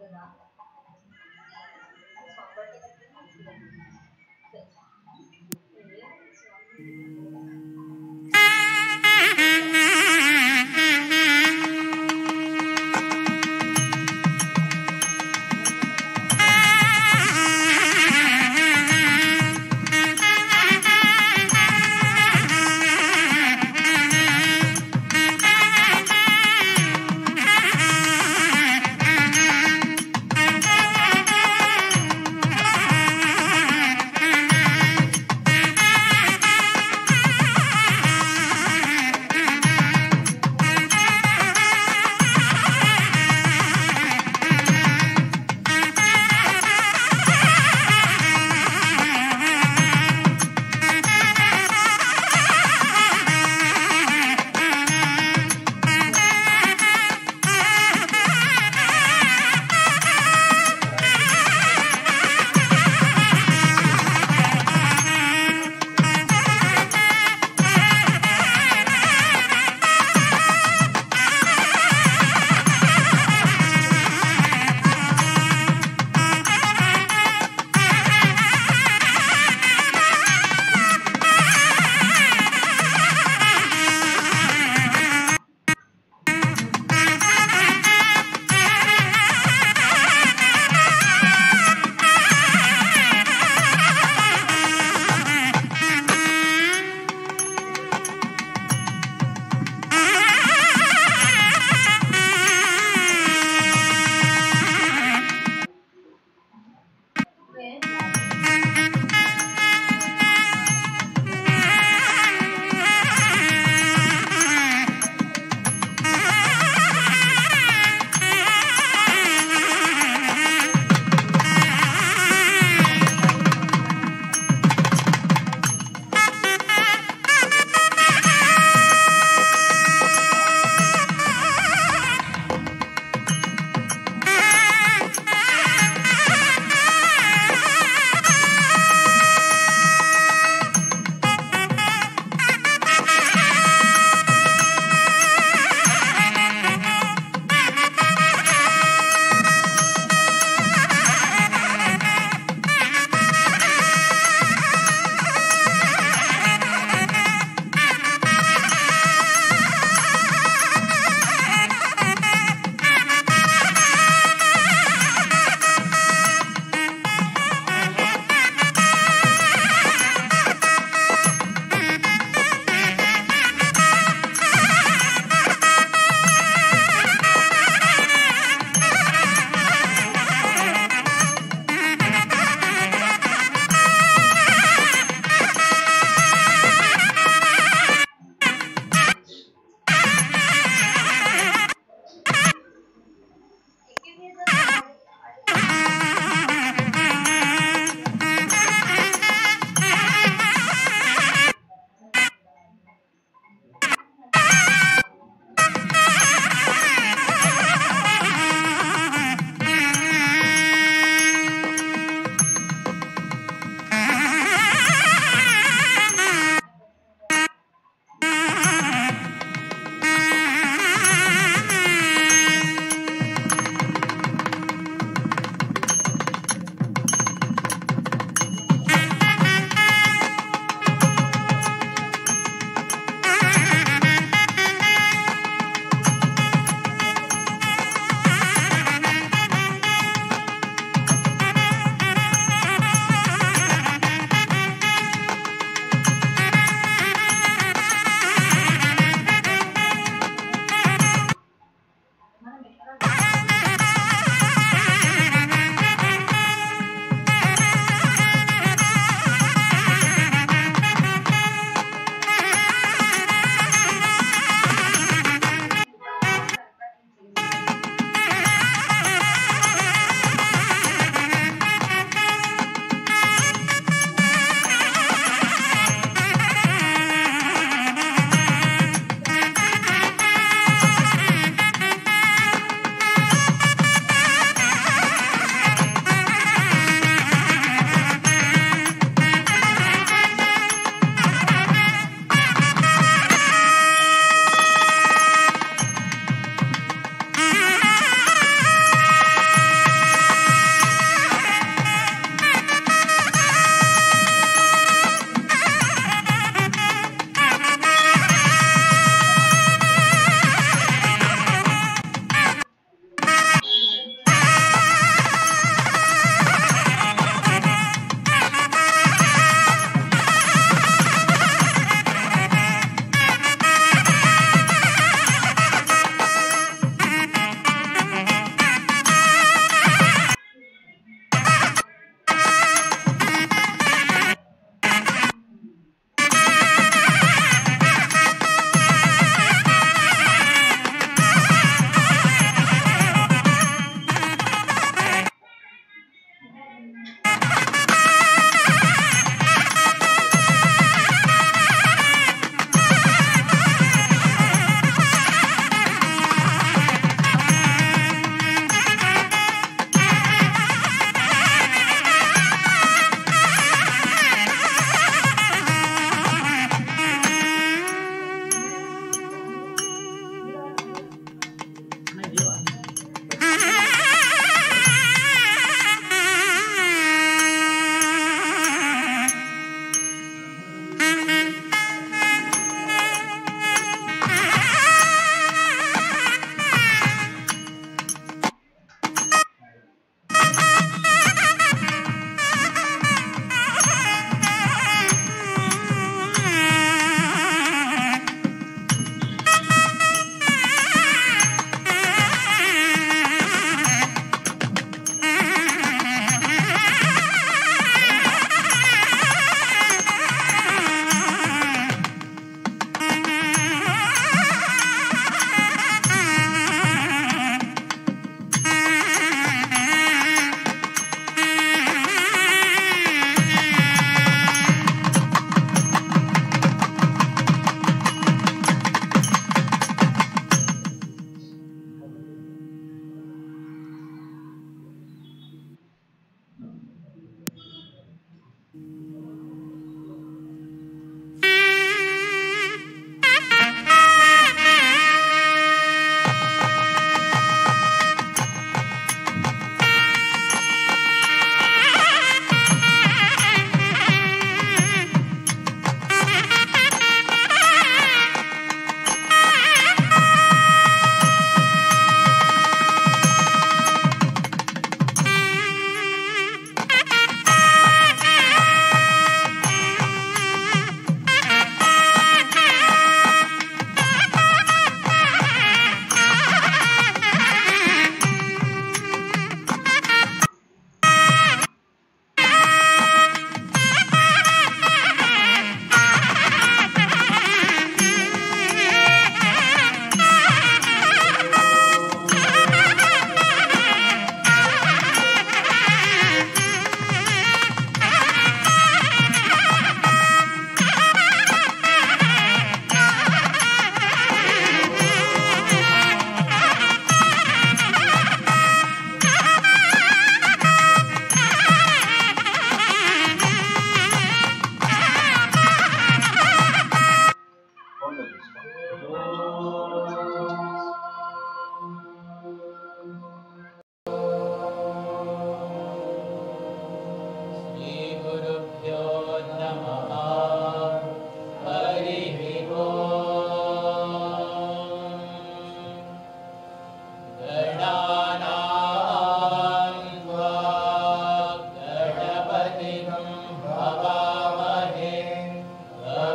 కదా స్వామి బర్త్డే ఆ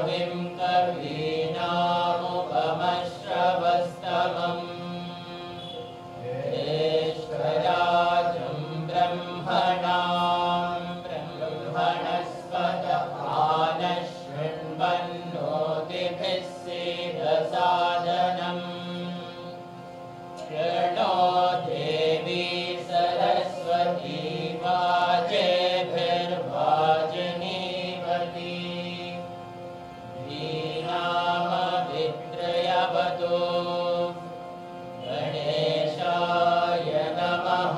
कविं कवीनामुपमश्रवस्तमम् ज्येष्ठराजं ब्रह्मणां ब्रह्मणस्पत आनशृण्वन्नोतिभिः सेदसादनम् प्रणो देवी सरस्वती वाजेभिर्वाजिनीवती वीणामवित्रयवतु गणेशाय नमः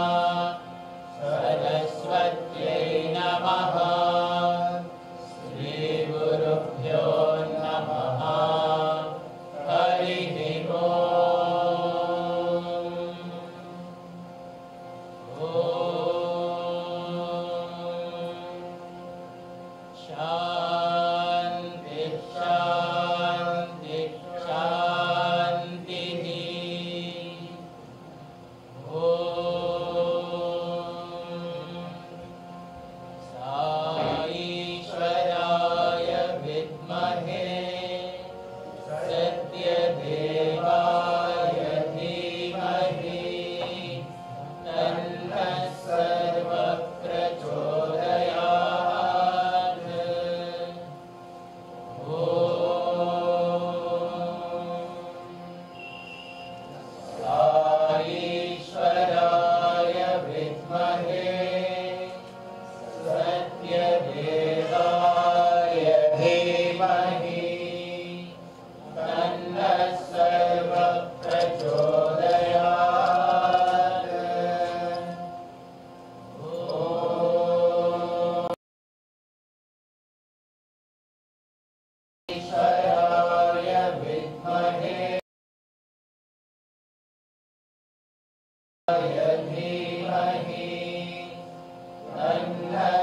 सरस्वत्यै नमः श्रीगुरुभ्यो नमः हरिः शान्ति शान्ति शान्तिः ईश्वराय विद्महे सत्यदेवाय धीमहि तन्नः सर्वप्रचोदयात् ॐ ईश्वराय विद्महे सत्यदेवाय धीमहि तन्नः सर्वप्रचोदयात् ईश्वराय विद्महे धीमहि तन्नः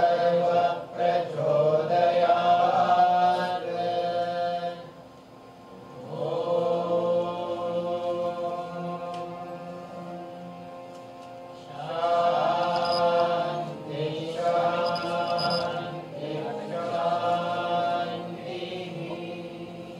सर्वप्रचोदयात् शान्ति शान्ति शान्तिः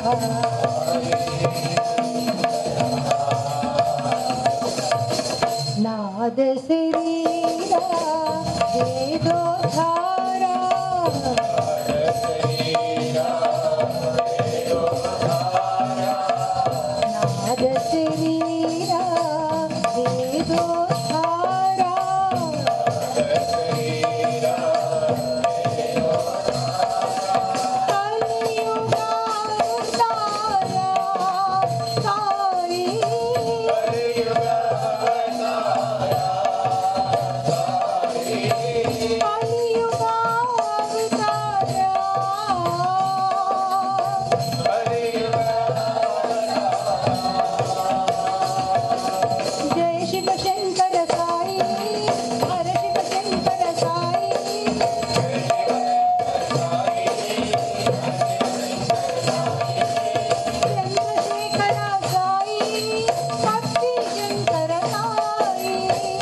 నాద శరీరా వేదోధారా నాద శరీరా వేదోధారా కలియుగావతారా సాయి కలియుగావతారా జయ శివ శంకర సాయి హర శివ శంకర సాయి చంద్రశేఖర సాయి భక్తి శంకర సాయి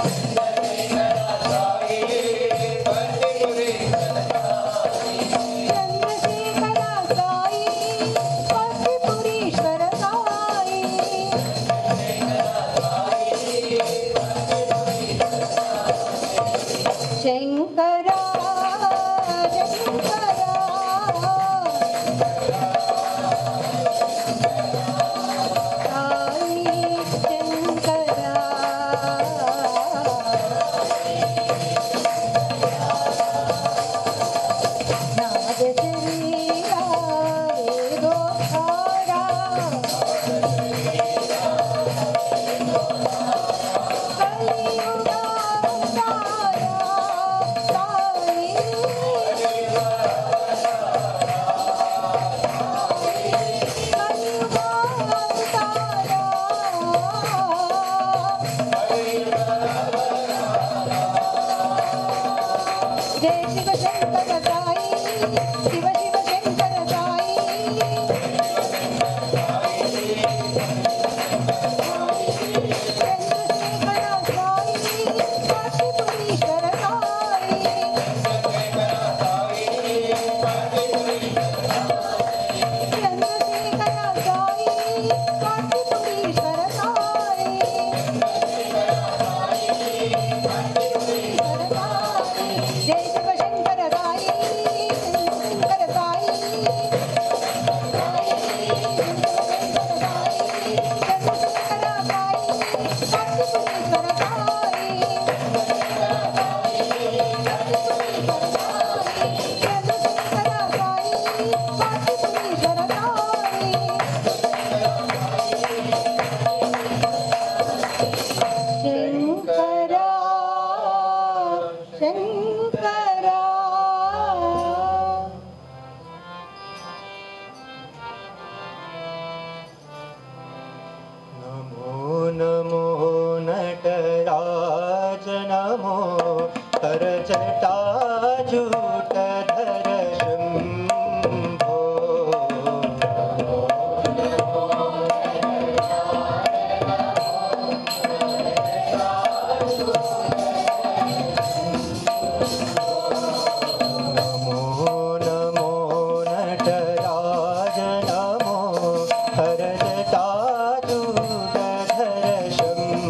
చంద్రశేఖర సాయి భక్తి పురీశ్వర సాయి శంకరా శంకరా సాయి శంకరా నాద శరీరా వేదోధారా జయ శివ శంకర సాయి శివ శివ శంకర సాయి చంద్రశేఖర సాయి కాశీపురీశ్వర సాయి చంద్రశేఖర సాయి కాశీపురీశ్వర సాయి జయ శివ శంకర సాయి శంకర సాయి చంద్రశేఖర సాయి కాశీపురీశ్వర సాయి చంద్రశేఖర సాయి కాశీపురీశ్వర సాయి శంకరా శంకరా नमो नमो नटराज नमो करजटाजूटधर शम्भो नमो नमो नटराज नमो हरजटाजूटधर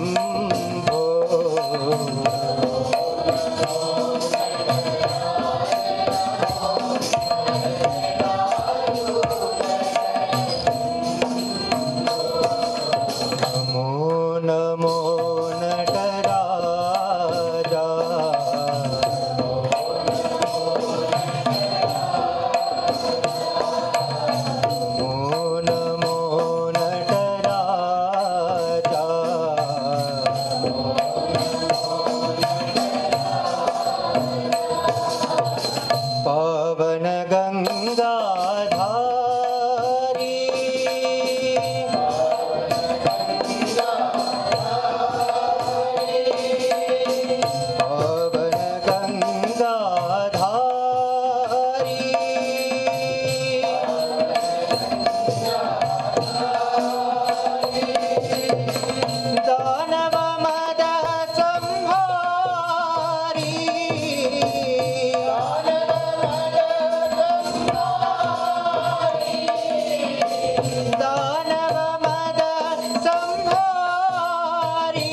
शम्भो दानव मद संहारी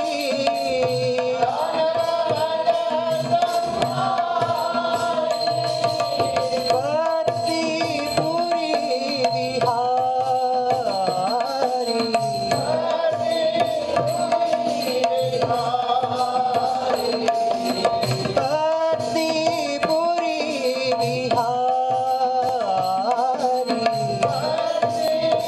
पतिपुरी विहारी पतिपुरी विहारी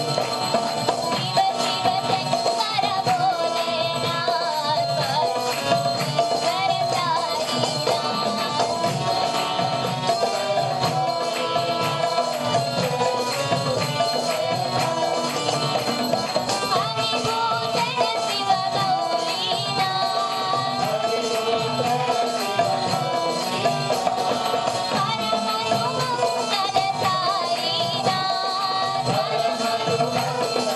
Thank you.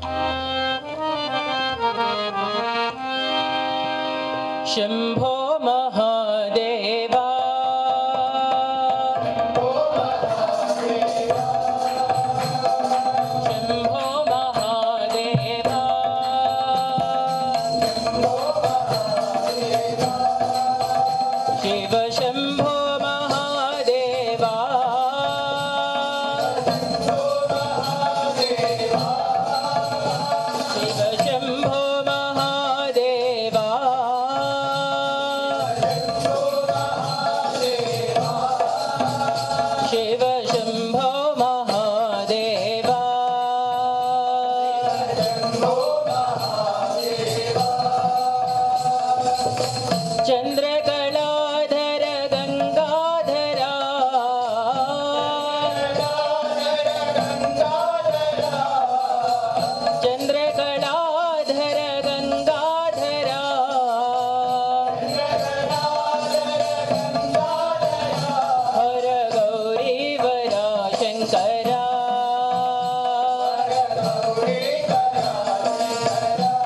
शम्भो महादेवा शम्भो महादेवा शिव शम्भो महादेवा शिव शम्भो महादेवा शिव शम्भो महादेवा चन्द्रकलाधर गङ्गाधरा चन्द्रकलाधर गङ्गाधरा हर गौरीवरा शङ्करा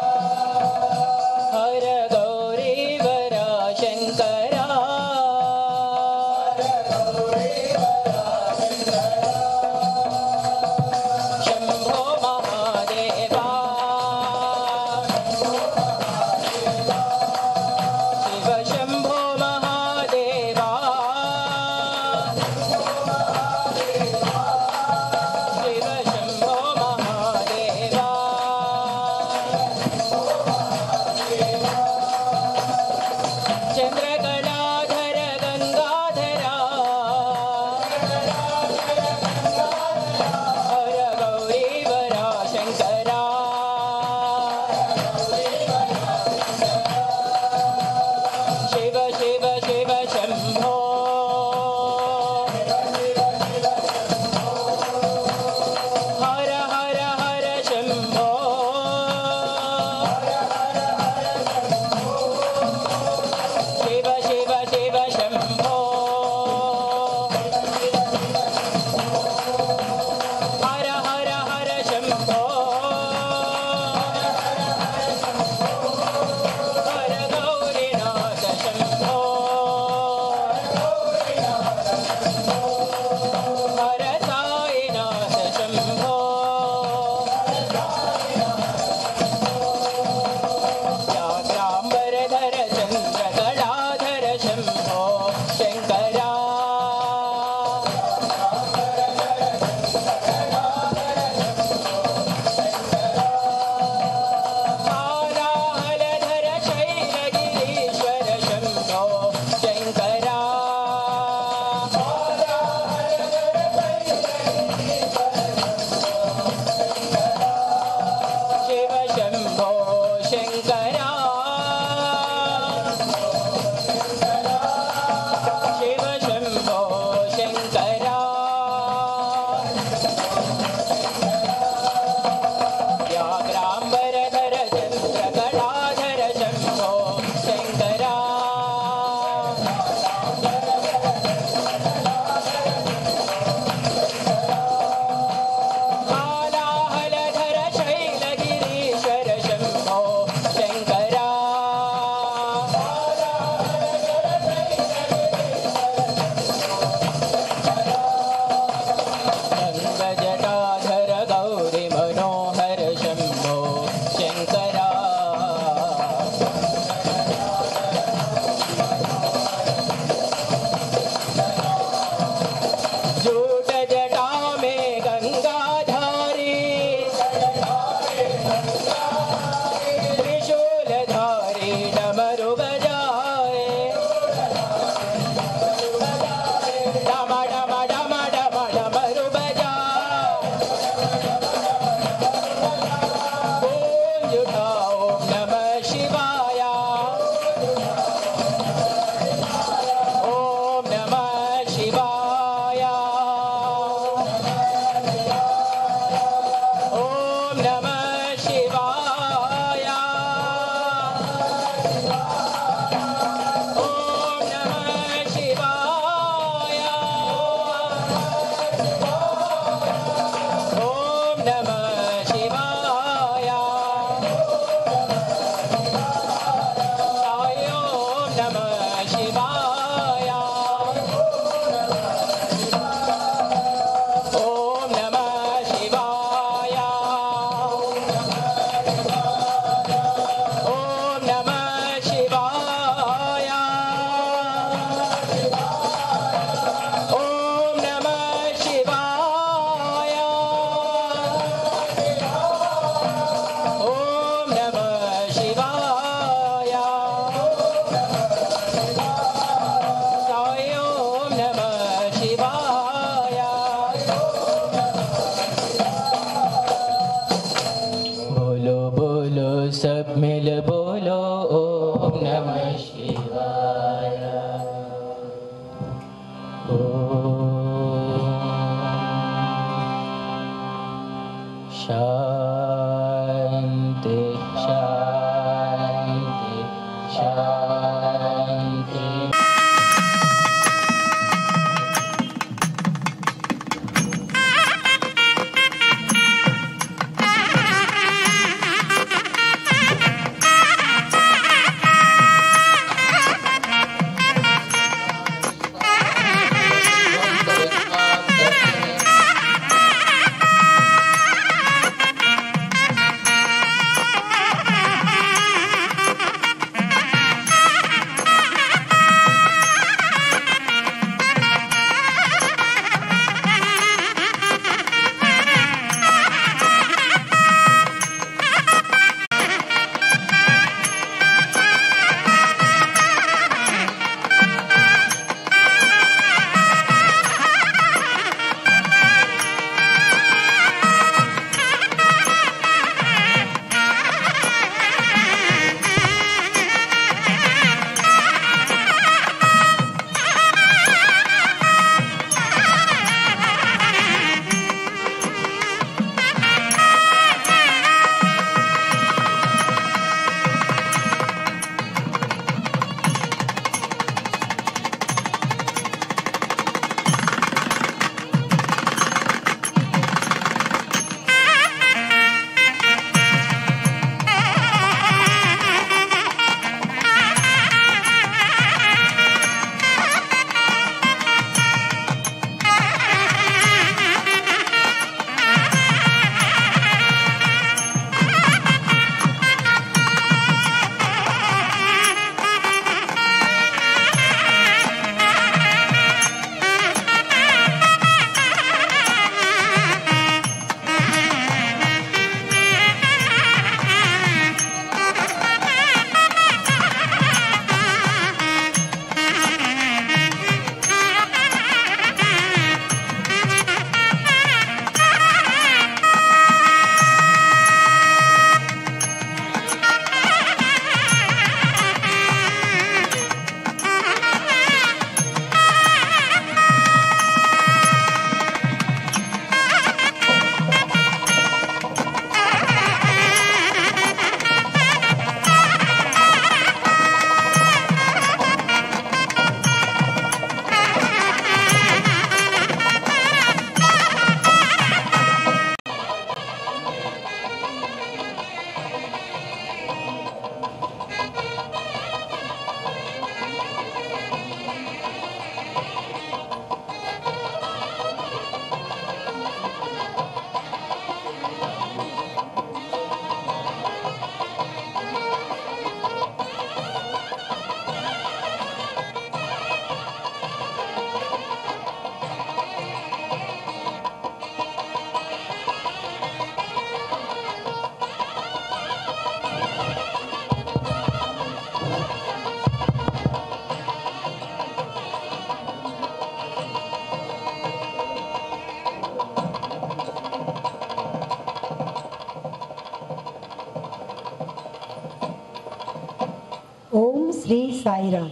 सब मिल बोलो ओम नमः शिवाय ओम शांति शांति शांति ఓం శ్రీ సాయిరామ్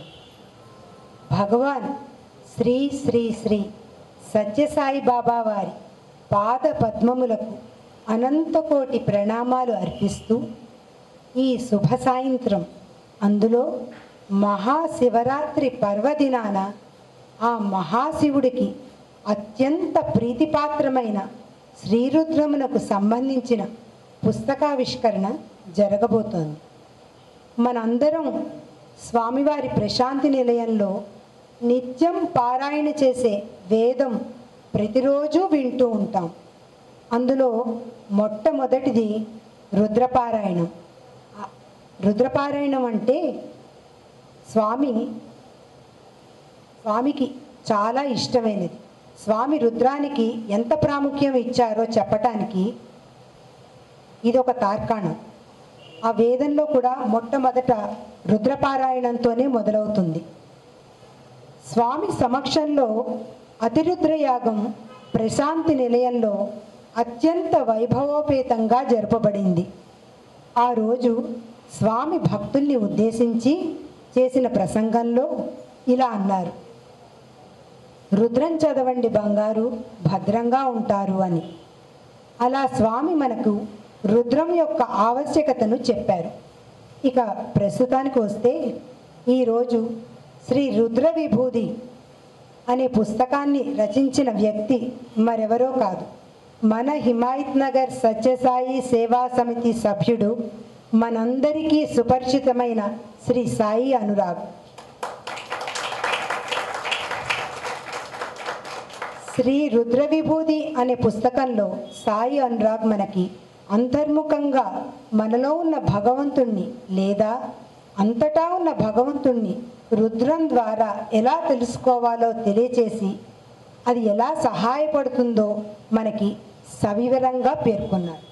భగవాన్ శ్రీ శ్రీ శ్రీ సత్యసాయి బాబా వారి పాద పద్మములకు అనంతకోటి ప్రణామాలు అర్పిస్తూ ఈ శుభ సాయంత్రం అందులో మహాశివరాత్రి పర్వదినాన ఆ మహాశివుడికి అత్యంత ప్రీతిపాత్రమైన శ్రీరుద్రమునకు సంబంధించిన పుస్తకావిష్కరణ జరగబోతోంది మనందరం స్వామివారి ప్రశాంతి నిలయంలో నిత్యం పారాయణ చేసే వేదం ప్రతిరోజు వింటూ ఉంటాం అందులో మొట్టమొదటిది రుద్రపారాయణం ఆ రుద్రపారాయణం అంటే స్వామి స్వామికి చాలా ఇష్టమైనది స్వామి రుద్రానికి ఎంత ప్రాముఖ్యం ఇచ్చారో చెప్పటానికి ఇది ఒక తార్కాణం ఆ వేదంలో కూడా మొట్టమొదట రుద్రపారాయణంతోనే మొదలవుతుంది స్వామి సమక్షంలో అతిరుద్రయాగం ప్రశాంతి నిలయంలో అత్యంత వైభవోపేతంగా జరపబడింది ఆ రోజు స్వామి భక్తుల్ని ఉద్దేశించి చేసిన ప్రసంగంలో ఇలా అన్నారు రుద్రం చదవండి బంగారు భద్రంగా ఉంటారు అని అలా స్వామి మనకు రుద్రం యొక్క ఆవశ్యకతను చెప్పారు ఇక ప్రస్తుతానికి వస్తే ఈరోజు శ్రీ రుద్ర విభూది అనే పుస్తకాన్ని రచించిన వ్యక్తి మరెవరో కాదు మన హిమాయత్ నగర్ సత్యసాయి సేవా సమితి సభ్యుడు మనందరికీ సుపరిచితమైన శ్రీ సాయి అనురాగ్ శ్రీ రుద్ర విభూది అనే పుస్తకంలో సాయి అనురాగ్ మనకి అంతర్ముఖంగా మనలో ఉన్న భగవంతుణ్ణి లేదా అంతటా ఉన్న భగవంతుణ్ణి రుద్రం ద్వారా ఎలా తెలుసుకోవాలో తెలియచేసి అది ఎలా సహాయపడుతుందో మనకి సవివరంగా పేర్కొన్నారు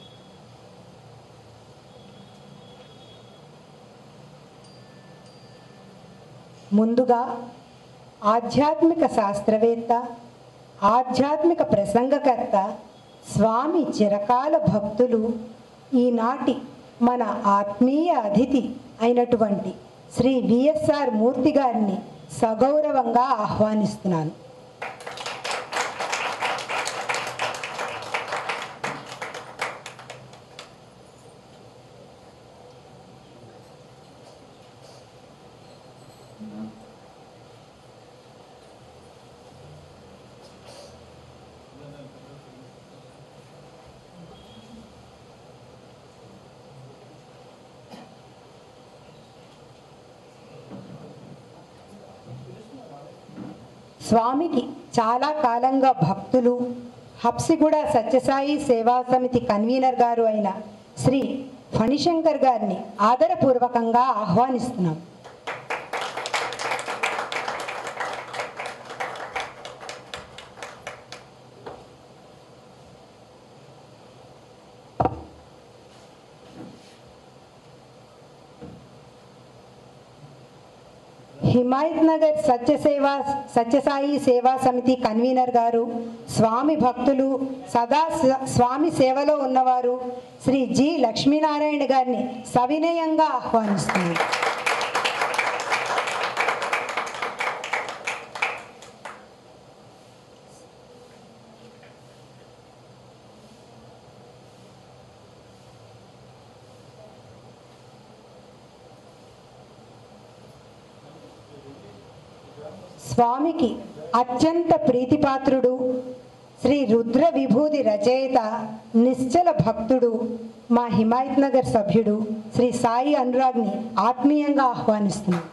ముందుగా ఆధ్యాత్మిక శాస్త్రవేత్త ఆధ్యాత్మిక ప్రసంగకర్త స్వామి చిరకాల భక్తులు ఈనాటి మన ఆత్మీయ అతిథి అయినటువంటి శ్రీ విఎస్ఆర్ మూర్తి గారిని సగౌరవంగా ఆహ్వానిస్తున్నాను స్వామికి చాలా కాలంగా భక్తులు హప్సిగూడ సత్యసాయి సేవా సమితి కన్వీనర్ గారు అయిన శ్రీ ఫణిశంకర్ గారిని ఆదరపూర్వకంగా ఆహ్వానిస్తున్నాం హిమాయత్ నగర్ సత్యసేవ సత్యసాయి సేవా సమితి కన్వీనర్ గారు స్వామి భక్తులు సదా స- స్వామి సేవలో ఉన్నవారు శ్రీ జి లక్ష్మీనారాయణ గారిని సవినయంగా ఆహ్వానిస్తున్నారు స్వామికి అత్యంత ప్రీతిపాత్రుడు శ్రీ రుద్ర విభూది రచయిత నిశ్చల భక్తుడు మా హిమాయత్ నగర్ సభ్యుడు శ్రీ సాయి అనురాగ్ని ఆత్మీయంగా ఆహ్వానిస్తున్నాం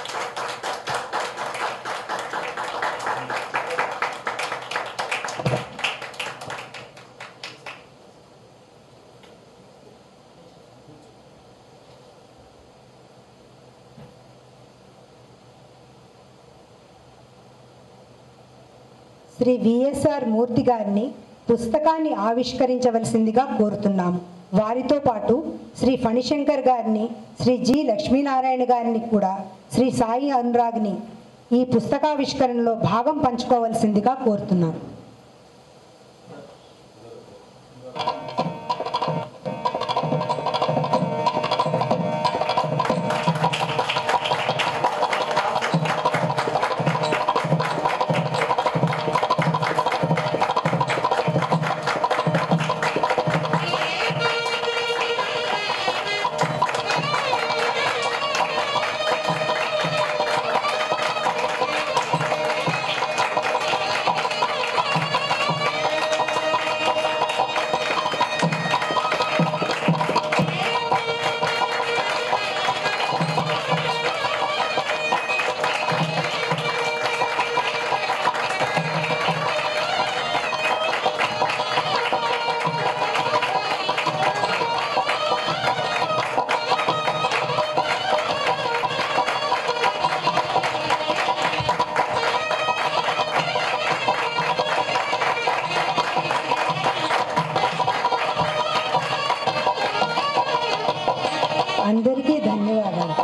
శ్రీ విఎస్ఆర్ మూర్తి గారిని పుస్తకాన్ని ఆవిష్కరించవలసిందిగా కోరుతున్నాము వారితో పాటు శ్రీ ఫణిశంకర్ గారిని శ్రీ జి లక్ష్మీనారాయణ గారిని కూడా శ్రీ సాయి అనురాగ్ని ఈ పుస్తకావిష్కరణలో భాగం పంచుకోవలసిందిగా కోరుతున్నాం అందరికీ ధన్యవాదాలు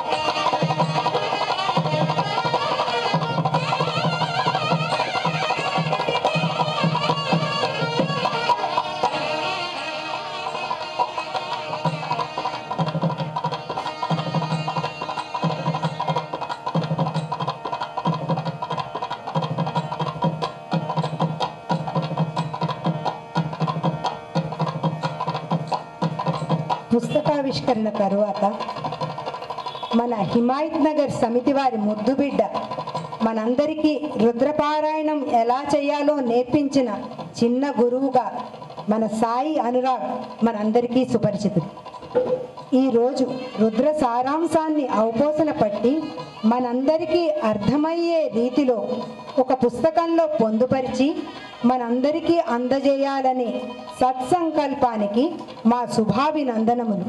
ఘటావిష్కరణ తరువాత మన హిమాయత్ నగర్ సమితి వారి ముద్దు బిడ్డ మనందరికీ రుద్రపారాయణం ఎలా చేయాలో నేర్పించిన చిన్న గురువుగా మన సాయి అనురాగ్ మనందరికీ సుపరిచితుడు ఈరోజు రుద్ర సారాంశాన్ని అవపోసన పట్టి మనందరికీ అర్థమయ్యే రీతిలో ఒక పుస్తకంలో పొందుపరిచి మనందరికీ అందజేయాలనే సత్సంకల్పానికి మా శుభాభినందనములు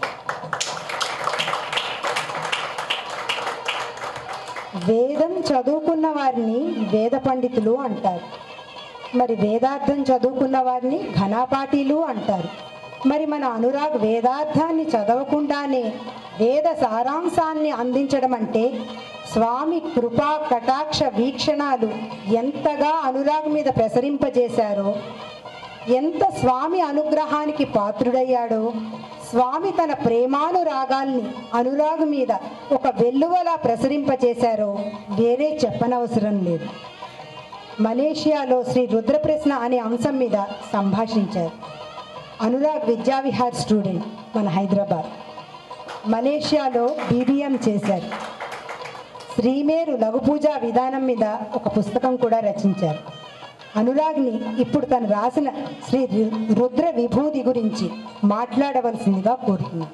వేదం చదువుకున్న వారిని వేద పండితులు అంటారు మరి వేదార్థం చదువుకున్న వారిని ఘనాపాఠీలు అంటారు మరి మన అనురాగ్ వేదార్థాన్ని చదవకుండానే వేద సారాంశాన్ని అందించడం అంటే స్వామి కృపా కటాక్ష వీక్షణాలు ఎంతగా అనురాగ్ మీద ప్రసరింపజేశారో ఎంత స్వామి అనుగ్రహానికి పాత్రుడయ్యాడో స్వామి తన ప్రేమానురాగాల్ని అనురాగ్ మీద ఒక వెల్లువలా ప్రసరింపజేశారో వేరే చెప్పనవసరం లేదు మలేషియాలో శ్రీ రుద్రప్రశ్న అనే అంశం మీద సంభాషించారు అనురాగ్ విద్యావిహార్ స్టూడెంట్ మన హైదరాబాద్ మలేషియాలో బీబీఎం చేశారు శ్రీమేరు లఘు పూజా విధానం మీద ఒక పుస్తకం కూడా రచించారు అనురాగ్ని ఇప్పుడు తను రాసిన శ్రీ రు- రుద్ర విభూతి గురించి మాట్లాడవలసిందిగా కోరుతున్నాను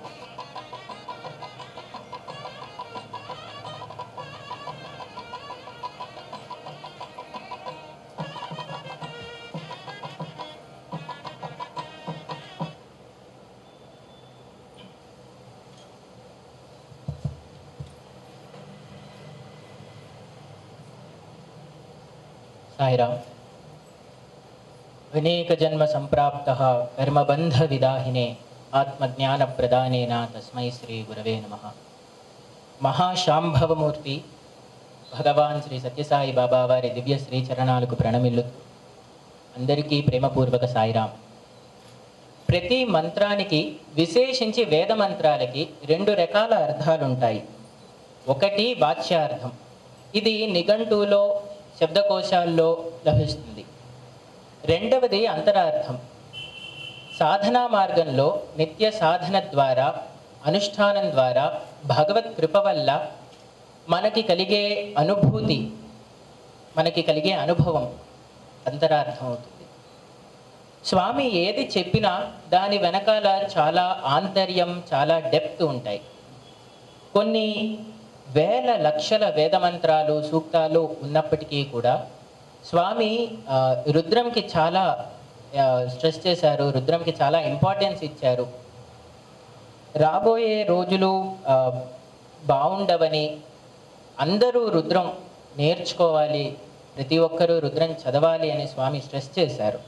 సాయిరామ్ అనేక జన్మ సంప్రాప్త కర్మబంధ విదాహినే ఆత్మజ్ఞాన ప్రదానేన తస్మై శ్రీ గురవే నమ మహాశాంభవమూర్తి భగవాన్ శ్రీ సత్యసాయి బాబా వారి దివ్య శ్రీ చరణాలకు ప్రణమిల్లు అందరికీ ప్రేమపూర్వక సాయిరామ్ ప్రతి మంత్రానికి విశేషించి వేద మంత్రాలకి రెండు రకాల అర్థాలుంటాయి ఒకటి వాచ్యార్థం ఇది నిఘంటువులో శబ్దకోశాల్లో లభిస్తుంది రెండవది అంతరార్థం సాధనా మార్గంలో నిత్య సాధన ద్వారా అనుష్ఠానం ద్వారా భగవత్ కృప వల్ల మనకి కలిగే అనుభూతి మనకి కలిగే అనుభవం అంతరార్థం అవుతుంది స్వామి ఏది చెప్పినా దాని వెనకాల చాలా ఆంతర్యం చాలా డెప్త్ ఉంటాయి కొన్ని వేల లక్షల వేదమంత్రాలు సూక్తాలు ఉన్నప్పటికీ కూడా స్వామి ఆ, రుద్రంకి చాలా ఆ, స్ట్రెస్ చేశారు రుద్రంకి చాలా ఇంపార్టెన్స్ ఇచ్చారు రాబోయే రోజులు ఆ, బాగుండవని అందరూ రుద్రం నేర్చుకోవాలి ప్రతి ఒక్కరూ రుద్రం చదవాలి అని స్వామి స్ట్రెస్ చేశారు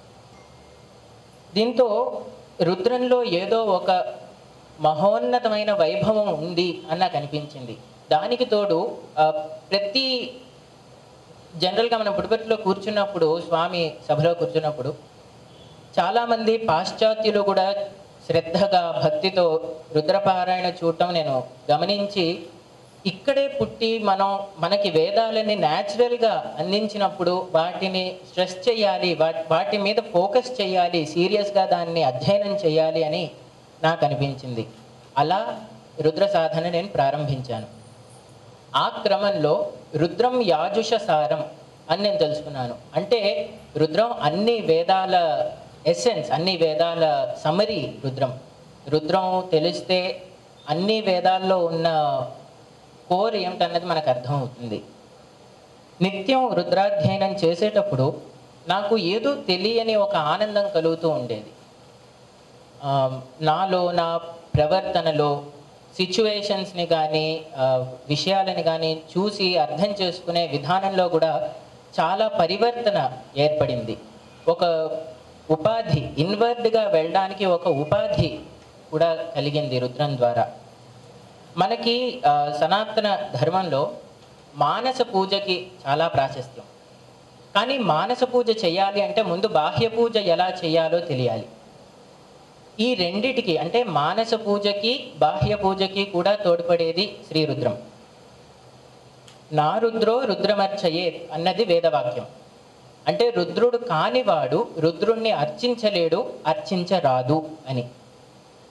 దీంతో రుద్రంలో ఏదో ఒక మహోన్నతమైన వైభవం ఉంది అని నాకు అనిపించింది దానికి తోడు ఆ, ప్రతి జనరల్గా మనం పుట్టుపట్టులో కూర్చున్నప్పుడు స్వామి సభలో కూర్చున్నప్పుడు చాలామంది పాశ్చాత్యులు కూడా శ్రద్ధగా భక్తితో రుద్రపారాయణ చూడటం నేను గమనించి ఇక్కడే పుట్టి మనం మనకి వేదాలని న్యాచురల్గా అందించినప్పుడు వాటిని స్ట్రెస్ చేయాలి వా- వాటి మీద ఫోకస్ చేయాలి సీరియస్గా దాన్ని అధ్యయనం చేయాలి అని నాకు అనిపించింది అలా రుద్ర సాధన నేను ప్రారంభించాను ఆ క్రమంలో రుద్రం యాజుష సారం అని నేను తెలుసుకున్నాను అంటే రుద్రం అన్ని వేదాల ఎసెన్స్ అన్ని వేదాల సమరి రుద్రం రుద్రం తెలిస్తే అన్ని వేదాల్లో ఉన్న కోర్ ఏమిటన్నది మనకు అర్థమవుతుంది నిత్యం రుద్రాధ్యయనం చేసేటప్పుడు నాకు ఏదో తెలియని ఒక ఆనందం కలుగుతూ ఉండేది ఆ, నాలో నా ప్రవర్తనలో సిచ్యువేషన్స్ని కానీ విషయాలని కానీ చూసి అర్థం చేసుకునే విధానంలో కూడా చాలా పరివర్తన ఏర్పడింది ఒక ఉపాధి ఇన్వర్డ్గా వెళ్ళడానికి ఒక ఉపాధి కూడా కలిగింది రుద్రం ద్వారా మనకి ఆ, సనాతన ధర్మంలో మానస పూజకి చాలా ప్రాశస్త్యం కానీ మానస పూజ చేయాలి అంటే ముందు బాహ్య పూజ ఎలా చేయాలో తెలియాలి ఈ రెండిటికి అంటే మానస పూజకి బాహ్య పూజకి కూడా తోడ్పడేది శ్రీ రుద్రం నా రుద్రో రుద్రమర్చయే అన్నది వేదవాక్యం అంటే రుద్రుడు కానివాడు రుద్రుణ్ణి అర్చించలేడు అర్చించరాదు అని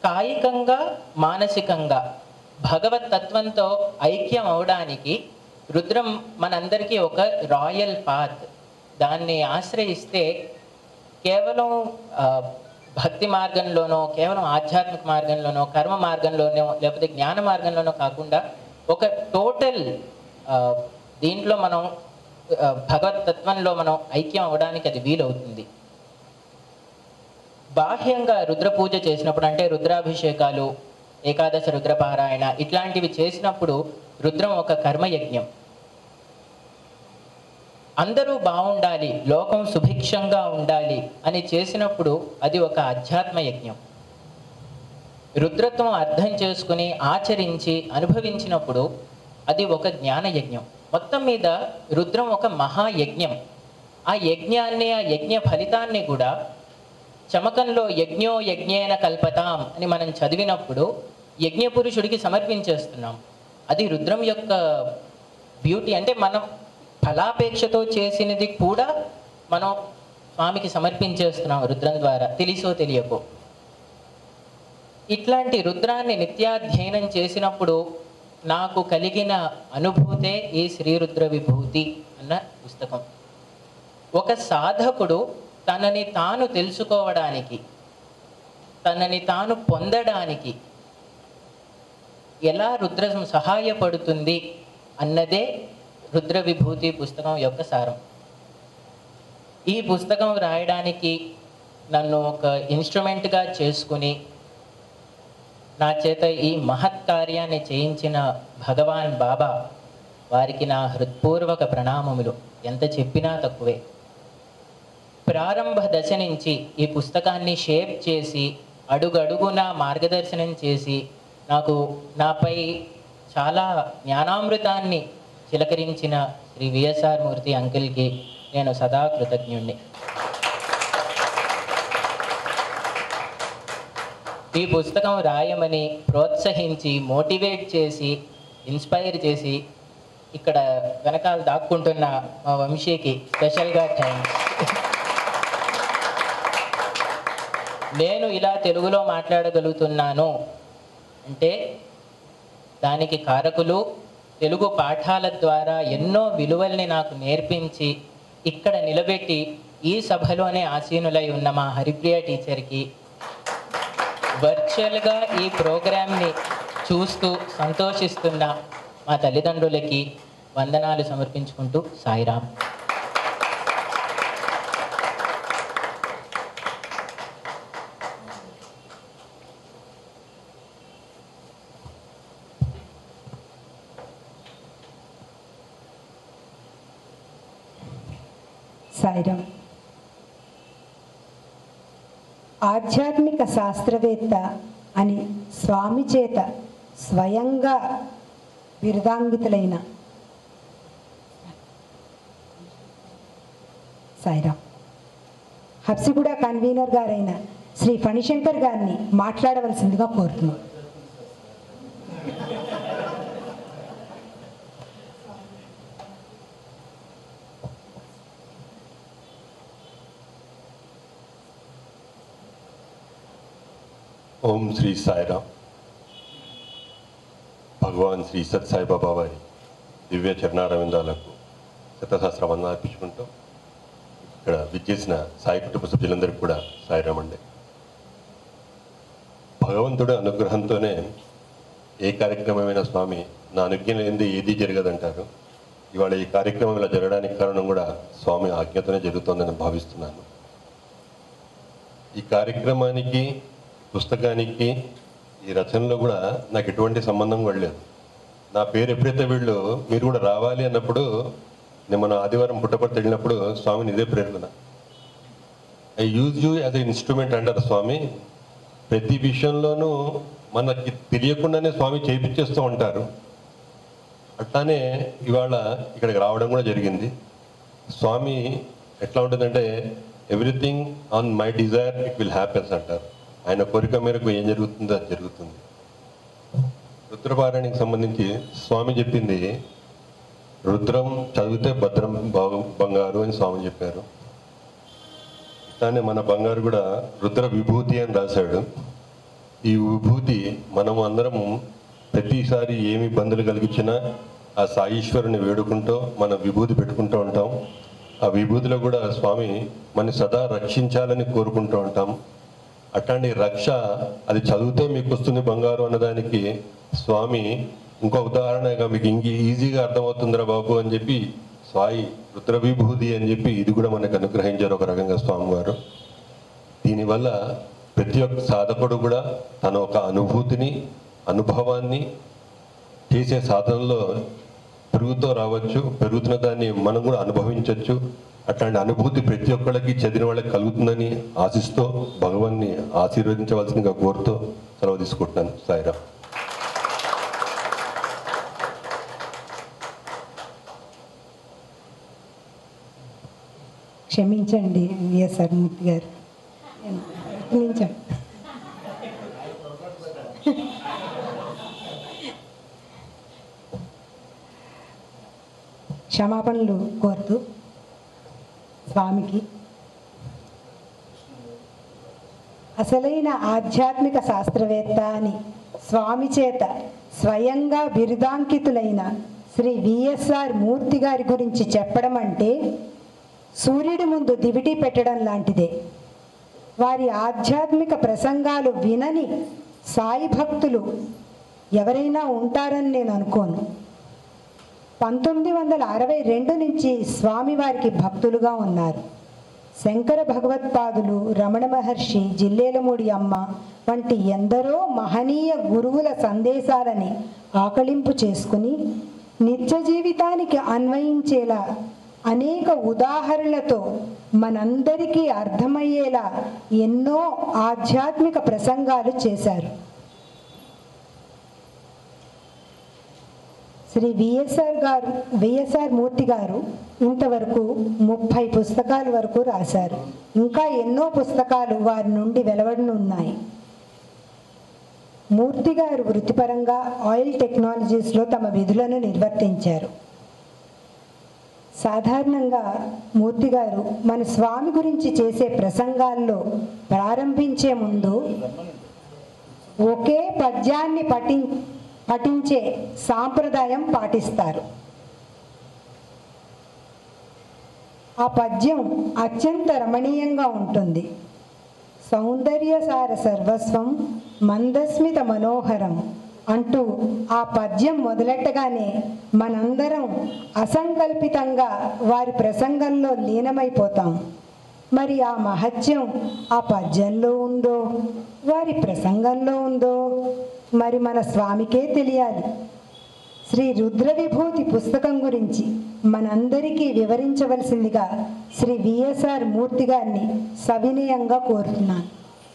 కాయికంగా మానసికంగా భగవత్ తత్వంతో ఐక్యం అవడానికి రుద్రం మనందరికీ ఒక రాయల్ పాత్ దాన్ని ఆశ్రయిస్తే కేవలం ఆ, భక్తి మార్గంలోనో కేవలం ఆధ్యాత్మిక మార్గంలోనో కర్మ మార్గంలోనో లేకపోతే జ్ఞాన మార్గంలోనో కాకుండా ఒక టోటల్ దీంట్లో మనం ఆ, భగవత్ తత్వంలో మనం ఐక్యం అవడానికి అది వీలవుతుంది బాహ్యంగా రుద్ర పూజ చేసినప్పుడు అంటే రుద్రాభిషేకాలు ఏకాదశ రుద్రపారాయణ ఇట్లాంటివి చేసినప్పుడు రుద్రం ఒక కర్మయజ్ఞం అందరూ బాగుండాలి లోకం సుభిక్షంగా ఉండాలి అని చేసినప్పుడు అది ఒక అధ్యాత్మ యజ్ఞం రుద్రత్వం అర్థం చేసుకుని ఆచరించి అనుభవించినప్పుడు అది ఒక జ్ఞాన యజ్ఞం మొత్తం మీద రుద్రం ఒక మహాయజ్ఞం ఆ యజ్ఞాన్ని ఆ యజ్ఞ ఫలితాన్ని కూడా చమకంలో యజ్ఞో యజ్ఞేన కల్పతాం అని మనం చదివినప్పుడు యజ్ఞ పురుషుడికి సమర్పించేస్తున్నాం అది రుద్రం యొక్క బ్యూటీ అంటే మనం ఫలాపేక్షతో చేసినది కూడా మనం స్వామికి సమర్పించేస్తున్నాం రుద్రం ద్వారా తెలిసో తెలియకో ఇట్లాంటి రుద్రాన్ని నిత్యాధ్యయనం చేసినప్పుడు నాకు కలిగిన అనుభూతే ఈ శ్రీరుద్ర విభూతి అన్న పుస్తకం ఒక సాధకుడు తనని తాను తెలుసుకోవడానికి తనని తాను పొందడానికి ఎలా రుద్రం సహాయపడుతుంది అన్నదే రుద్ర విభూతి పుస్తకం యొక్క సారం ఈ పుస్తకం రాయడానికి నన్ను ఒక ఇన్స్ట్రుమెంట్గా చేసుకుని నా చేత ఈ మహత్ కార్యాన్ని చేయించిన భగవాన్ బాబా వారికి నా హృత్పూర్వక ప్రణామములు ఎంత చెప్పినా తక్కువే ప్రారంభ దశ నుంచి ఈ పుస్తకాన్ని షేప్ చేసి అడుగడుగున మార్గదర్శనం చేసి నాకు నాపై చాలా జ్ఞానామృతాన్ని చిలకరించిన శ్రీ విఎస్ఆర్ మూర్తి అంకిల్కి నేను సదా కృతజ్ఞుణ్ణి ఈ పుస్తకం రాయమని ప్రోత్సహించి మోటివేట్ చేసి ఇన్స్పైర్ చేసి ఇక్కడ వెనకాల దాక్కుంటున్న మా వంశీకి స్పెషల్గా థ్యాంక్స్ నేను ఇలా తెలుగులో మాట్లాడగలుగుతున్నాను అంటే దానికి కారకులు తెలుగు పాఠాల ద్వారా ఎన్నో విలువల్ని నాకు నేర్పించి ఇక్కడ నిలబెట్టి ఈ సభలోనే ఆసీనులై ఉన్న మా హరిప్రియ టీచర్కి వర్చువల్గా ఈ ప్రోగ్రామ్ని చూస్తూ సంతోషిస్తున్న మా తల్లిదండ్రులకి వందనాలు సమర్పించుకుంటూ సాయిరామ్ సాయిరామ్ ఆధ్యాత్మిక శాస్త్రవేత్త అని స్వామి చేత స్వయంగా బిరుదాంగితులైన సాయిరామ్ హబ్సిగూడ కన్వీనర్ గారైన శ్రీ ఫణిశంకర్ గారిని మాట్లాడవలసిందిగా కోరుతున్నాం ఓం శ్రీ సాయిరామ్ భగవాన్ శ్రీ సత్ సాయిబాబా వారి దివ్య చరణారవిందాలకు శతసహస్ర వందనాలు అర్పించుకుంటూ ఇక్కడ విచ్చేసిన సాయి కుటుంబ సభ్యులందరికీ కూడా సాయిరామ్ అండి భగవంతుడి అనుగ్రహంతోనే ఏ కార్యక్రమమైన స్వామి నా అనుజ్ఞ లేనిది ఏది జరగదంటారు ఇవాళ ఈ కార్యక్రమం ఇలా జరగడానికి కారణం కూడా స్వామి ఆజ్ఞతోనే జరుగుతోందని భావిస్తున్నాను ఈ కార్యక్రమానికి పుస్తకానికి ఈ రచనలో కూడా నాకు ఎటువంటి సంబంధం కూడా లేదు నా పేరు ఎప్పుడైతే వీళ్ళు మీరు కూడా రావాలి అన్నప్పుడు నేను మన ఆదివారం పుట్టపర్తి వెళ్ళినప్పుడు స్వామిని ఇదే ప్రేరణ I use you as a instrument అంటారు స్వామి ప్రతి విషయంలోనూ మనకి తెలియకుండానే స్వామి చేయించేస్తూ ఉంటారు అట్లానే ఇవాళ ఇక్కడికి రావడం కూడా జరిగింది స్వామి ఎట్లా ఉంటుందంటే everything on my desire it will happens అంటారు ఆయన కోరిక మేరకు ఏం జరుగుతుందో అది జరుగుతుంది రుద్రపారాయణకి సంబంధించి స్వామి చెప్పింది రుద్రం చదివితే భద్రం బాగు బంగారు అని స్వామి చెప్పారు ఇట్లానే మన బంగారు కూడా రుద్ర విభూతి అని రాశాడు ఈ విభూతి మనం అందరము ప్రతిసారి ఏమి ఇబ్బందులు కలిగించినా ఆ సాయీశ్వరుని వేడుకుంటూ మన విభూతి పెట్టుకుంటూ ఉంటాం ఆ విభూతిలో కూడా స్వామి మన సదా రక్షించాలని కోరుకుంటూ ఉంటాం అట్లాంటి రక్ష అది చదివితే మీకు వస్తుంది బంగారు అన్నదానికి స్వామి ఇంకో ఉదాహరణగా మీకు ఇంక ఈజీగా అర్థమవుతుందిరా బాబు అని చెప్పి స్వాయి రుద్ర విభూతి అని చెప్పి ఇది కూడా మనకు అనుగ్రహించారు ఒక రకంగా స్వామివారు దీనివల్ల ప్రతి ఒక్క సాధకుడు కూడా తన ఒక అనుభూతిని అనుభవాన్ని చేసే సాధనలో పెరుగుతూ రావచ్చు పెరుగుతున్న దాన్ని మనం కూడా అనుభవించవచ్చు అట్లాంటి అనుభూతి ప్రతి ఒక్కళ్ళకి చదివిన వాళ్ళకి కలుగుతుందని ఆశిస్తూ భగవాన్ని ఆశీర్వదించవలసిందిగా కోరుతూ సెలవు తీసుకుంటున్నాను సాయిరా క్షమించండి విఎస్ఆర్ మూర్తి గారు క్షమించండి క్షమాపణలు కోరుతూ స్వామికి అసలైన ఆధ్యాత్మిక శాస్త్రవేత్త అని స్వామి చేత స్వయంగా బిరుదాంకితులైన శ్రీ విఎస్ఆర్ మూర్తి గారి గురించి చెప్పడం అంటే సూర్యుడి ముందు దివిటి పెట్టడం లాంటిదే వారి ఆధ్యాత్మిక ప్రసంగాలు వినని సాయి భక్తులు ఎవరైనా ఉంటారని నేను అనుకోను పంతొమ్మిది వందల అరవై రెండు నుంచి స్వామివారికి భక్తులుగా ఉన్నారు శంకర భగవత్పాదులు రమణ మహర్షి జిల్లేలమూడి అమ్మ వంటి ఎందరో మహనీయ గురువుల సందేశాలని ఆకళింపు చేసుకుని నిత్య జీవితానికి అన్వయించేలా అనేక ఉదాహరణలతో మనందరికీ అర్థమయ్యేలా ఎన్నో ఆధ్యాత్మిక ప్రసంగాలు చేశారు శ్రీ విఎస్ఆర్ గారు విఎస్ఆర్ మూర్తి గారు ఇంతవరకు ముప్పై పుస్తకాల వరకు రాశారు ఇంకా ఎన్నో పుస్తకాలు వారి నుండి వెలువడనున్నాయి మూర్తి గారు వృత్తిపరంగా ఆయిల్ టెక్నాలజీస్లో తమ విధులను నిర్వర్తించారు సాధారణంగా మూర్తి గారు మన స్వామి గురించి చేసే ప్రసంగాల్లో ప్రారంభించే ముందు ఒకే పద్యాన్ని పఠి పఠించే సాంప్రదాయం పాటిస్తారు ఆ పద్యం అత్యంత రమణీయంగా ఉంటుంది సౌందర్యసార సర్వస్వం మందస్మిత మనోహరం అంటూ ఆ పద్యం మొదలెట్టగానే మనందరం అసంకల్పితంగా వారి ప్రసంగంలో లీనమైపోతాం మరి ఆ మహత్యం ఆ పద్యంలో ఉందో వారి ప్రసంగంలో ఉందో మరి మన స్వామికే తెలియాలి శ్రీ రుద్ర విభూతి పుస్తకం గురించి మనందరికీ వివరించవలసిందిగా శ్రీ విఎస్ఆర్ మూర్తి గారిని సవినయంగా కోరుతున్నాను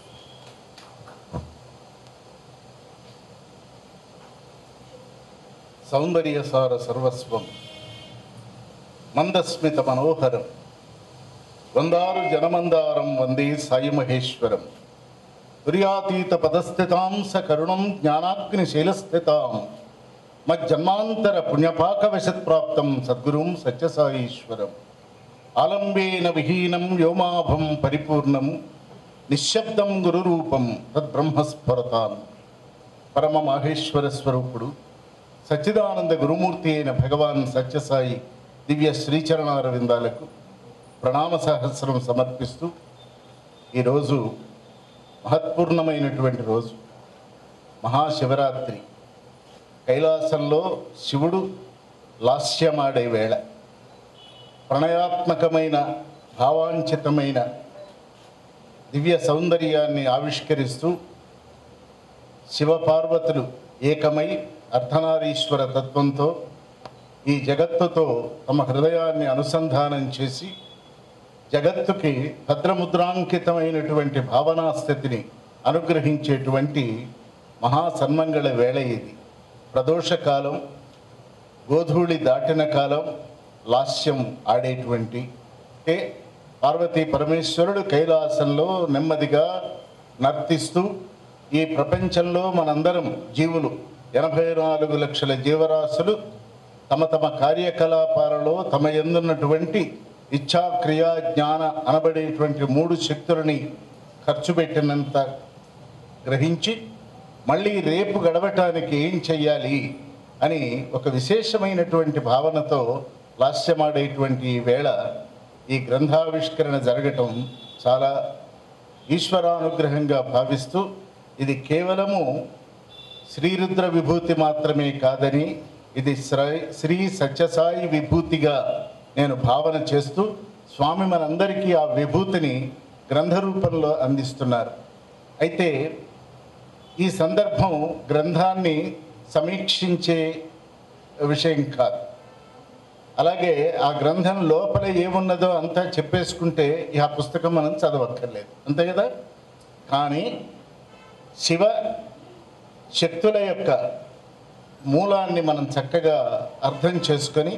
సౌందర్యసార సర్వస్వం మందస్మిత మనోహరం వందారు జనమందారం వందే సాయి మహేశ్వరం తుర్యాతీత పదస్థితాం స కరుణం జ్ఞానాగ్ని శైలస్థితాం మజ్జన్మాంతర పుణ్యపాకవశత్ప్రాప్తం సద్గురుం సత్యసాయీశ్వరం ఆలంబేన విహీనం వ్యోమాభం పరిపూర్ణం నిశ్శబ్దం గురురూపం తద్బ్రహ్మస్ఫురతాం పరమ మాహేశ్వర స్వరూపుడు సచ్చిదానంద గురుమూర్తి అయిన భగవాన్ సత్యసాయి దివ్య శ్రీచరణారవిందాలకు ప్రణామ సహస్రం సమర్పిస్తూ ఈరోజు మహత్పూర్ణమైనటువంటి రోజు మహాశివరాత్రి కైలాసంలో శివుడు లాస్యమాడే వేళ ప్రణయాత్మకమైన భావాంచితమైన దివ్య సౌందర్యాన్ని ఆవిష్కరిస్తూ శివపార్వతులు ఏకమై అర్ధనారీశ్వర తత్వంతో ఈ జగత్తుతో తమ హృదయాన్ని అనుసంధానం చేసి జగత్తుకి భద్రముద్రాంకితమైనటువంటి భావనా స్థితిని అనుగ్రహించేటువంటి మహాసన్మంగళ వేళ ఇది ప్రదోషకాలం గోధూళి దాటిన కాలం లాస్యం ఆడేటువంటి అంటే పార్వతీ పరమేశ్వరుడు కైలాసంలో నెమ్మదిగా నర్తిస్తూ ఈ ప్రపంచంలో మనందరం జీవులు ఎనభై నాలుగు లక్షల జీవరాశులు తమ తమ కార్యకలాపాలలో తమ ఎందున్నటువంటి ఇచ్ఛా క్రియా జ్ఞాన అనబడేటువంటి మూడు శక్తులని ఖర్చు పెట్టినంత గ్రహించి మళ్ళీ రేపు గడవటానికి ఏం చెయ్యాలి అని ఒక విశేషమైనటువంటి భావనతో లాస్యమాడేటువంటి ఈ వేళ ఈ గ్రంథావిష్కరణ జరగటం చాలా ఈశ్వరానుగ్రహంగా భావిస్తూ ఇది కేవలము శ్రీరుద్ర విభూతి మాత్రమే కాదని ఇది శ్రై శ్రీ సత్యసాయి విభూతిగా నేను భావన చేస్తూ స్వామి మనందరికీ ఆ విభూతిని గ్రంథ రూపంలో అందిస్తున్నారు అయితే ఈ సందర్భం గ్రంథాన్ని సమీక్షించే విషయం కాదు అలాగే ఆ గ్రంథం లోపల ఏమున్నదో అంతా చెప్పేసుకుంటే ఈ ఆ పుస్తకం మనం చదవక్కర్లేదు అంతే కదా కానీ శివ శక్తుల యొక్క మూలాన్ని మనం చక్కగా అర్థం చేసుకొని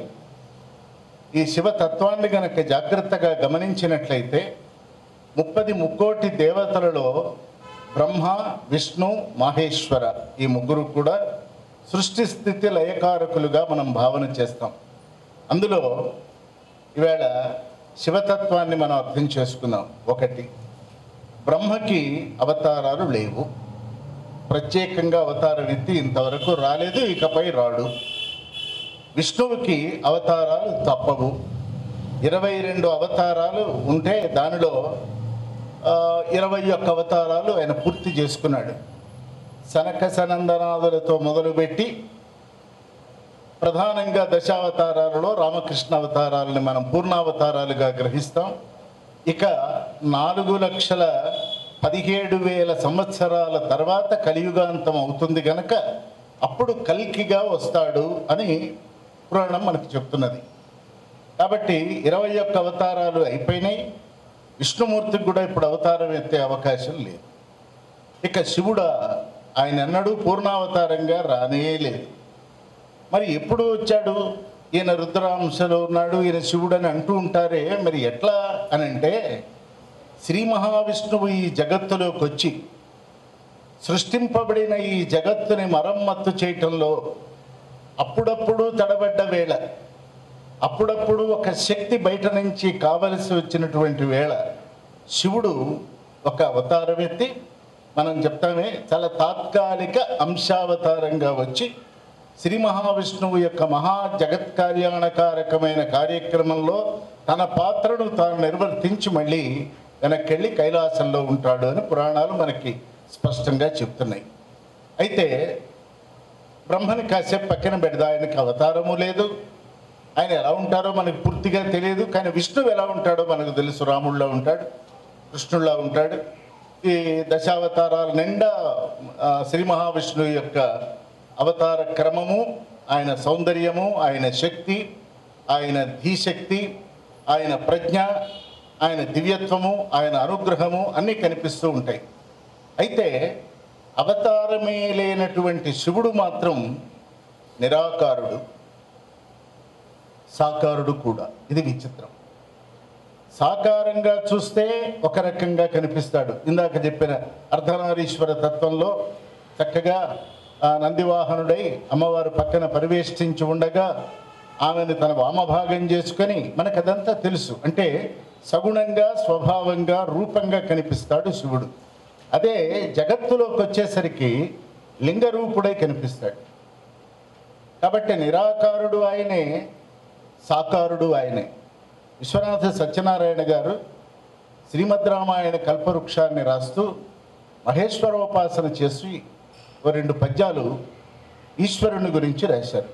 ఈ శివతత్వాన్ని గనక జాగ్రత్తగా గమనించినట్లయితే ముప్పది ముక్కోటి దేవతలలో బ్రహ్మ విష్ణు మహేశ్వర ఈ ముగ్గురు కూడా సృష్టి స్థితి లయకారకులుగా మనం భావన చేస్తాం అందులో ఈవేళ శివతత్వాన్ని మనం అర్థం చేసుకుందాం ఒకటి బ్రహ్మకి అవతారాలు లేవు ప్రత్యేకంగా అవతారం ఎత్తి ఇంతవరకు రాలేదు ఇకపై రాడు విష్ణువుకి అవతారాలు తప్పవు ఇరవై రెండు అవతారాలు ఉంటే దానిలో ఆ, ఇరవై ఒక్క అవతారాలు ఆయన పూర్తి చేసుకున్నాడు సనక సనందనాథులతో మొదలుపెట్టి ప్రధానంగా దశావతారాలలో రామకృష్ణ అవతారాలని మనం పూర్ణావతారాలుగా గ్రహిస్తాం ఇక నాలుగు లక్షల పదిహేడు వేల సంవత్సరాల తర్వాత కలియుగాంతం అవుతుంది గనక అప్పుడు కల్కిగా వస్తాడు అని పురాణం మనకు చెప్తున్నది కాబట్టి ఇరవై ఒక్క అవతారాలు అయిపోయినాయి విష్ణుమూర్తికి కూడా ఇప్పుడు అవతారం ఎత్తే అవకాశం లేదు ఇక శివుడు ఆయన అన్నడు పూర్ణావతారంగా రానే లేదు మరి ఎప్పుడు వచ్చాడు ఈయన రుద్రాంశలో ఉన్నాడు ఈయన శివుడు అని అంటూ ఉంటారే మరి ఎట్లా అని అంటే శ్రీ మహావిష్ణువు ఈ జగత్తులోకి వచ్చి సృష్టింపబడిన ఈ జగత్తుని మరమ్మత్తు చేయటంలో అప్పుడప్పుడు తడబడ్డ వేళ అప్పుడప్పుడు ఒక శక్తి బయట నుంచి కావలసి వచ్చినటువంటి వేళ శివుడు ఒక అవతారం ఎత్తి మనం చెప్తామే చాలా తాత్కాలిక అంశావతారంగా వచ్చి శ్రీ మహావిష్ణువు యొక్క మహా జగత్ కళ్యాణకారకమైన కార్యక్రమంలో తన పాత్రను తాను నిర్వర్తించి మళ్ళీ వెనక్కెళ్ళి కైలాసంలో ఉంటాడు అని పురాణాలు మనకి స్పష్టంగా చెప్తున్నాయి అయితే బ్రహ్మని కాసేపు పక్కన పెడదా ఆయనకి అవతారము లేదు ఆయన ఎలా ఉంటారో మనకు పూర్తిగా తెలియదు కానీ విష్ణువు ఎలా ఉంటాడో మనకు తెలుసు రాముళ్ళ ఉంటాడు కృష్ణుళ్ళ ఉంటాడు ఈ దశావతారాల నిండా ఆ, శ్రీ మహావిష్ణువు యొక్క అవతార క్రమము ఆయన సౌందర్యము ఆయన శక్తి ఆయన ధీశక్తి ఆయన ప్రజ్ఞ ఆయన దివ్యత్వము ఆయన అనుగ్రహము అన్నీ కనిపిస్తూ ఉంటాయి అయితే అవతారమే లేనటువంటి శివుడు మాత్రం నిరాకారుడు సాకారుడు కూడా ఇది విచిత్రం సాకారంగా చూస్తే ఒక రకంగా కనిపిస్తాడు ఇందాక చెప్పిన అర్ధనారీశ్వర తత్వంలో చక్కగా ఆ నందివాహనుడై అమ్మవారు పక్కన పరివేష్టించి ఉండగా ఆమెను తన వామభాగం చేసుకొని మనకు అదంతా తెలుసు అంటే సగుణంగా స్వభావంగా రూపంగా కనిపిస్తాడు శివుడు అదే జగత్తులోకి వచ్చేసరికి లింగరూపుడై కనిపిస్తాడు కాబట్టి నిరాకారుడు ఆయనే సాకారుడు ఆయనే విశ్వనాథ సత్యనారాయణ గారు శ్రీమద్ రామాయణ కల్పవృక్షాన్ని రాస్తూ మహేశ్వరోపాసన చేసి ఓ రెండు పద్యాలు ఈశ్వరుని గురించి రాశారు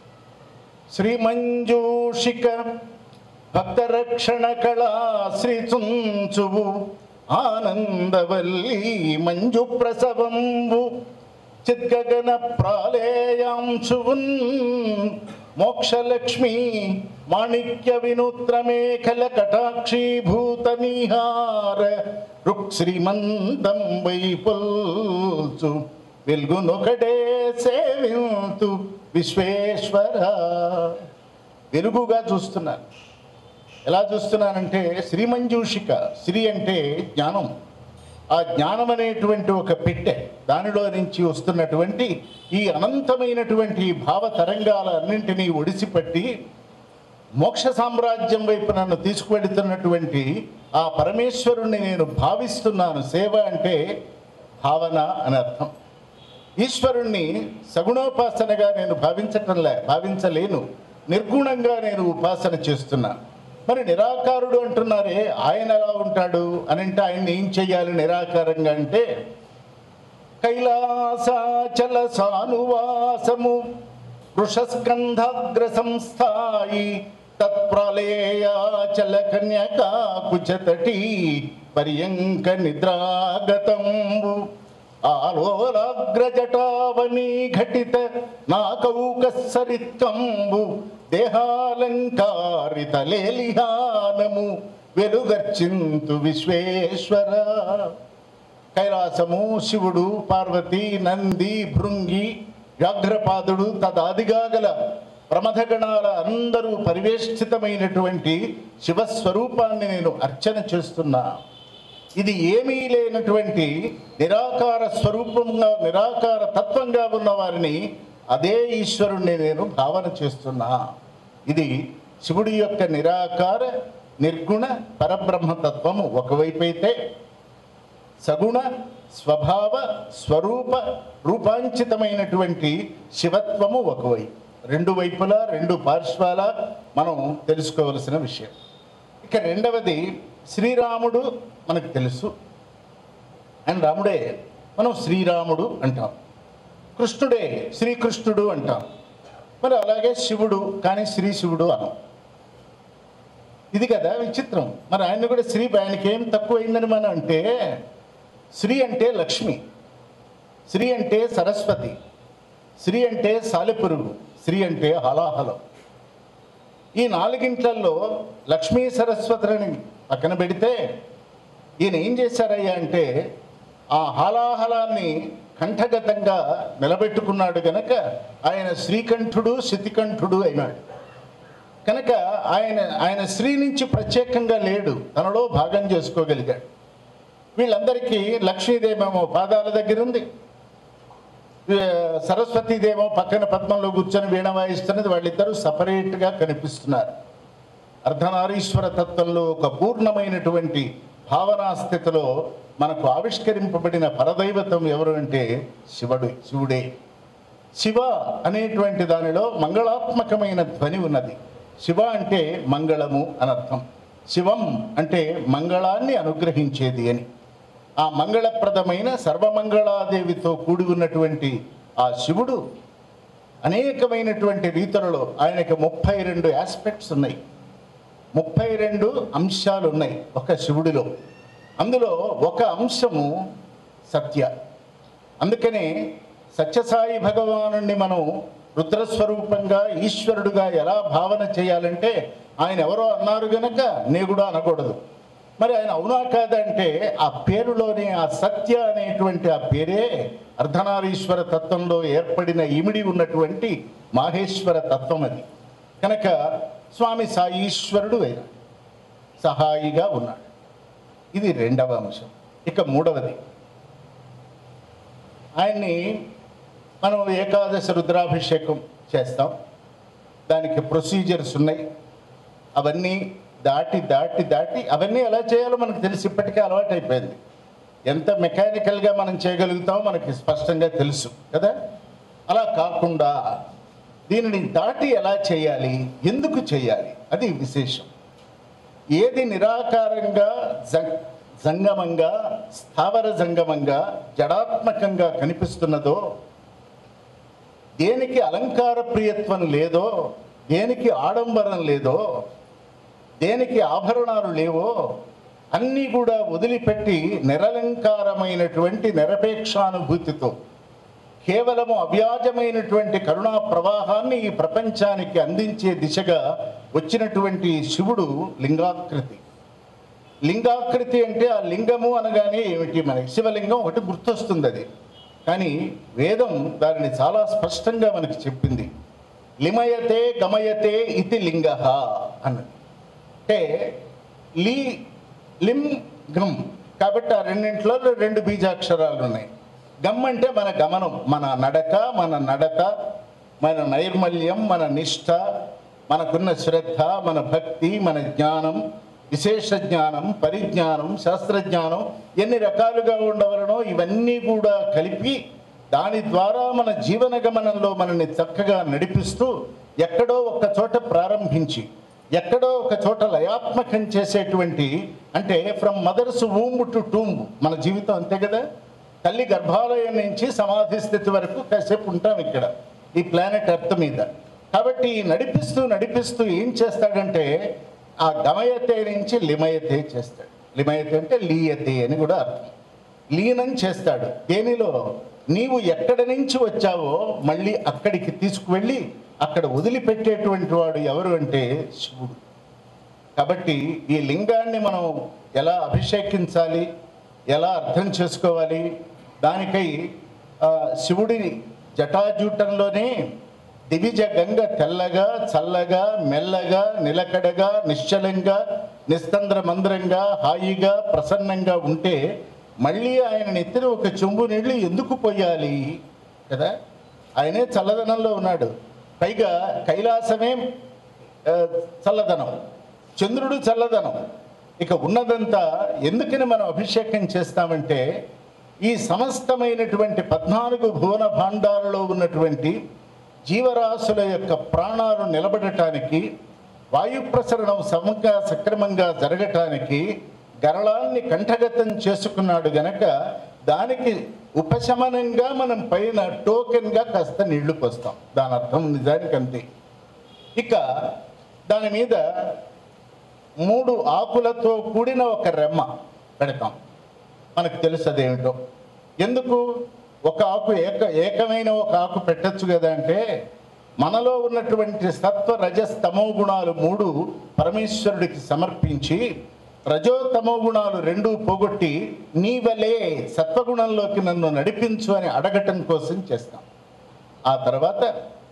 శ్రీమంజూషిక భక్తరక్షణ కళా శ్రీచుంచువు ఆనందవల్లి మంజు ప్రసవంబు చిద్గగన ప్రాళేయాంశువున్ మోక్షలక్ష్మి మాణిక్య వినూత్ర మేఖల కటాక్షీభూత నిహార రుక్ శ్రీమంతం వైపుల్చు వెలుగునొకడే సేవింతు విశ్వేశ్వర వెలుగుగా చూస్తున్నాను ఎలా చూస్తున్నానంటే శ్రీమంజూషిక శ్రీ అంటే జ్ఞానం ఆ జ్ఞానం అనేటువంటి ఒక పెట్టె దానిలో నుంచి వస్తున్నటువంటి ఈ అనంతమైనటువంటి భావ తరంగాల అన్నింటినీ ఒడిసిపట్టి మోక్ష సామ్రాజ్యం వైపు నన్ను తీసుకువెడుతున్నటువంటి ఆ పరమేశ్వరుణ్ణి నేను భావిస్తున్నాను సేవ అంటే భావన అని అర్థం ఈశ్వరుణ్ణి సగుణోపాసనగా నేను భావించటంలే భావించలేను నిర్గుణంగా నేను ఉపాసన చేస్తున్నా మరి నిరాకారుడు అంటున్నారే ఆయన ఎలా ఉంటాడు అని అంటే ఆయన్ని ఏం చెయ్యాలి నిరాకారంగా అంటే కైలాసాచల సానువాసము వృషస్కంధాగ్ర సంస్థాయి తత్ప్రళయాచల కన్యకాకుచతటి పర్యంక నిద్రాగతంబు ఆలోలాగ్రజటావని ఘటిత నాకౌక సరిత్కంబు దేహాలంకారిత లేలిహానము వెలుగర్చింతు విశ్వేశ్వర కైలాసము శివుడు పార్వతి నంది భృంగి వ్యాఘ్రపాదుడు తదాదిగా గల ప్రమథగణాల అందరూ పరివేష్టితమైనటువంటి శివస్వరూపాన్ని నేను అర్చన చేస్తున్నా ఇది ఏమీ లేనటువంటి నిరాకార స్వరూపంగా నిరాకార తత్వంగా ఉన్న వారిని అదే ఈశ్వరుణ్ణి నేను భావన చేస్తున్నా ఇది శివుడి యొక్క నిరాకార నిర్గుణ పరబ్రహ్మతత్వము ఒకవైపు అయితే సగుణ స్వభావ స్వరూప రూపాంచితమైనటువంటి శివత్వము ఒకవైపు రెండు వైపులా రెండు పార్శ్వాల మనం తెలుసుకోవలసిన విషయం ఇక రెండవది శ్రీరాముడు మనకు తెలుసు ఆయన రాముడే మనం శ్రీరాముడు అంటాం కృష్ణుడే శ్రీకృష్ణుడు అంటాం మరి అలాగే శివుడు కానీ శ్రీ శివుడు అనం ఇది కదా విచిత్రం మరి ఆయన కూడా శ్రీ ఆయనకి ఏం తక్కువైందని మనం అంటే శ్రీ అంటే లక్ష్మి శ్రీ అంటే సరస్వతి శ్రీ అంటే సాలెపురుగు శ్రీ అంటే హలాహలం ఈ నాలుగింట్లలో లక్ష్మీ సరస్వతులని పక్కన పెడితే ఈయన ఏం చేశారయ్యా అంటే ఆ హాలాహలాన్ని కంఠగతంగా నిలబెట్టుకున్నాడు గనక ఆయన శ్రీకంఠుడు శితికంఠుడు అయినాడు కనుక ఆయన ఆయన స్త్రీ నుంచి ప్రత్యేకంగా లేడు తనలో భాగం చేసుకోగలిగాడు వీళ్ళందరికీ లక్ష్మీదేవేమో పాదాల దగ్గర ఉంది ఏ, సరస్వతీదేమో పక్కన పద్మంలో కూర్చొని వీణ వాయిస్తున్నది వాళ్ళిద్దరూ సపరేట్గా కనిపిస్తున్నారు అర్ధనారీశ్వర తత్వంలో ఒక పూర్ణమైనటువంటి భావనా స్థితిలో మనకు ఆవిష్కరింపబడిన పరదైవతం ఎవరు అంటే శివుడు శివుడే శివ అనేటువంటి దానిలో మంగళాత్మకమైన ధ్వని ఉన్నది శివ అంటే మంగళము అనర్థం శివం అంటే మంగళాన్ని అనుగ్రహించేది అని ఆ మంగళప్రదమైన సర్వమంగళాదేవితో కూడి ఉన్నటువంటి ఆ శివుడు అనేకమైనటువంటి రీతులలో ఆయనకి ముప్పై రెండు ఆస్పెక్ట్స్ ఉన్నాయి ముప్పై రెండు అంశాలు ఉన్నాయి ఒక శివుడిలో అందులో ఒక అంశము సత్య అందుకనే సత్యసాయి భగవానుణ్ణి మనం రుద్రస్వరూపంగా ఈశ్వరుడుగా ఎలా భావన చేయాలంటే ఆయన ఎవరో అన్నారు గనక నే కూడా అనకూడదు మరి ఆయన అవునా కాదంటే ఆ పేరులోని ఆ సత్య అనేటువంటి ఆ పేరే అర్ధనారీశ్వర తత్వంలో ఏర్పడిన ఇమిడి ఉన్నటువంటి మాహేశ్వర తత్వం అది కనుక స్వామి సాయీశ్వరుడు అయినాడు సహాయిగా ఉన్నాడు ఇది రెండవ అంశం ఇక మూడవది ఆయన్ని మనం ఏకాదశ రుద్రాభిషేకం చేస్తాం దానికి ప్రొసీజర్స్ ఉన్నాయి అవన్నీ దాటి దాటి దాటి అవన్నీ ఎలా చేయాలో మనకు తెలిసి ఇప్పటికే అలవాటు అయిపోయింది ఎంత మెకానికల్గా మనం చేయగలుగుతామో మనకి స్పష్టంగా తెలుసు కదా అలా కాకుండా దీనిని దాటి ఎలా చేయాలి ఎందుకు చేయాలి అది విశేషం ఏది నిరాకారంగా జ- జంగమంగా స్థావర జంగమంగా జడాత్మకంగా కనిపిస్తున్నదో దేనికి అలంకార ప్రియత్వం లేదో దేనికి ఆడంబరం లేదో దేనికి ఆభరణాలు లేవో అన్నీ కూడా వదిలిపెట్టి నిరలంకారమైనటువంటి నిరపేక్షానుభూతితో కేవలము అవ్యాజమైనటువంటి కరుణా ప్రవాహాన్ని ఈ ప్రపంచానికి అందించే దిశగా వచ్చినటువంటి శివుడు లింగాకృతి లింగాకృతి అంటే ఆ లింగము అనగానే ఏమిటి మనకి శివలింగం ఒకటి గుర్తొస్తుంది అది కానీ వేదం దానిని చాలా స్పష్టంగా మనకి చెప్పింది లిమయతే గమయతే ఇతి లింగ అన్నది అంటే లీ లిం గమ్ కాబట్టి ఆ రెండింటిలో రెండు బీజాక్షరాలు ఉన్నాయి గమ్ అంటే మన గమనం మన నడక మన నడత మన నైర్మల్యం మన నిష్ఠ మనకున్న శ్రద్ధ మన భక్తి మన జ్ఞానం విశేష జ్ఞానం పరిజ్ఞానం శాస్త్రజ్ఞానం ఎన్ని రకాలుగా ఉండవలనో ఇవన్నీ కూడా కలిపి దాని ద్వారా మన జీవన గమనంలో మనల్ని చక్కగా నడిపిస్తూ ఎక్కడో ఒక చోట ప్రారంభించి ఎక్కడో ఒక చోట లయాత్మకం చేసేటువంటి అంటే from mother's womb to tomb మన జీవితం అంతే కదా తల్లి గర్భాలయం నుంచి సమాధి స్థితి వరకు కాసేపు ఉంటాం ఇక్కడ ఈ ప్లానెట్ ఎర్త్ మీద కాబట్టి ఈ నడిపిస్తూ నడిపిస్తూ ఏం చేస్తాడంటే ఆ గమయతే నుంచి లిమయతే చేస్తాడు లిమయతే అంటే లీయతే అని కూడా అర్థం లీనం చేస్తాడు దేనిలో నీవు ఎక్కడి నుంచి వచ్చావో మళ్ళీ అక్కడికి తీసుకువెళ్ళి అక్కడ వదిలిపెట్టేటువంటి వాడు ఎవరు అంటే శివుడు కాబట్టి ఈ లింగాన్ని మనం ఎలా అభిషేకించాలి ఎలా అర్థం చేసుకోవాలి దానికై ఆ, శివుడి జటాజూటంలోనే దివిజ గంగ తెల్లగా చల్లగా మెల్లగా నిలకడగా నిశ్చలంగా నిస్తంద్ర మంద్రంగా హాయిగా ప్రసన్నంగా ఉంటే మళ్ళీ ఆయన నెత్తిన ఒక చెంబు నీళ్లు ఎందుకు పోయాలి కదా ఆయనే చల్లదనంలో ఉన్నాడు పైగా కైలాసమే ఆ, చల్లదనం చంద్రుడు చల్లదనం ఇక ఉన్నదంతా ఎందుకని మనం అభిషేకం చేస్తామంటే ఈ సమస్తమైనటువంటి పద్నాలుగు భువన భాండాలలో ఉన్నటువంటి జీవరాశుల యొక్క ప్రాణాలు నిలబడటానికి వాయు ప్రసరణం సమగ్గా సక్రమంగా జరగటానికి గరళాన్ని కంఠగతం చేసుకున్నాడు గనక దానికి ఉపశమనంగా మనం పైన టోకెన్గా కాస్త నీళ్లు పోస్తాం దాని అర్థం నిజానికి అంతే ఇక దాని మీద మూడు ఆకులతో కూడిన ఒక రెమ్మ పెడతాం మనకు తెలుసు అదేమిటో ఎందుకు ఒక ఆకు ఏక ఏకమైన ఒక ఆకు పెట్టచ్చు కదా అంటే మనలో ఉన్నటువంటి సత్వ రజస్ తమో గుణాలు మూడు పరమేశ్వరుడికి సమర్పించి రజో తమో గుణాలు రెండు పోగొట్టి నీ వలే సత్వగుణంలోకి నన్ను నడిపించు అని అడగటం కోసం చేస్తాం ఆ తర్వాత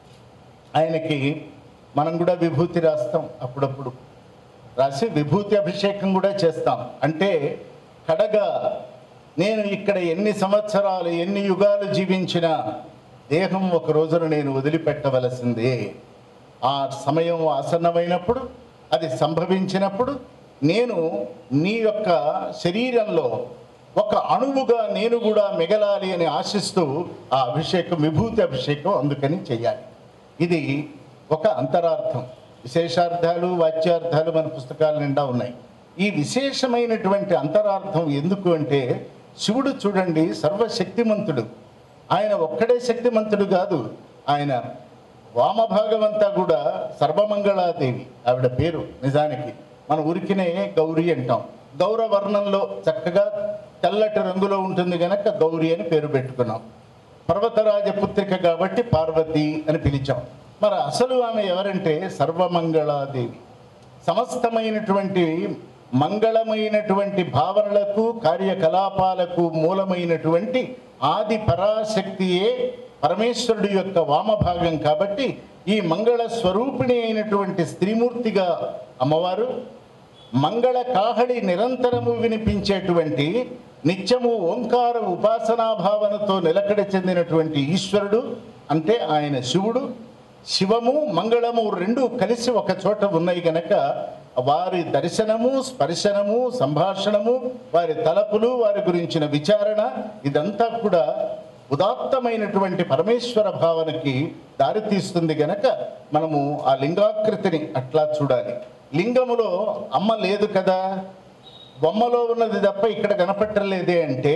ఆయనకి మనం కూడా విభూతి రాస్తాం అప్పుడప్పుడు రాసి విభూతి అభిషేకం కూడా చేస్తాం అంటే కడగా నేను ఇక్కడ ఎన్ని సంవత్సరాలు ఎన్ని యుగాలు జీవించినా దేహం ఒక రోజున నేను వదిలిపెట్టవలసిందే ఆ సమయం ఆసన్నమైనప్పుడు అది సంభవించినప్పుడు నేను నీ యొక్క శరీరంలో ఒక అణువుగా నేను కూడా మిగలాలి అని ఆశిస్తూ ఆ అభిషేకం విభూతి అభిషేకం అందుకని చేయాలి ఇది ఒక అంతరార్థం విశేషార్థాలు వాచ్యార్థాలు మన పుస్తకాల నిండా ఉన్నాయి ఈ విశేషమైనటువంటి అంతరార్థం ఎందుకు అంటే శివుడు చూడండి సర్వశక్తిమంతుడు ఆయన ఒక్కడే శక్తిమంతుడు కాదు ఆయన వామభాగం అంతా కూడా సర్వమంగళాదేవి ఆవిడ పేరు నిజానికి మన ఉరికినే గౌరీ అంటాం గౌరవర్ణంలో చక్కగా తెల్లటి రంగులో ఉంటుంది గనక గౌరీ అని పేరు పెట్టుకున్నాం పర్వతరాజ పుత్రిక కాబట్టి పార్వతి అని పిలిచాం మరి అసలు ఆమె ఎవరంటే సర్వమంగళాదేవి సమస్తమైనటువంటి మంగళమైనటువంటి భావనలకు కార్యకలాపాలకు మూలమైనటువంటి ఆది పరాశక్తియే పరమేశ్వరుడి యొక్క వామభాగం కాబట్టి ఈ మంగళ స్వరూపిణి అయినటువంటి స్త్రీమూర్తిగా అమ్మవారు మంగళ కాహళి నిరంతరము వినిపించేటువంటి నిత్యము ఓంకార ఉపాసనా భావనతో నిలకడ చెందినటువంటి ఈశ్వరుడు అంటే ఆయన శివుడు శివము మంగళము రెండు కలిసి ఒక చోట ఉన్నాయి గనక వారి దర్శనము స్పర్శనము సంభాషణము వారి తలపులు వారి గురించిన విచారణ ఇదంతా కూడా ఉదాత్తమైనటువంటి పరమేశ్వర భావనకి దారితీస్తుంది గనక మనము ఆ లింగాకృతిని అట్లా చూడాలి లింగములో అమ్మ లేదు కదా బొమ్మలో ఉన్నది తప్ప ఇక్కడ కనపట్టలేదే అంటే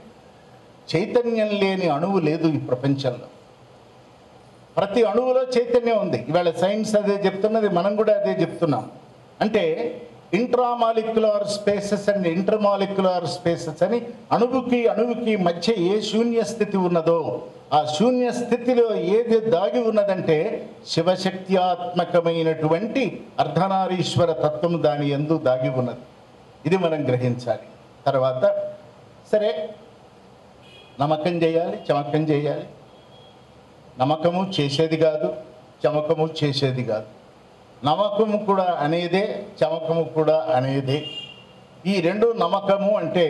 చైతన్యం లేని అణువు లేదు ఈ ప్రపంచంలో ప్రతి అణువులో చైతన్యం ఉంది ఇవాళ సైన్స్ అదే చెప్తున్నది మనం కూడా అదే చెప్తున్నాం అంటే intramolecular spaces and intermolecular spaces అని అణువుకి అణువుకి మధ్య ఏ శూన్య స్థితి ఉన్నదో ఆ శూన్య స్థితిలో ఏది దాగి ఉన్నదంటే శివశక్త్యాత్మకమైనటువంటి అర్ధనారీశ్వర తత్వం దాని ఎందు దాగి ఉన్నది ఇది మనం గ్రహించాలి తర్వాత సరే నమ్మకం చేయాలి చమకం చేయాలి నమ్మకము చేసేది కాదు చమకము చేసేది కాదు నమ్మకము కూడా అనేదే చమకము కూడా అనేదే ఈ రెండు నమ్మకము అంటే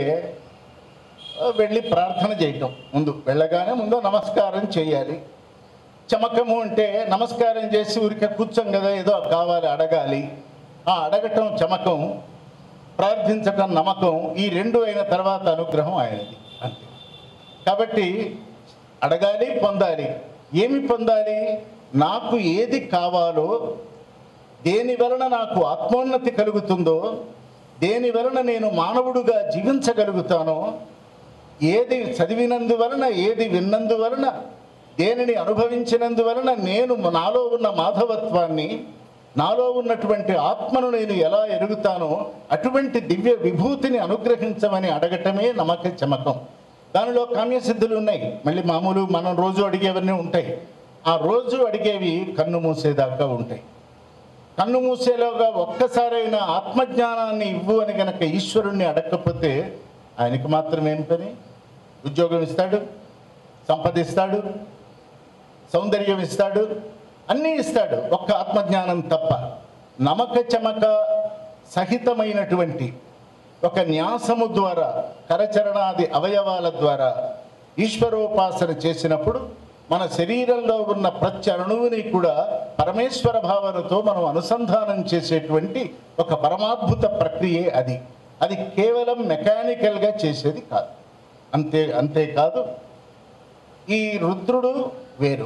ఆ, వెళ్ళి ప్రార్థన చేయటం ముందు వెళ్ళగానే ముందు నమస్కారం చేయాలి చమకము అంటే నమస్కారం చేసి ఊరికే కూర్చోం కదా ఏదో కావాలి అడగాలి ఆ అడగటం చమకం ప్రార్థించటం నమ్మకం ఈ రెండు అయిన తర్వాత అనుగ్రహం ఆయనది అంతే కాబట్టి అడగాలి పొందాలి ఏమి పొందాలి నాకు ఏది కావాలో దేని వలన నాకు ఆత్మోన్నతి కలుగుతుందో దేని వలన నేను మానవుడుగా జీవించగలుగుతానో ఏది చదివినందువలన ఏది విన్నందువలన దేనిని అనుభవించినందువలన నేను నాలో ఉన్న మాధవత్వాన్ని నాలో ఉన్నటువంటి ఆత్మను నేను ఎలా ఎరుగుతానో అటువంటి దివ్య విభూతిని అనుగ్రహించమని అడగటమే నమ్మక చమకం దానిలో కామ్యసిద్ధులు ఉన్నాయి మళ్ళీ మామూలు మనం రోజు అడిగేవన్నీ ఉంటాయి ఆ రోజు అడిగేవి కన్ను మూసేదాకా ఉంటాయి కన్ను మూసేలోగా ఒక్కసారైనా ఆత్మజ్ఞానాన్ని ఇవ్వు అని గనక ఈశ్వరుణ్ణి అడగకపోతే ఆయనకి మాత్రం ఏం పని ఉద్యోగం ఇస్తాడు సంపద ఇస్తాడు సౌందర్యం ఇస్తాడు అన్నీ ఇస్తాడు ఒక్క ఆత్మజ్ఞానం తప్ప నమక చమక సహితమైనటువంటి ఒక న్యాసము ద్వారా కరచరణాది అవయవాల ద్వారా ఈశ్వరోపాసన చేసినప్పుడు మన శరీరంలో ఉన్న ప్రతి అణువుని కూడా పరమేశ్వర భావనతో మనం అనుసంధానం చేసేటువంటి ఒక పరమాద్భుత ప్రక్రియే అది అది కేవలం మెకానికల్గా చేసేది కాదు అంతే అంతేకాదు ఈ రుద్రుడు వేరు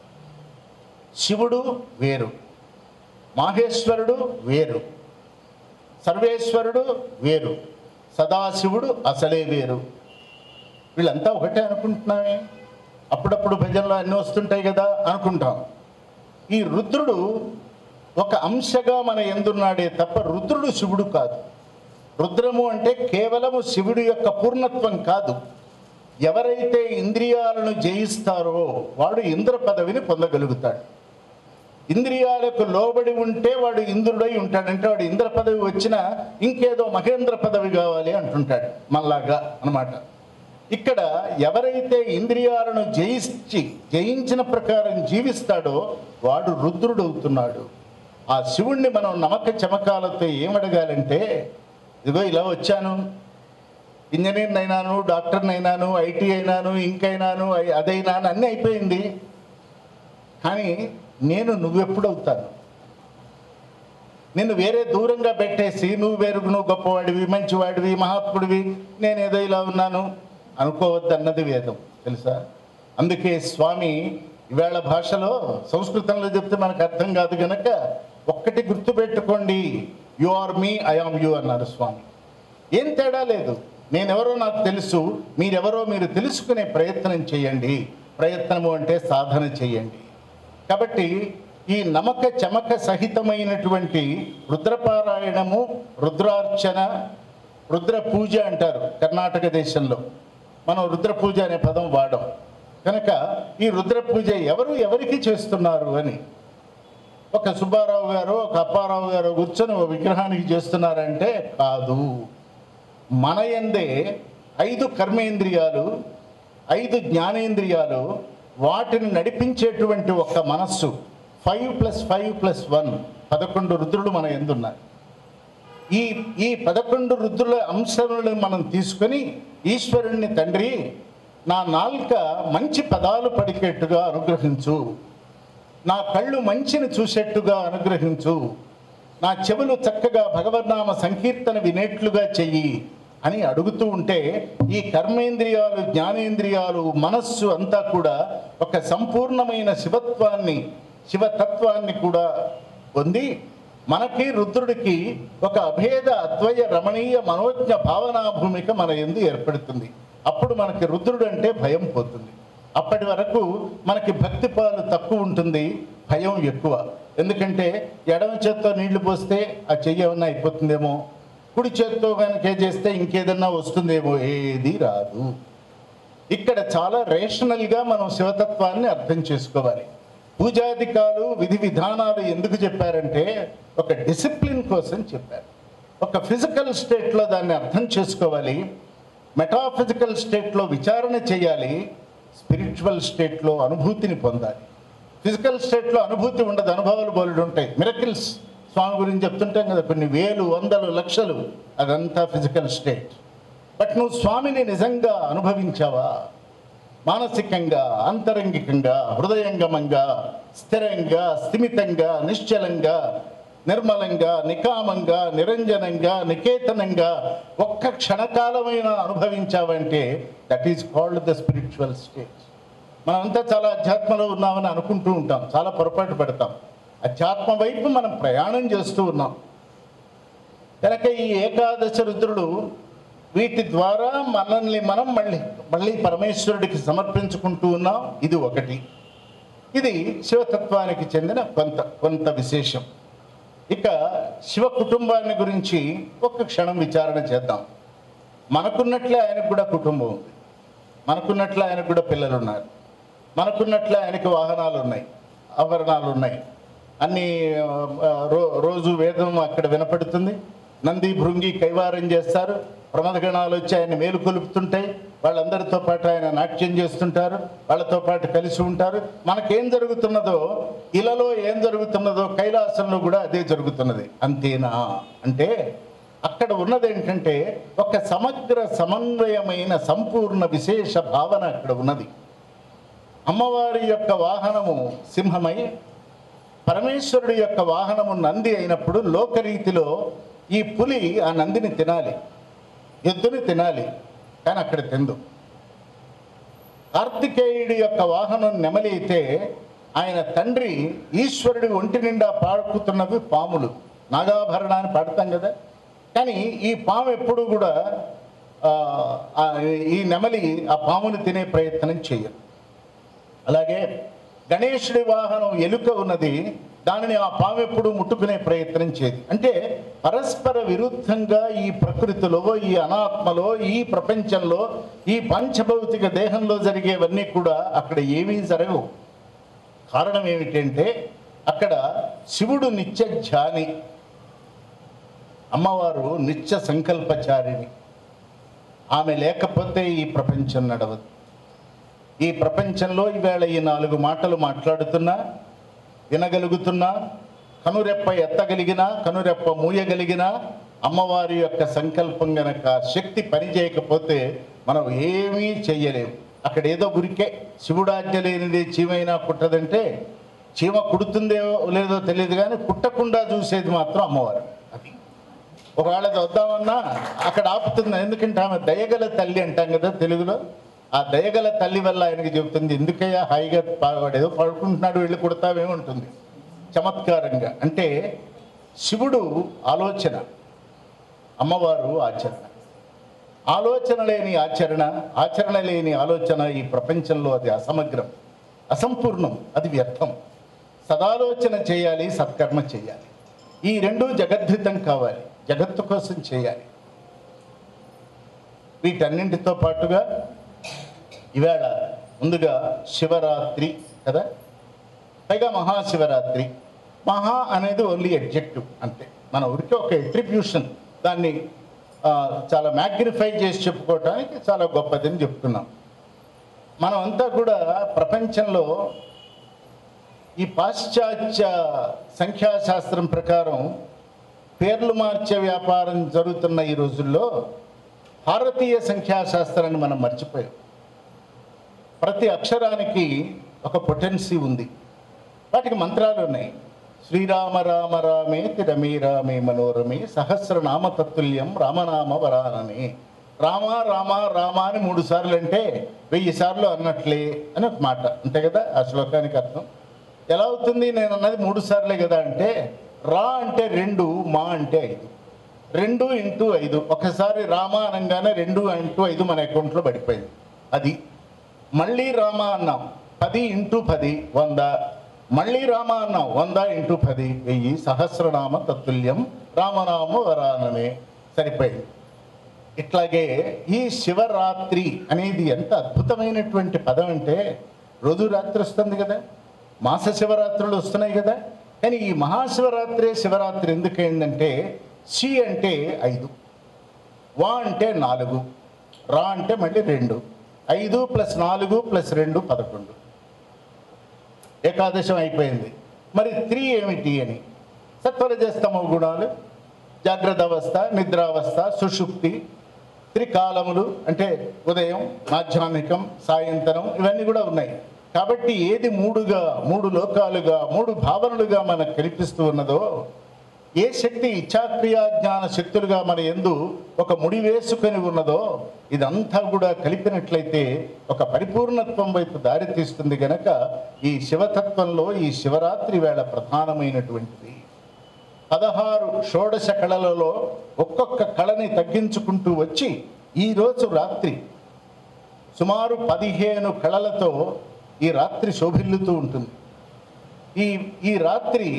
శివుడు వేరు మాహేశ్వరుడు వేరు సర్వేశ్వరుడు వేరు సదాశివుడు అసలే వేరు వీళ్ళంతా ఒకటే అనుకుంటున్నామే అప్పుడప్పుడు భజనలో అన్నీ వస్తుంటాయి కదా అనుకుంటాం ఈ రుద్రుడు ఒక అంశగా మన ఎందున్నాడే తప్ప రుద్రుడు శివుడు కాదు రుద్రము అంటే కేవలము శివుడి యొక్క పూర్ణత్వం కాదు ఎవరైతే ఇంద్రియాలను జయిస్తారో వాడు ఇంద్ర పదవిని పొందగలుగుతాడు ఇంద్రియాలకు లోబడి ఉంటే వాడు ఇంద్రుడై ఉంటాడంటే వాడు ఇంద్ర పదవి వచ్చినా ఇంకేదో మహేంద్ర పదవి కావాలి అంటుంటాడు మళ్ళాగా అన్నమాట ఇక్కడ ఎవరైతే ఇంద్రియాలను జయించి జయించిన ప్రకారం జీవిస్తాడో వాడు రుద్రుడు అవుతున్నాడు ఆ శివుణ్ణి మనం నమ్మక చమకాలతో ఏమడగాలంటే ఇదిగో ఇలా వచ్చాను ఇంజనీర్ని అయినాను డాక్టర్ని అయినాను ఐటీ అయినాను ఇంకైనాను అయి- అదైనాను అన్నీ అయిపోయింది కానీ నేను నువ్వెప్పుడవుతాను నిన్ను వేరే దూరంగా పెట్టేసి నువ్వు వేరు నువ్వు గొప్పవాడివి మంచివాడివి మహాత్ముడివి నేనేదో ఇలా ఉన్నాను అనుకోవద్దు అన్నది వేదం తెలుసా అందుకే స్వామి ఈవేళ భాషలో సంస్కృతంలో చెప్తే మనకు అర్థం కాదు గనక ఒక్కటి గుర్తుపెట్టుకోండి you are me I am you అన్నారు స్వామి ఏం తేడా లేదు నేనెవరో నాకు తెలుసు మీరెవరో మీరు తెలుసుకునే ప్రయత్నం చేయండి ప్రయత్నము అంటే సాధన చేయండి కాబట్టి ఈ నమక చమక సహితమైనటువంటి రుద్రపారాయణము రుద్రార్చన రుద్ర పూజ అంటారు కర్ణాటక దేశంలో మనం రుద్ర పూజ అనే పదం వాడం కనుక ఈ రుద్ర పూజ ఎవరు ఎవరికి చేస్తున్నారు అని ఒక సుబ్బారావు గారు ఒక అప్పారావు గారు కూర్చొని ఒక విగ్రహానికి చేస్తున్నారంటే కాదు మన యందే ఐదు కర్మేంద్రియాలు ఐదు జ్ఞానేంద్రియాలు వాటిని నడిపించేటువంటి ఒక మనస్సు five plus five plus one పదకొండు రుద్రులు మన ఎందున్నారు ఈ ఈ పదకొండు రుద్రుల అంశాలను మనం తీసుకొని ఈశ్వరుణ్ణి తండ్రి నా నాల్క మంచి పదాలు పడికేట్టుగా అనుగ్రహించు నా కళ్ళు మంచిని చూసేట్టుగా అనుగ్రహించు నా చెవులు చక్కగా భగవన్నామ సంకీర్తన వినేట్లుగా చెయ్యి అని అడుగుతూ ఉంటే ఈ కర్మేంద్రియాలు జ్ఞానేంద్రియాలు మనస్సు అంతా కూడా ఒక సంపూర్ణమైన శివత్వాన్ని శివతత్వాన్ని కూడా పొంది మనకి రుద్రుడికి ఒక అభేద అద్వయ రమణీయ మనోజ్ఞ భావనా భూమిక మన ఎందు ఏర్పడుతుంది అప్పుడు మనకి రుద్రుడు అంటే భయం పోతుంది అప్పటి వరకు మనకి భక్తి పాలు తక్కువ ఉంటుంది భయం ఎక్కువ ఎందుకంటే ఎడమ చేత్తో నీళ్లు పోస్తే ఆ చెయ్యి ఏమన్నా అయిపోతుందేమో కుడి చేత్తో కనుక చేస్తే ఇంకేదన్నా వస్తుందేమో ఏది రాదు ఇక్కడ చాలా రేషనల్గా మనం శివతత్వాన్ని అర్థం చేసుకోవాలి పూజాధికాలు విధి విధానాలు ఎందుకు చెప్పారంటే ఒక డిసిప్లిన్ కోసం చెప్పారు ఒక ఫిజికల్ స్టేట్లో దాన్ని అర్థం చేసుకోవాలి మెటాఫిజికల్ స్టేట్లో విచారణ చేయాలి స్పిరిచువల్ స్టేట్లో అనుభూతిని పొందాలి ఫిజికల్ స్టేట్లో అనుభూతి ఉండదు అనుభవాలు బోలుడు ఉంటాయి మిరకిల్స్ స్వామి గురించి చెప్తుంటాం కదా కొన్ని వేలు వందలు లక్షలు అదంతా ఫిజికల్ స్టేట్ బట్ నువ్వు స్వామిని నిజంగా అనుభవించావా మానసికంగా అంతరంగికంగా హృదయంగమంగా స్థిరంగా స్థిమితంగా నిశ్చలంగా నిర్మలంగా నికామంగా నిరంజనంగా నికేతనంగా ఒక్క క్షణకాలమైన అనుభవించావంటే that is called the spiritual state మనమంతా చాలా అధ్యాత్మలో ఉన్నామని అనుకుంటూ ఉంటాం చాలా పొరపాటు పడతాం అధ్యాత్మ వైపు మనం ప్రయాణం చేస్తూ ఉన్నాం కనుక ఈ ఏకాదశ రుద్రుడు వీటి ద్వారా మనల్ని మనం మళ్ళీ మళ్ళీ పరమేశ్వరుడికి సమర్పించుకుంటూ ఉన్నాం ఇది ఒకటి ఇది శివతత్వానికి చెందిన కొంత కొంత విశేషం ఇక శివ కుటుంబాన్ని గురించి ఒక్క క్షణం విచారణ చేద్దాం మనకున్నట్లే ఆయనకు కూడా కుటుంబం ఉంది మనకున్నట్లే ఆయనకు కూడా పిల్లలు ఉన్నారు మనకున్నట్లే ఆయనకు వాహనాలు ఉన్నాయి ఆభరణాలు ఉన్నాయి అన్ని ఆ, రో రోజు వేదం అక్కడ వినపడుతుంది నంది భృంగి కైవారం చేస్తారు ప్రమదగణాలు వచ్చి ఆయన మేలు కొలుపుతుంటాయి వాళ్ళందరితో పాటు ఆయన నాట్యం చేస్తుంటారు వాళ్ళతో పాటు కలిసి ఉంటారు మనకేం జరుగుతున్నదో ఇలాలో ఏం జరుగుతున్నదో కైలాసంలో కూడా అదే జరుగుతున్నది అంతేనా అంటే అక్కడ ఉన్నది ఏంటంటే ఒక సమగ్ర సమన్వయమైన సంపూర్ణ విశేష భావన అక్కడ ఉన్నది అమ్మవారి యొక్క వాహనము సింహమై పరమేశ్వరుడి యొక్క వాహనము నంది అయినప్పుడు లోకరీతిలో ఈ పులి ఆ నందిని తినాలి ఎద్దుని తినాలి కానీ అక్కడ తిందు కార్తికేయుడి యొక్క వాహనం నెమలి అయితే ఆయన తండ్రి ఈశ్వరుడి ఒంటి నిండా పాడుకుతున్నవి పాములు నాగాభరణాన్ని పాడతాం కదా కానీ ఈ పాము ఎప్పుడు కూడా ఆ, ఆ, ఈ నెమలి ఆ పాముని తినే ప్రయత్నం చేయదు అలాగే గణేశుడి వాహనం ఎలుక ఉన్నది దానిని ఆ పాము ఎప్పుడు ముట్టుకునే ప్రయత్నం చేయదు అంటే పరస్పర విరుద్ధంగా ఈ ప్రకృతిలో ఈ అనాత్మలో ఈ ప్రపంచంలో ఈ పంచభౌతిక దేహంలో జరిగేవన్నీ కూడా అక్కడ ఏమీ జరగవు కారణం ఏమిటంటే అక్కడ శివుడు నిత్య ధ్యాని అమ్మవారు నిత్య సంకల్పచారిణి ఆమె లేకపోతే ఈ ప్రపంచం నడవదు ఈ ప్రపంచంలో ఈవేళ ఈ నాలుగు మాటలు మాట్లాడుతున్నా వినగలుగుతున్నా కనురెప్ప ఎత్తగలిగినా కనురెప్ప మూయగలిగినా అమ్మవారి యొక్క సంకల్పం గనక శక్తి పనిచేయకపోతే మనం ఏమీ చెయ్యలేము అక్కడ ఏదో గురికే శివుడాజ్ఞ లేనిది చీమైనా కుట్టదంటే చీమ కుడుతుందో లేదో తెలియదు కానీ కుట్టకుండా చూసేది మాత్రం అమ్మవారు అది ఒకవేళ వద్దామన్నా అక్కడ ఆపుతుంది ఎందుకంటే ఆమె దయగల తల్లి అంటాం కదా తెలుగులో ఆ దయగల తల్లి వల్ల ఆయనకి చెబుతుంది ఎందుకయ్యా హాయిగా పా- వాడు ఏదో పడుకుంటున్నాడు వెళ్ళి కుడతావేముంటుంది చమత్కారంగా అంటే శివుడు ఆలోచన అమ్మవారు ఆచరణ ఆలోచన లేని ఆచరణ ఆచరణ లేని ఆలోచన ఈ ప్రపంచంలో అది అసమగ్రం అసంపూర్ణం అది వ్యర్థం సదాలోచన చేయాలి సత్కర్మ చేయాలి ఈ రెండు జగద్ధితం కావాలి జగత్తు కోసం చేయాలి వీటన్నింటితో పాటుగా ఇవాళ ముందుగా శివరాత్రి కదా పైగా మహాశివరాత్రి మహా అనేది ఓన్లీ ఎడ్జెక్టివ్ అంతే మన ఊరికి ఒక ఎట్రిబ్యూషన్ దాన్ని ఆ, చాలా మ్యాగ్నిఫై చేసి చెప్పుకోవటానికి చాలా గొప్పదని చెప్తున్నాం మనం అంతా కూడా ప్రపంచంలో ఈ పాశ్చాత్య సంఖ్యాశాస్త్రం ప్రకారం పేర్లు మార్చే వ్యాపారం జరుగుతున్న ఈ రోజుల్లో భారతీయ సంఖ్యాశాస్త్రాన్ని మనం మర్చిపోయాం ప్రతి అక్షరానికి ఒక పొటెన్సీ ఉంది వాటికి మంత్రాలు ఉన్నాయి శ్రీరామ రామ రామే రమే రామే మనోరమే సహస్రనామ తత్తుల్యం రామనామ వరానని రామ రామ రామ అని మూడు సార్లు అంటే వెయ్యి సార్లు అన్నట్లే అని ఒక మాట అంతే కదా ఆ శ్లోకానికి అర్థం ఎలా అవుతుంది నేను అన్నది మూడు సార్లే కదా అంటే రా అంటే రెండు మా అంటే ఐదు రెండు ఇంటూ ఐదు ఒకసారి రామ అనగానే రెండు ఇంటూ ఐదు మన అకౌంట్లో పడిపోయింది అది మళ్ళీ రామ అన్నాం పది ఇంటూ పది వంద మళ్ళీ రామ అన్నాం వంద ఇంటూ పది వెయ్యి సహస్రనామ తత్తుల్యం రామనామ వరాననే సరిపోయింది ఇట్లాగే ఈ శివరాత్రి అనేది ఎంత అద్భుతమైనటువంటి పదం అంటే రోజు రాత్రి వస్తుంది కదా మాస శివరాత్రులు వస్తున్నాయి కదా కానీ ఈ మహాశివరాత్రి శివరాత్రి ఎందుకైందంటే సి అంటే ఐదు వా అంటే నాలుగు రా అంటే మళ్ళీ రెండు ఐదు ప్లస్ నాలుగు ప్లస్ రెండు పదకొండు ఏకాదశం అయిపోయింది మరి త్రీ ఏమిటి అని సత్వరజస్తమో గుణాలు జాగ్రత్త అవస్థ నిద్రావస్థ సుషుప్తి త్రికాలములు అంటే ఉదయం మాధ్యాహ్నికం సాయంత్రం ఇవన్నీ కూడా ఉన్నాయి కాబట్టి ఏది మూడుగా మూడు లోకాలుగా మూడు భావనలుగా మనకు కనిపిస్తూ ఉన్నదో ఏ శక్తి ఇచ్చాక్రియా జ్ఞాన శక్తులుగా మన ఎందు ఒక ముడి వేసుకొని ఉన్నదో ఇదంతా కూడా కలిపినట్లయితే ఒక పరిపూర్ణత్వం వైపు దారి తీస్తుంది గనక ఈ శివతత్వంలో ఈ శివరాత్రి వేళ ప్రధానమైనటువంటిది పదహారు షోడశ కళలలో ఒక్కొక్క కళని తగ్గించుకుంటూ వచ్చి ఈరోజు రాత్రి సుమారు పదిహేను కళలతో ఈ రాత్రి శోభిల్లుతూ ఉంటుంది ఈ ఈ రాత్రి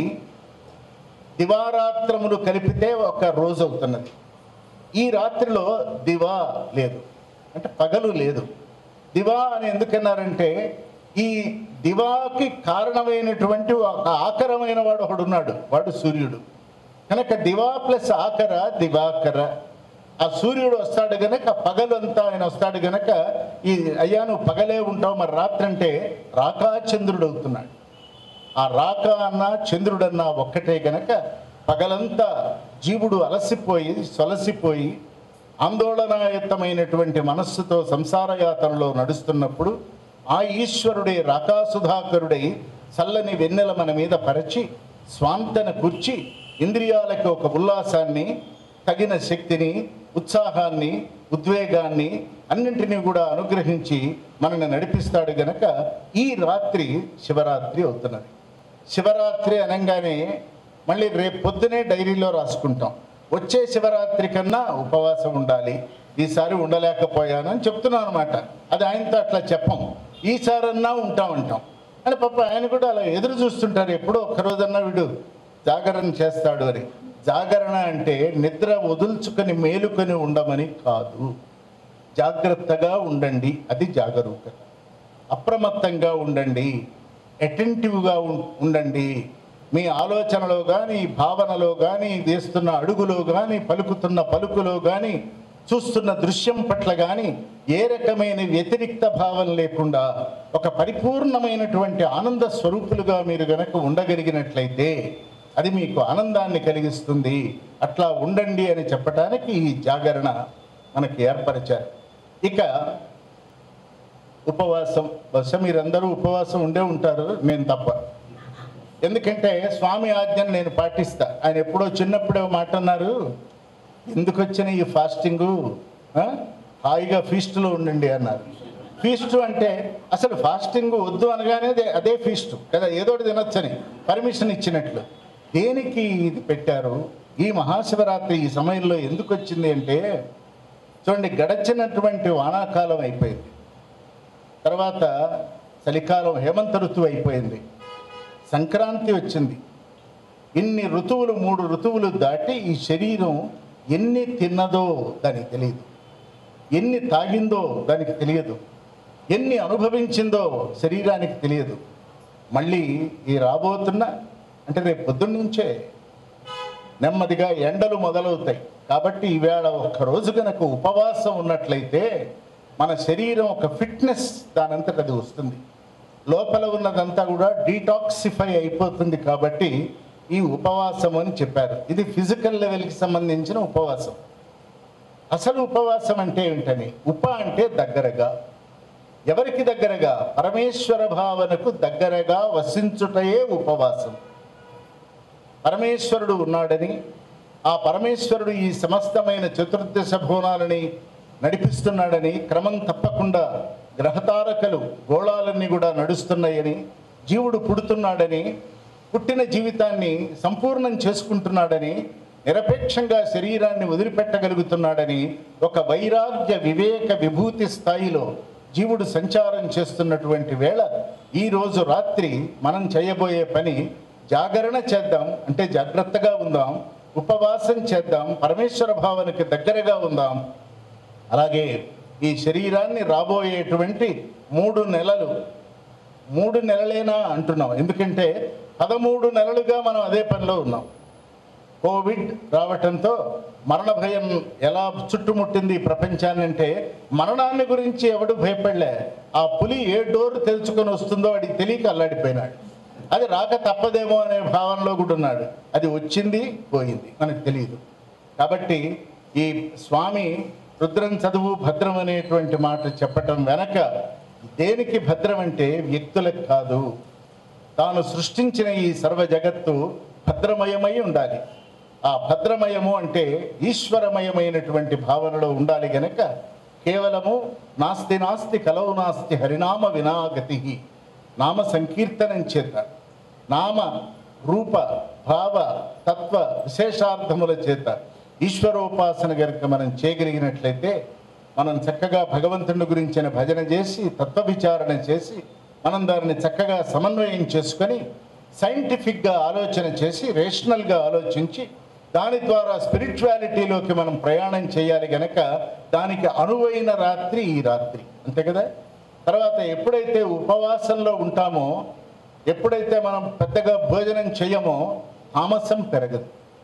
దివారాత్రములు కలిపితే ఒక రోజు అవుతున్నది ఈ రాత్రిలో దివా లేదు అంటే పగలు లేదు దివా అని ఎందుకన్నారంటే ఈ దివాకి కారణమైనటువంటి ఒక ఆకరమైన వాడు ఒకడున్నాడు వాడు సూర్యుడు కనుక దివా ప్లస్ ఆకర దివాకర ఆ సూర్యుడు వస్తాడు గనక పగలంతా ఆయన వస్తాడు గనక ఈ అయ్యా నువ్వు పగలే ఉంటావు మరి రాత్రి అంటే రాకాచంద్రుడు అవుతున్నాడు ఆ రాక అన్న చంద్రుడన్న ఒక్కటే గనక పగలంతా జీవుడు అలసిపోయి సొలసిపోయి ఆందోళనాయుతమైనటువంటి మనస్సుతో సంసార యాత్రలో నడుస్తున్నప్పుడు ఆ ఈశ్వరుడే రాకాసుధాకరుడై చల్లని వెన్నెల మన మీద పరిచి స్వాంతన కూర్చి ఇంద్రియాలకు ఒక ఉల్లాసాన్ని తగిన శక్తిని ఉత్సాహాన్ని ఉద్వేగాన్ని అన్నింటినీ కూడా అనుగ్రహించి మనల్ని నడిపిస్తాడు గనక ఈ రాత్రి శివరాత్రి అవుతున్నది శివరాత్రి అనగానే మళ్ళీ రేపు పొద్దునే డైరీలో రాసుకుంటాం వచ్చే శివరాత్రి కన్నా ఉపవాసం ఉండాలి ఈసారి ఉండలేకపోయాను అని చెప్తున్నాను అనమాట అది ఆయనతో అట్లా చెప్పం ఈసారన్నా ఉంటామంటాం అని పాప ఆయన కూడా అలా ఎదురు చూస్తుంటారు ఎప్పుడో ఒక్కరోజన్నా వీడు జాగరణ చేస్తాడు అని జాగరణ అంటే నిద్ర వదుల్చుకొని మేలుకొని ఉండమని కాదు జాగ్రత్తగా ఉండండి అది జాగరూకత అప్రమత్తంగా ఉండండి అటెంటివ్గా ఉం- ఉండండి మీ ఆలోచనలో కానీ భావనలో కానీ వేస్తున్న అడుగులో కానీ పలుకుతున్న పలుకులో కానీ చూస్తున్న దృశ్యం పట్ల కానీ ఏ రకమైన వ్యతిరిక్త భావం లేకుండా ఒక పరిపూర్ణమైనటువంటి ఆనంద స్వరూపులుగా మీరు గనక ఉండగలిగినట్లయితే అది మీకు ఆనందాన్ని కలిగిస్తుంది అట్లా ఉండండి అని చెప్పడానికి ఈ జాగరణ మనకి ఏర్పరిచారు ఇక ఉపవాసం బహుశా మీరందరూ ఉపవాసం ఉండే ఉంటారు నేను తప్ప ఎందుకంటే స్వామి ఆజ్ఞను నేను పాటిస్తా ఆయన ఎప్పుడో చిన్నప్పుడే ఓ మాట అన్నారు ఎందుకు వచ్చిన ఈ ఫాస్టింగు ఆ? హాయిగా ఫీస్ట్లో ఉండండి అన్నారు ఫీస్ట్ అంటే అసలు ఫాస్టింగ్ వద్దు అనగానే అదే- అదే ఫీస్ట్ కదా ఏదో ఒకటి తినొచ్చని పర్మిషన్ ఇచ్చినట్లు దేనికి ఇది పెట్టారు ఈ మహాశివరాత్రి ఈ సమయంలో ఎందుకు వచ్చింది అంటే చూడండి గడచినటువంటి వానాకాలం అయిపోయింది తర్వాత చలికాలం హేమంత ఋతువు అయిపోయింది సంక్రాంతి వచ్చింది ఇన్ని ఋతువులు మూడు ఋతువులు దాటి ఈ శరీరం ఎన్ని తిన్నదో దానికి తెలియదు ఎన్ని తాగిందో దానికి తెలియదు ఎన్ని అనుభవించిందో శరీరానికి తెలియదు మళ్ళీ ఈ రాబోతున్న అంటే రేపు పొద్దున్న నుంచే నెమ్మదిగా ఎండలు మొదలవుతాయి కాబట్టి ఈవేళ ఒక్క రోజు కనుక ఉపవాసం ఉన్నట్లయితే మన శరీరం ఒక ఫిట్నెస్ దానంతట అది వస్తుంది లోపల ఉన్నదంతా కూడా డీటాక్సిఫై అయిపోతుంది కాబట్టి ఈ ఉపవాసం అని చెప్పారు ఇది ఫిజికల్ లెవెల్కి సంబంధించిన ఉపవాసం అసలు ఉపవాసం అంటే ఏమిటని ఉప అంటే దగ్గరగా ఎవరికి దగ్గరగా పరమేశ్వర భావనకు దగ్గరగా వసించుటయే ఉపవాసం పరమేశ్వరుడు ఉన్నాడని ఆ పరమేశ్వరుడు ఈ సమస్తమైన చతుర్దశ భువనాలని నడిపిస్తున్నాడని క్రమం తప్పకుండా గ్రహతారకలు గోళాలన్నీ కూడా నడుస్తున్నాయని జీవుడు పుడుతున్నాడని పుట్టిన జీవితాన్ని సంపూర్ణం చేసుకుంటున్నాడని నిరపేక్షంగా శరీరాన్ని వదిలిపెట్టగలుగుతున్నాడని ఒక వైరాగ్య వివేక విభూతి స్థాయిలో జీవుడు సంచారం చేస్తున్నటువంటి వేళ ఈ రోజు రాత్రి మనం చేయబోయే పని జాగరణ చేద్దాం అంటే జాగ్రత్తగా ఉందాం ఉపవాసం చేద్దాం పరమేశ్వర భావనకి దగ్గరగా ఉందాం అలాగే ఈ శరీరాన్ని రాబోయేటువంటి మూడు నెలలు మూడు నెలలేనా అంటున్నాం ఎందుకంటే పదమూడు నెలలుగా మనం అదే పనిలో ఉన్నాం కోవిడ్ రావటంతో మరణ భయం ఎలా చుట్టుముట్టింది ఈ ప్రపంచాన్ని అంటే మరణాన్ని గురించి ఎవడు భయపడలే ఆ పులి ఏ డోర్ తెరుచుకొని వస్తుందో వాడికి తెలియక అల్లాడిపోయినాడు అది రాక తప్పదేమో అనే భావనలో కూడా ఉన్నాడు అది వచ్చింది పోయింది మనకు తెలియదు కాబట్టి ఈ స్వామి రుద్రం చదువు భద్రం అనేటువంటి మాట చెప్పటం వెనక దేనికి భద్రం అంటే వ్యక్తులకు కాదు తాను సృష్టించిన ఈ సర్వ జగత్తు భద్రమయమై ఉండాలి ఆ భద్రమయము అంటే ఈశ్వరమయమైనటువంటి భావనలో ఉండాలి గనక కేవలము నాస్తి నాస్తి కలవు నాస్తి హరినామ వినాగతి నామ సంకీర్తనం చేత నామ రూప భావ తత్వ విశేషార్థముల చేత ఈశ్వరోపాసన గనుక మనం చేయగలిగినట్లయితే మనం చక్కగా భగవంతుని గురించిన భజన చేసి తత్వ విచారణ చేసి మనం దానిని చక్కగా సమన్వయం చేసుకొని సైంటిఫిక్గా ఆలోచన చేసి రేషనల్గా ఆలోచించి దాని ద్వారా స్పిరిచువాలిటీలోకి మనం ప్రయాణం చేయాలి గనక దానికి అనువైన రాత్రి ఈ రాత్రి అంతే కదా తర్వాత ఎప్పుడైతే ఉపవాసంలో ఉంటామో ఎప్పుడైతే మనం పెద్దగా భోజనం చేయమో తామసం పెరగదు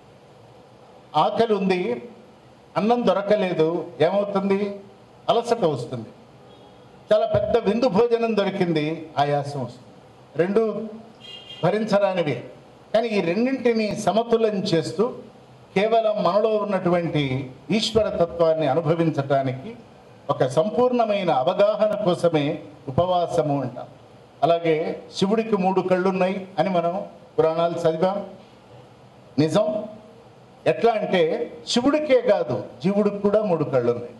ఆకలి ఉంది అన్నం దొరకలేదు ఏమవుతుంది అలసట వస్తుంది చాలా పెద్ద విందు భోజనం దొరికింది ఆయాసం వస్తుంది రెండు భరించరానివే కానీ ఈ రెండింటిని సమతులం చేస్తూ కేవలం మనలో ఉన్నటువంటి ఈశ్వర తత్వాన్ని అనుభవించటానికి ఒక సంపూర్ణమైన అవగాహన కోసమే ఉపవాసము అంటాం అలాగే శివుడికి మూడు కళ్ళున్నాయి అని మనం పురాణాలు చదివాం నిజం ఎట్లా అంటే శివుడికే కాదు జీవుడికి కూడా మూడు కళ్ళు ఉన్నాయి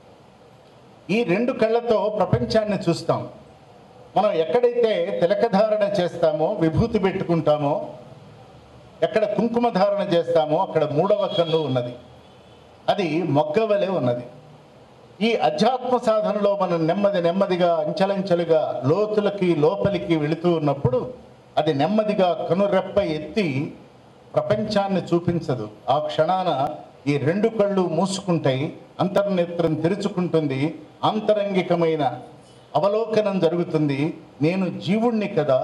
ఈ రెండు కళ్ళతో ప్రపంచాన్ని చూస్తాం మనం ఎక్కడైతే తిలకధారణ చేస్తామో విభూతి పెట్టుకుంటామో ఎక్కడ కుంకుమ ధారణ చేస్తామో అక్కడ మూడవ కన్ను ఉన్నది అది మొగ్గవలే ఉన్నది ఈ అధ్యాత్మ సాధనలో మనం నెమ్మది నెమ్మదిగా అంచెలంచెలుగా లోతులకి లోపలికి వెళుతూ ఉన్నప్పుడు అది నెమ్మదిగా కనురెప్ప ఎత్తి ప్రపంచాన్ని చూపించదు ఆ క్షణాన ఈ రెండు కళ్ళు మూసుకుంటాయి అంతర్నేత్రం తెరుచుకుంటుంది ఆంతరంగికమైన అవలోకనం జరుగుతుంది నేను జీవుణ్ణి కదా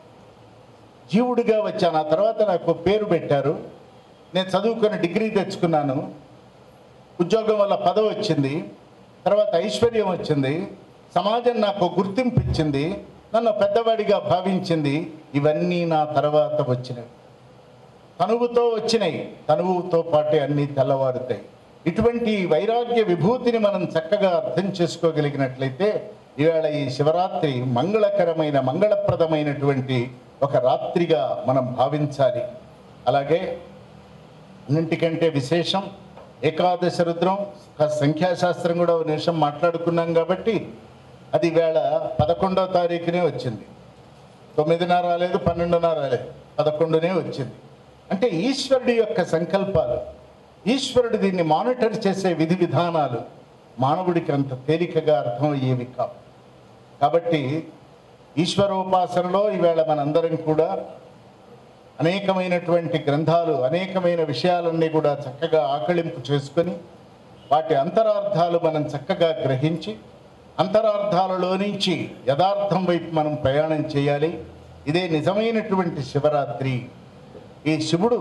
జీవుడిగా వచ్చాను ఆ తర్వాత నాకు పేరు పెట్టారు నేను చదువుకొని డిగ్రీ తెచ్చుకున్నాను ఉద్యోగం వల్ల పదవి వచ్చింది తర్వాత ఐశ్వర్యం వచ్చింది సమాజం నాకు గుర్తింపు ఇచ్చింది నన్ను పెద్దవాడిగా భావించింది ఇవన్నీ నా తర్వాత వచ్చినవి తనువుతో వచ్చినాయి తనువుతో పాటే అన్నీ తెల్లవారుతాయి ఇటువంటి వైరాగ్య విభూతిని మనం చక్కగా అర్థం చేసుకోగలిగినట్లయితే ఇవాళ ఈ శివరాత్రి మంగళకరమైన మంగళప్రదమైనటువంటి ఒక రాత్రిగా మనం భావించాలి అలాగే అన్నింటికంటే విశేషం ఏకాదశ రుద్రం కాస్త సంఖ్యాశాస్త్రం కూడా ఒక నిమిషం మాట్లాడుకున్నాం కాబట్టి అది వేళ పదకొండవ తారీఖునే వచ్చింది తొమ్మిదిన రాలేదు పన్నెండున రాలేదు పదకొండునే వచ్చింది అంటే ఈశ్వరుడి యొక్క సంకల్పాలు ఈశ్వరుడు దీన్ని మానిటర్ చేసే విధి విధానాలు మానవుడికి అంత తేలికగా అర్థమయ్యేవి కావు కాబట్టి ఈశ్వరోపాసనలో ఈవేళ మనందరం కూడా అనేకమైనటువంటి గ్రంథాలు అనేకమైన విషయాలన్నీ కూడా చక్కగా ఆకళింపు చేసుకొని వాటి అంతరార్థాలు మనం చక్కగా గ్రహించి అంతరార్థాలలో నుంచి యథార్థం వైపు మనం ప్రయాణం చేయాలి ఇదే నిజమైనటువంటి శివరాత్రి ఈ శివుడు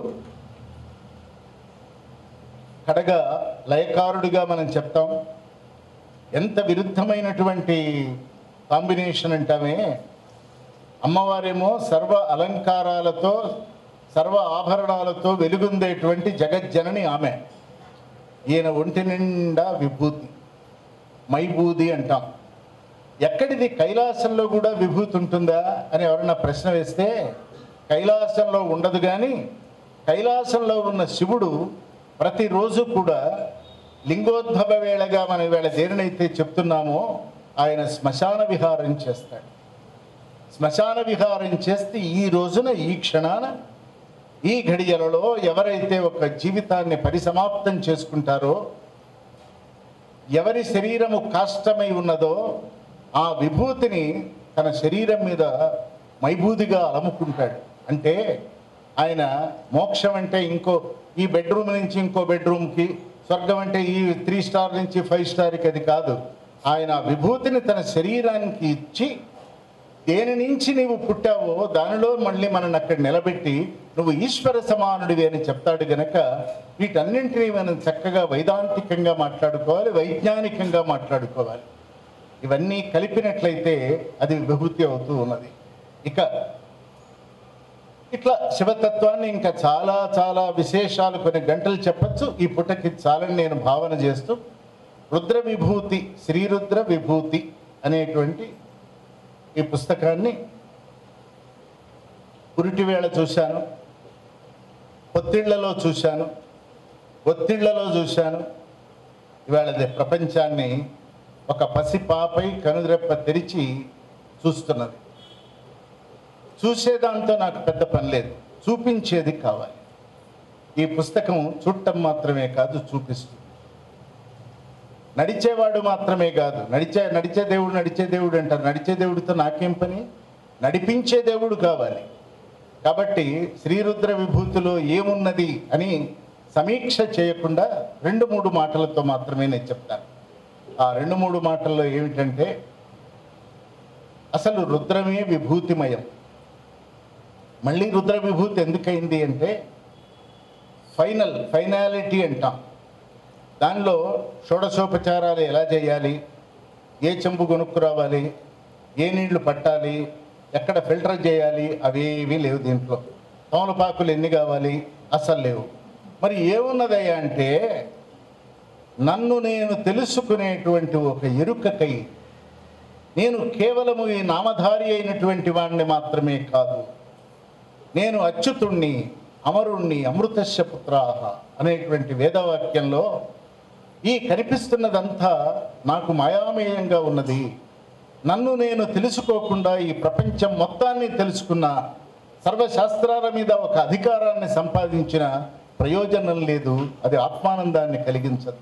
కడగా లయకారుడిగా మనం చెప్తాం ఎంత విరుద్ధమైనటువంటి కాంబినేషన్ అంటామే అమ్మవారేమో సర్వ అలంకారాలతో సర్వ ఆభరణాలతో వెలుగుందేటువంటి జగజ్జనని ఆమె ఈయన ఒంటి నిండా విభూతి మైబూది అంటాం ఎక్కడిది కైలాసంలో కూడా విభూతి ఉంటుందా అని ఎవరన్నా ప్రశ్న వేస్తే కైలాసంలో ఉండదు కానీ కైలాసంలో ఉన్న శివుడు ప్రతిరోజు కూడా లింగోద్భవ వేళగా మనం ఈవేళ దేనినైతే చెప్తున్నామో ఆయన శ్మశాన విహారం చేస్తాడు శ్మశాన విహారం చేస్తే ఈ రోజున ఈ క్షణాన ఈ ఘడియలలో ఎవరైతే ఒక జీవితాన్ని పరిసమాప్తం చేసుకుంటారో ఎవరి శరీరము కాష్టమై ఉన్నదో ఆ విభూతిని తన శరీరం మీద మైబూదిగా అలముకుంటాడు అంటే ఆయన మోక్షం అంటే ఇంకో ఈ బెడ్రూమ్ నుంచి ఇంకో బెడ్రూమ్కి స్వర్గం అంటే ఈ త్రీ స్టార్ నుంచి ఫైవ్ స్టార్కి అది కాదు ఆయన ఆ విభూతిని తన శరీరానికి ఇచ్చి దేని నుంచి నీవు పుట్టావో దానిలో మళ్ళీ మనల్ని అక్కడ నిలబెట్టి నువ్వు ఈశ్వర సమానుడివి అని చెప్తాడు గనక వీటన్నింటినీ మనం చక్కగా వైదాంతికంగా మాట్లాడుకోవాలి వైజ్ఞానికంగా మాట్లాడుకోవాలి ఇవన్నీ కలిపినట్లయితే అది విభూతి అవుతూ ఉన్నది ఇక ఇట్లా శివతత్వాన్ని ఇంకా చాలా చాలా విశేషాలు కొన్ని గంటలు చెప్పచ్చు ఈ పుటకి చాలని నేను భావన చేస్తూ రుద్ర విభూతి శ్రీరుద్ర విభూతి అనేటువంటి ఈ పుస్తకాన్ని పురిటివేళ చూశాను పొత్తిళ్లలో చూశాను ఒత్తిళ్లలో చూశాను ఇవాళది ప్రపంచాన్ని ఒక పసిపాపై కనురెప్ప తెరిచి చూస్తున్నది చూసేదాంతో నాకు పెద్ద పని లేదు చూపించేది కావాలి ఈ పుస్తకం చూడటం మాత్రమే కాదు చూపిస్తుంది నడిచేవాడు మాత్రమే కాదు నడిచే నడిచే దేవుడు నడిచే దేవుడు అంటారు నడిచే దేవుడితో నాకేం పని నడిపించే దేవుడు కావాలి కాబట్టి శ్రీరుద్ర విభూతిలో ఏమున్నది అని సమీక్ష చేయకుండా రెండు మూడు మాటలతో మాత్రమే నేను చెప్తాను ఆ రెండు మూడు మాటల్లో ఏమిటంటే అసలు రుద్రమే విభూతిమయం మళ్ళీ రుద్ర విభూతి ఎందుకైంది అంటే ఫైనల్ ఫైనాలిటీ అంటాం దానిలో షోడశోపచారాలు ఎలా చేయాలి ఏ చెంబు కొనుక్కు రావాలి ఏ నీళ్లు పట్టాలి ఎక్కడ ఫిల్టర్ చేయాలి అవేవి లేవు దీంట్లో తమలపాకులు ఎన్ని కావాలి అసలు లేవు మరి ఏమున్నదయ్యా అంటే నన్ను నేను తెలుసుకునేటువంటి ఒక ఎరుకకై నేను కేవలము ఈ నామధారి అయినటువంటి వాడిని మాత్రమే కాదు నేను అచ్యుతుణ్ణి అమరుణ్ణి అమృతస్య పుత్రాహ అనేటువంటి వేదవాక్యంలో ఈ కనిపిస్తున్నదంతా నాకు మాయామేయంగా ఉన్నది నన్ను నేను తెలుసుకోకుండా ఈ ప్రపంచం మొత్తాన్ని తెలుసుకున్న సర్వశాస్త్రాల మీద ఒక అధికారాన్ని సంపాదించిన ప్రయోజనం లేదు అది ఆత్మానందాన్ని కలిగించదు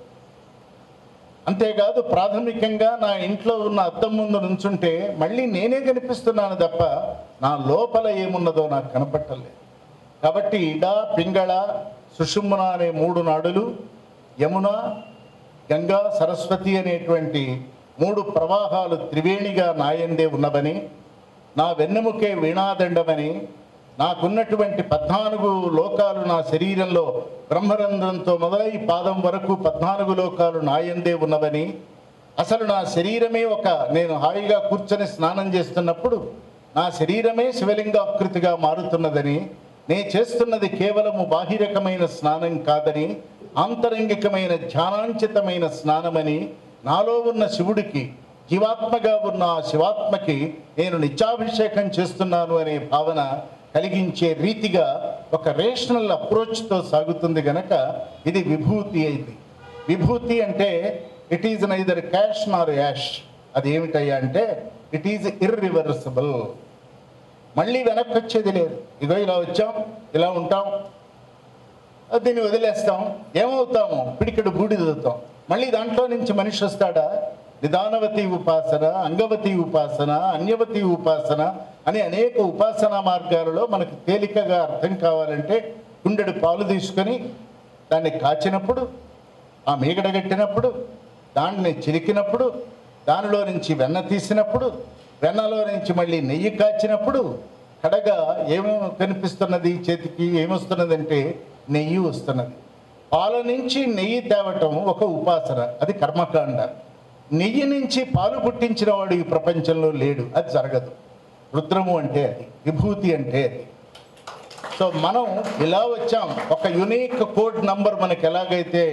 అంతేకాదు ప్రాథమికంగా నా ఇంట్లో ఉన్న అద్దం ముందు నుంచుంటే మళ్ళీ నేనే కనిపిస్తున్నాను తప్ప నా లోపల ఏమున్నదో నాకు కనపట్టలేదు కాబట్టి ఇడా పింగళ సుషుమ్న అనే మూడు నాడులు యమున గంగా సరస్వతి అనేటువంటి మూడు ప్రవాహాలు త్రివేణిగా నాయందే ఉన్నవని నా వెన్నెముకే వీణాదండమని నాకున్నటువంటి పద్నాలుగు లోకాలు నా శరీరంలో బ్రహ్మరంధ్రంతో మొదలై పాదం వరకు పద్నాలుగు లోకాలు నాయందే ఉన్నవని అసలు నా శరీరమే ఒక నేను హాయిగా కూర్చొని స్నానం చేస్తున్నప్పుడు నా శరీరమే శివలింగాకృతిగా మారుతున్నదని నే చేస్తున్నది కేవలము బాహిరకమైన స్నానం కాదని ఆంతరంగికమైన ధ్యానాంచితమైన స్నానమని నాలో ఉన్న శివుడికి జీవాత్మగా ఉన్న ఆ శివాత్మకి నేను నిత్యాభిషేకం చేస్తున్నాను అనే భావన కలిగించే రీతిగా ఒక రేషనల్ అప్రోచ్తో సాగుతుంది గనక ఇది విభూతి అయింది విభూతి అంటే it is neither cash nor ash అది ఏమిటయ్యా అంటే ఇట్ ఈజ్ ఇర్రివర్సిబుల్ మళ్ళీ వెనక్కి వచ్చేది లేదు ఇగో ఇలా వచ్చాం ఇలా ఉంటాం దీన్ని వదిలేస్తాం ఏమవుతాము పిడికెడు బూడిదవుతాం మళ్ళీ దాంట్లో నుంచి మనిషి వస్తాడా నిదానవతి ఉపాసన అంగవతి ఉపాసన అన్యవతి ఉపాసన అని అనేక ఉపాసనా మార్గాలలో మనకు తేలికగా అర్థం కావాలంటే గుండెడు పాలు తీసుకొని దాన్ని కాచినప్పుడు ఆ మీగడ కట్టినప్పుడు దాన్ని చిలికినప్పుడు దానిలో నుంచి వెన్న తీసినప్పుడు వెన్నలో నుంచి మళ్ళీ నెయ్యి కాచినప్పుడు కడగా ఏమో కనిపిస్తున్నది చేతికి ఏమొస్తున్నదంటే నెయ్యి వస్తున్నది పాల నుంచి నెయ్యి తేవటం ఒక ఉపాసన అది కర్మకాండ నెయ్యి నుంచి పాలు పుట్టించిన వాడు ఈ ప్రపంచంలో లేడు అది జరగదు రుద్రము అంటే అది విభూతి అంటే అది సో మనం ఇలా వచ్చాం ఒక యునిక్ కోడ్ నంబర్ మనకి ఎలాగైతే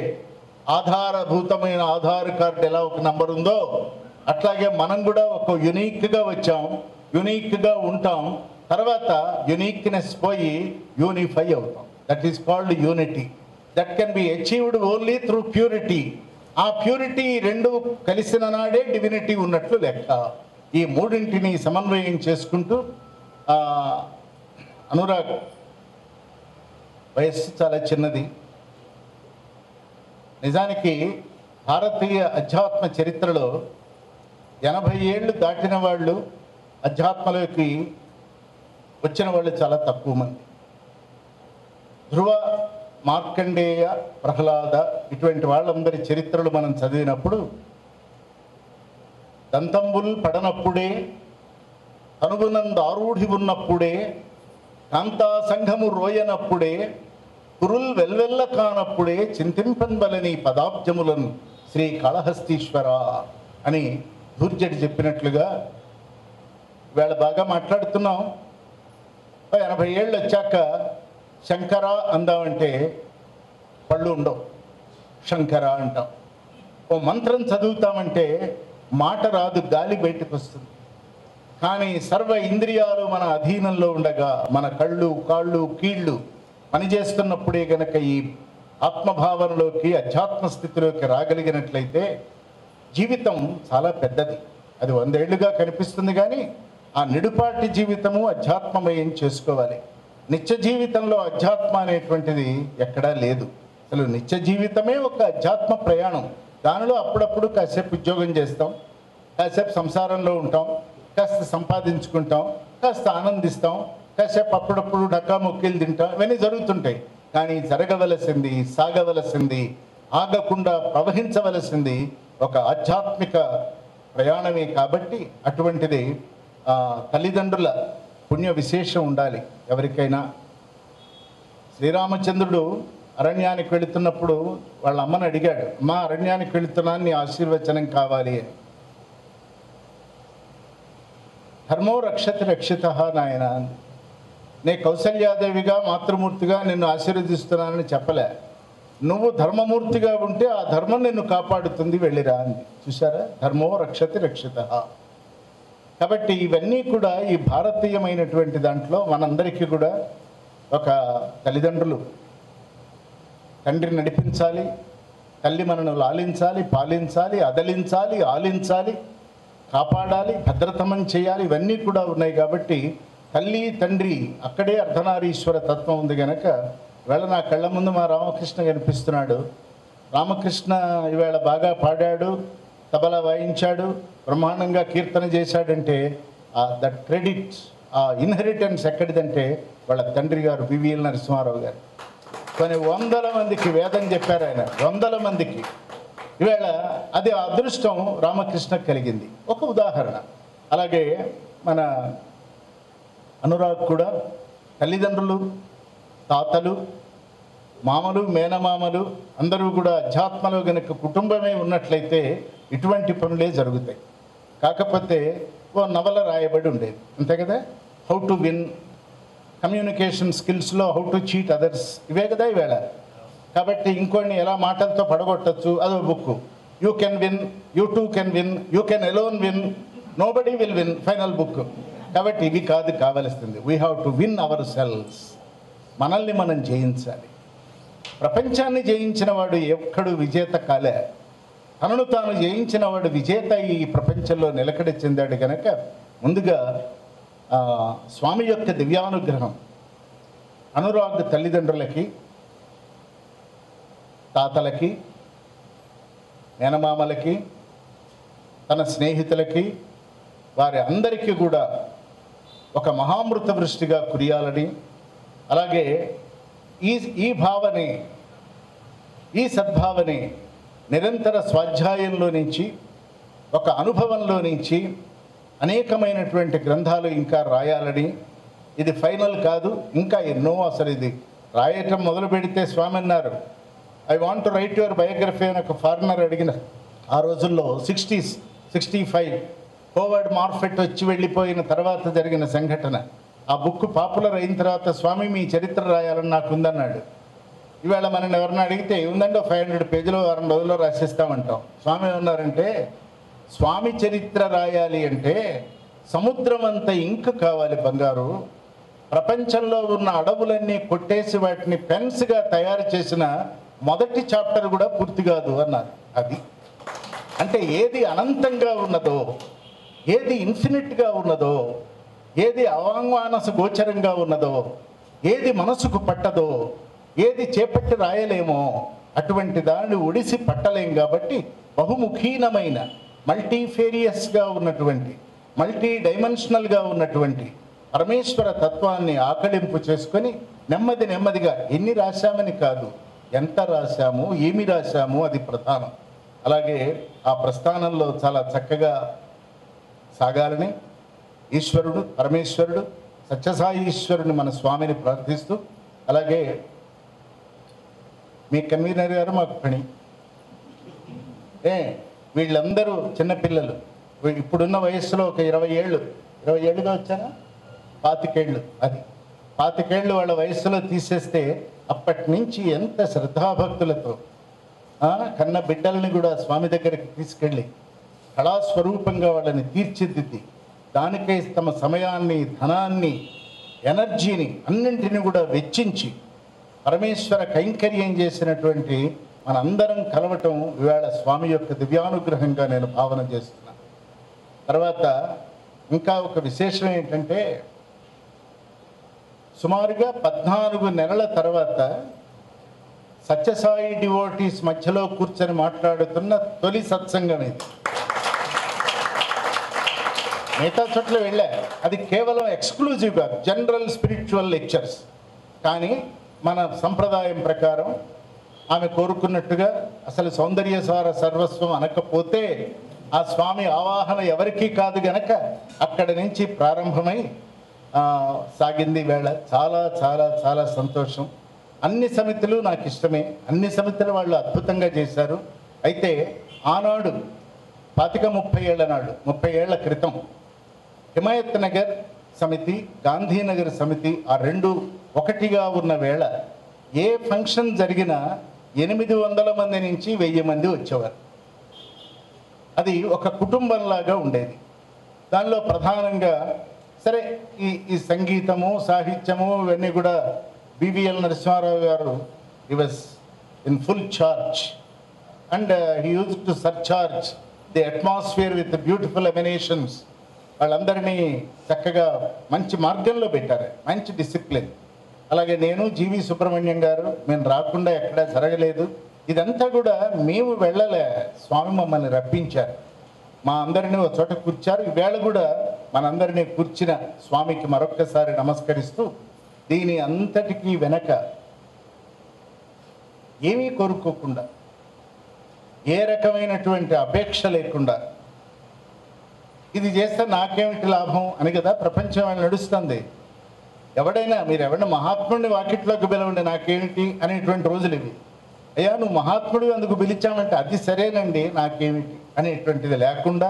ఆధారభూతమైన ఆధార్ కార్డు ఎలా ఒక నంబర్ ఉందో అట్లాగే మనం కూడా ఒక యునిక్గా వచ్చాం యునిక్గా ఉంటాం తర్వాత యునిక్నెస్ పోయి యూనిఫై అవుతాం that is called unity that can be achieved only through purity ఆ ప్యూరిటీ రెండు కలిసిన నాడే డివినిటీ ఉన్నట్లు లెక్క ఈ మూడింటిని సమన్వయం చేసుకుంటూ ఆ, అనురాగ్ వయస్సు చాలా చిన్నది నిజానికి భారతీయ అధ్యాత్మ చరిత్రలో ఎనభై ఏళ్ళు దాటిన వాళ్ళు అధ్యాత్మలోకి వచ్చిన వాళ్ళు చాలా తక్కువ మంది ధ్రువ మార్కండేయ ప్రహ్లాద ఇటువంటి వాళ్ళందరి చరిత్రలు మనం చదివినప్పుడు దంతంబుల్ పడనప్పుడే కనుగునంద ఆరూఢి ఉన్నప్పుడే కాంతా సంఘము రోయనప్పుడే కురుల్ వెల్వెల్ల కానప్పుడే చింతింపన్బలని పదాబ్జములను శ్రీ కాళహస్తీశ్వర అని ధూర్జటి చెప్పినట్లుగా వేళ బాగా మాట్లాడుతున్నాం ఓ ఎనభై ఏళ్ళు వచ్చాక శంకర అందామంటే పళ్ళు ఉండవు శంకర అంటాం ఓ మంత్రం చదువుతామంటే మాట రాదు గాలి బయటకు వస్తుంది కానీ సర్వ ఇంద్రియాలు మన అధీనంలో ఉండగా మన కళ్ళు కాళ్ళు కీళ్ళు పనిచేస్తున్నప్పుడే గనక ఈ ఆత్మభావనలోకి అధ్యాత్మ స్థితిలోకి రాగలిగినట్లయితే జీవితం చాలా పెద్దది అది వందేళ్లుగా కనిపిస్తుంది కానీ ఆ నిడుపాటి జీవితము అధ్యాత్మమయం చేసుకోవాలి నిత్య జీవితంలో అధ్యాత్మ అనేటువంటిది ఎక్కడా లేదు అసలు నిత్య జీవితమే ఒక అధ్యాత్మ ప్రయాణం దానిలో అప్పుడప్పుడు కాసేపు ఉద్యోగం చేస్తాం కాసేపు సంసారంలో ఉంటాం కాస్త సంపాదించుకుంటాం కాస్త ఆనందిస్తాం కాసేపు అప్పుడప్పుడు డక్కా మొక్కిలు తింటాం ఇవన్నీ జరుగుతుంటాయి కానీ జరగవలసింది సాగవలసింది ఆగకుండా ప్రవహించవలసింది ఒక ఆధ్యాత్మిక ప్రయాణమే కాబట్టి అటువంటిది ఆ, తల్లిదండ్రుల పుణ్య విశేషం ఉండాలి ఎవరికైనా శ్రీరామచంద్రుడు అరణ్యానికి వెళుతున్నప్పుడు వాళ్ళ అమ్మని అడిగాడు అమ్మా అరణ్యానికి వెళుతున్నాను నీ ఆశీర్వచనం కావాలి అని ధర్మో రక్షతి రక్షిత నాయన అంది నే కౌసల్యాదేవిగా మాతృమూర్తిగా నిన్ను ఆశీర్వదిస్తున్నానని చెప్పలే నువ్వు ధర్మమూర్తిగా ఉంటే ఆ ధర్మం నిన్ను కాపాడుతుంది వెళ్ళిరా అంది చూసారా ధర్మో రక్షతి రక్షిత కాబట్టి ఇవన్నీ కూడా ఈ భారతీయమైనటువంటి దాంట్లో మనందరికీ కూడా ఒక తల్లిదండ్రులు తండ్రి నడిపించాలి తల్లి మనను లాలించాలి పాలించాలి అదలించాలి ఆలించాలి కాపాడాలి భద్రతమం చేయాలి ఇవన్నీ కూడా ఉన్నాయి కాబట్టి తల్లి తండ్రి అక్కడే అర్ధనారీశ్వర తత్వం ఉంది గనక ఇవాళ నా కళ్ళ ముందు మా రామకృష్ణ కనిపిస్తున్నాడు రామకృష్ణ ఇవాళ బాగా పాడాడు తబలా వాయించాడు బ్రహ్మాండంగా కీర్తన చేశాడంటే దట్ క్రెడిట్ ఆ ఇన్హెరిటెన్స్ ఎక్కడిదంటే వాళ్ళ తండ్రి గారు బివిఎల్ నరసింహారావు గారు కొన్ని వందల మందికి వేదం చెప్పారు ఆయన వందల మందికి ఈవేళ అది ఆ అదృష్టం రామకృష్ణకు కలిగింది ఒక ఉదాహరణ అలాగే మన అనురాగ్ కూడా తల్లిదండ్రులు తాతలు మామలు మేనమామలు అందరూ కూడా అధ్యాత్మలో గనుక కుటుంబమే ఉన్నట్లయితే ఇటువంటి పనులే జరుగుతాయి కాకపోతే ఓ నవల రాయబడి ఉండేది అంతే కదా హౌ టు విన్ కమ్యూనికేషన్ స్కిల్స్లో హౌ టు చీట్ అదర్స్ ఇవే కదా ఈవేళ కాబట్టి ఇంకోడిని ఎలా మాటలతో పడగొట్టచ్చు అదో book you can win you too can win you can alone win nobody will win final book కాబట్టి ఇవి కాదు కావలసింది we have to win ourselves మనల్ని మనం జయించాలి ప్రపంచాన్ని జయించిన వాడు ఎక్కడు విజేత కాలే తనను తాను జయించిన వాడు విజేత ఈ ప్రపంచంలో నిలకడ చెందాడు కనుక ముందుగా ఆ, స్వామి యొక్క దివ్యానుగ్రహం అనురాగ్ తల్లిదండ్రులకి తాతలకి మేనమామలకి తన స్నేహితులకి వారి అందరికీ కూడా ఒక మహామృత వృష్టిగా కురియాలని అలాగే ఈ ఈ భావని ఈ సద్భావని నిరంతర స్వాధ్యాయంలో నుంచి ఒక అనుభవంలో నుంచి అనేకమైనటువంటి గ్రంథాలు ఇంకా రాయాలని ఇది ఫైనల్ కాదు ఇంకా ఎన్నో అసలు ఇది రాయటం మొదలు పెడితే స్వామి అన్నారు I want to write your biography అని ఒక ఫారినర్ అడిగిన ఆ రోజుల్లో sixties sixty five Howard Murphet వచ్చి వెళ్ళిపోయిన తర్వాత జరిగిన సంఘటన ఆ బుక్ పాపులర్ అయిన తర్వాత స్వామి మీ చరిత్ర రాయాలని నాకు ఉందన్నాడు ఇవాళ మనం ఎవరన్నా అడిగితే ఉందంటే ఫైవ్ హండ్రెడ్ పేజీలో వారం రోజుల్లో రాసిస్తామంటాం స్వామి ఏమన్నారంటే స్వామి చరిత్ర రాయాలి అంటే సముద్రం అంత ఇంక్ కావాలి బంగారు ప్రపంచంలో ఉన్న అడవులన్నీ కొట్టేసి వాటిని పెన్స్గా తయారు చేసిన మొదటి చాప్టర్ కూడా పూర్తి కాదు అన్నారు అది అంటే ఏది అనంతంగా ఉన్నదో ఏది ఇన్ఫినిట్గా ఉన్నదో ఏది అవాంగ్మానస గోచరంగా ఉన్నదో ఏది మనసుకు పట్టదో ఏది చేపట్టి రాయలేమో అటువంటి దాన్ని ఒడిసి పట్టలేం కాబట్టి బహుముఖీనమైన మల్టీఫేరియస్గా ఉన్నటువంటి మల్టీ డైమెన్షనల్గా ఉన్నటువంటి పరమేశ్వర తత్వాన్ని ఆకలింపు చేసుకొని నెమ్మది నెమ్మదిగా ఎన్ని రాశామని కాదు ఎంత రాశాము ఏమి రాశాము అది ప్రధానం అలాగే ఆ ప్రస్థానంలో చాలా చక్కగా సాగాలని ఈశ్వరుడు పరమేశ్వరుడు సత్యసాయి ఈశ్వరుని మన స్వామిని ప్రార్థిస్తూ అలాగే మీ కన్వీనర్ గారు మాకు పని ఏ వీళ్ళందరూ చిన్నపిల్లలు వీ- ఇప్పుడున్న వయస్సులో ఒక ఇరవై ఏళ్ళు ఇరవై ఏళ్ళుగా వచ్చారా పాతికేళ్ళు అది పాతికేళ్ళు వాళ్ళ వయస్సులో తీసేస్తే అప్పటి నుంచి ఎంత శ్రద్ధాభక్తులతో ఆ, కన్న బిడ్డల్ని కూడా స్వామి దగ్గరికి తీసుకెళ్ళి కళాస్వరూపంగా వాళ్ళని తీర్చిదిద్ది దానికై తమ సమయాన్ని ధనాన్ని ఎనర్జీని అన్నింటిని కూడా వెచ్చించి పరమేశ్వర కైంకర్యం చేసినటువంటి మనందరం కలవటం ఇవాళ స్వామి యొక్క దివ్యానుగ్రహంగా నేను భావన చేస్తున్నాను తర్వాత ఇంకా ఒక విశేషం ఏంటంటే సుమారుగా పద్నాలుగు నెలల తర్వాత సత్యసాయి డివోటీస్ మధ్యలో కూర్చొని మాట్లాడుతున్న తొలి సత్సంగం ఇది మిగతా చోట్ల వెళ్ళా అది కేవలం ఎక్స్క్లూజివ్గా జనరల్ స్పిరిచువల్ లెక్చర్స్ కానీ మన సంప్రదాయం ప్రకారం ఆమె కోరుకున్నట్టుగా అసలు సౌందర్య సార సర్వస్వం అనకపోతే ఆ స్వామి ఆవాహన ఎవరికీ కాదు గనక అక్కడి నుంచి ప్రారంభమై ఆ, సాగింది వేళ చాలా చాలా చాలా సంతోషం అన్ని సమితులు నాకు ఇష్టమే అన్ని సమితులు వాళ్ళు అద్భుతంగా చేశారు అయితే ఆనాడు పాతిక ముప్పై ఏళ్ల నాడు ముప్పై ఏళ్ల క్రితం హిమాయత్ నగర్ సమితి గాంధీనగర్ సమితి ఆ రెండు ఒకటిగా ఉన్న వేళ ఏ ఫంక్షన్ జరిగినా ఎనిమిది వందల మంది నుంచి వెయ్యి మంది వచ్చేవారు అది ఒక కుటుంబంలాగా ఉండేది దానిలో ప్రధానంగా సరే ఈ ఈ సంగీతము సాహిత్యము ఇవన్నీ కూడా బివిఎల్ నరసింహారావు గారు ఈ was in full charge and he use to surcharge the atmosphere with beautiful emanations వాళ్ళందరినీ చక్కగా మంచి మార్గంలో పెట్టారు మంచి డిసిప్లిన్ అలాగే నేను జీవి సుబ్రహ్మణ్యం గారు మేము రాకుండా ఎక్కడా జరగలేదు ఇదంతా కూడా మేము వెళ్ళలే స్వామి మమ్మల్ని రప్పించారు మా అందరినీ ఒక చోట కూర్చారు ఈవేళ కూడా మనందరినీ కూర్చిన స్వామికి మరొక్కసారి నమస్కరిస్తూ దీని అంతటికీ వెనక ఏమీ కోరుకోకుండా ఏ రకమైనటువంటి అపేక్ష లేకుండా ఇది చేస్తే నాకేమిటి లాభం అని కదా ప్రపంచం ఆయన నడుస్తుంది ఎవడైనా మీరు ఎవరైనా మహాత్ముడిని వాకిట్లోకి పిలవండి నాకేమిటి అనేటువంటి రోజులు ఇవి అయ్యా నువ్వు మహాత్ముడు అందుకు పిలిచామంటే అది సరేనండి నాకేమిటి అనేటువంటిది లేకుండా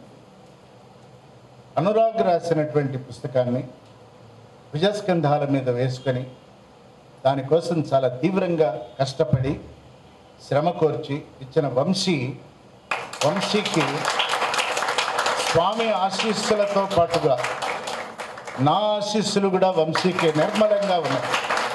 అనురాగ్ రాసినటువంటి పుస్తకాన్ని భుజస్కంధాల మీద వేసుకొని దానికోసం చాలా తీవ్రంగా కష్టపడి శ్రమ కోర్చి ఇచ్చిన వంశీ వంశీకి స్వామి ఆశీస్సులతో పాటుగా నా ఆశీస్సులు కూడా వంశీకి నిర్మలంగా ఉన్నాయి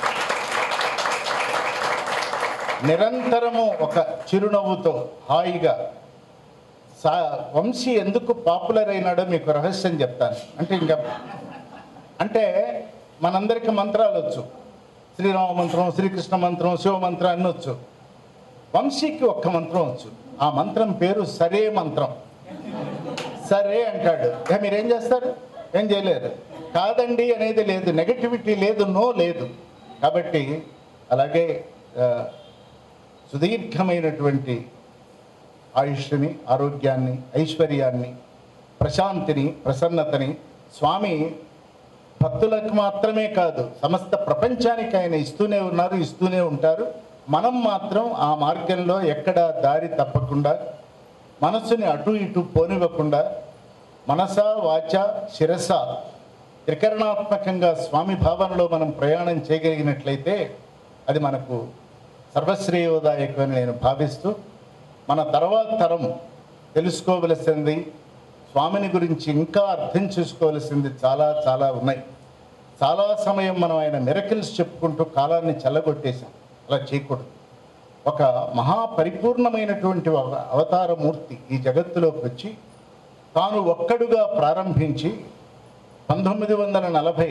నిరంతరము ఒక చిరునవ్వుతో హాయిగా సా వంశీ ఎందుకు పాపులర్ అయినాడో మీకు రహస్యం చెప్తాను అంటే ఇంకా అంటే మనందరికీ మంత్రాలు వచ్చు శ్రీరామ మంత్రం శ్రీకృష్ణ మంత్రం శివ మంత్రం అన్నీ వచ్చు వంశీకి ఒక్క మంత్రం వచ్చు ఆ మంత్రం పేరు సరే మంత్రం సరే అంటాడు ఇక మీరేం చేస్తారు ఏం చేయలేరు కాదండి అనేది లేదు నెగటివిటీ లేదు నో లేదు కాబట్టి అలాగే ఆ, సుదీర్ఘమైనటువంటి ఆయుష్ని ఆరోగ్యాన్ని ఐశ్వర్యాన్ని ప్రశాంతిని ప్రసన్నతని స్వామి భక్తులకు మాత్రమే కాదు సమస్త ప్రపంచానికి ఆయన ఇస్తూనే ఉన్నారు ఇస్తూనే ఉంటారు మనం మాత్రం ఆ మార్గంలో ఎక్కడ దారి తప్పకుండా మనస్సుని అటు ఇటు పోనివ్వకుండా మనస వాచ శిరస త్రికరణాత్మకంగా స్వామి భావనలో మనం ప్రయాణం చేయగలిగినట్లయితే అది మనకు సర్వశ్రేయోదాయకమని నేను భావిస్తూ మన తర్వాత తరం తెలుసుకోవలసింది స్వామిని గురించి ఇంకా అర్థం చేసుకోవలసింది చాలా చాలా ఉన్నాయి చాలా సమయం మనం ఆయన మిరకిల్స్ చెప్పుకుంటూ కాలాన్ని చల్లగొట్టేశాం అలా చేయకూడదు ఒక మహాపరిపూర్ణమైనటువంటి ఒక అవతారమూర్తి ఈ జగత్తులోకి వచ్చి తాను ఒక్కడుగా ప్రారంభించి పంతొమ్మిది వందల నలభై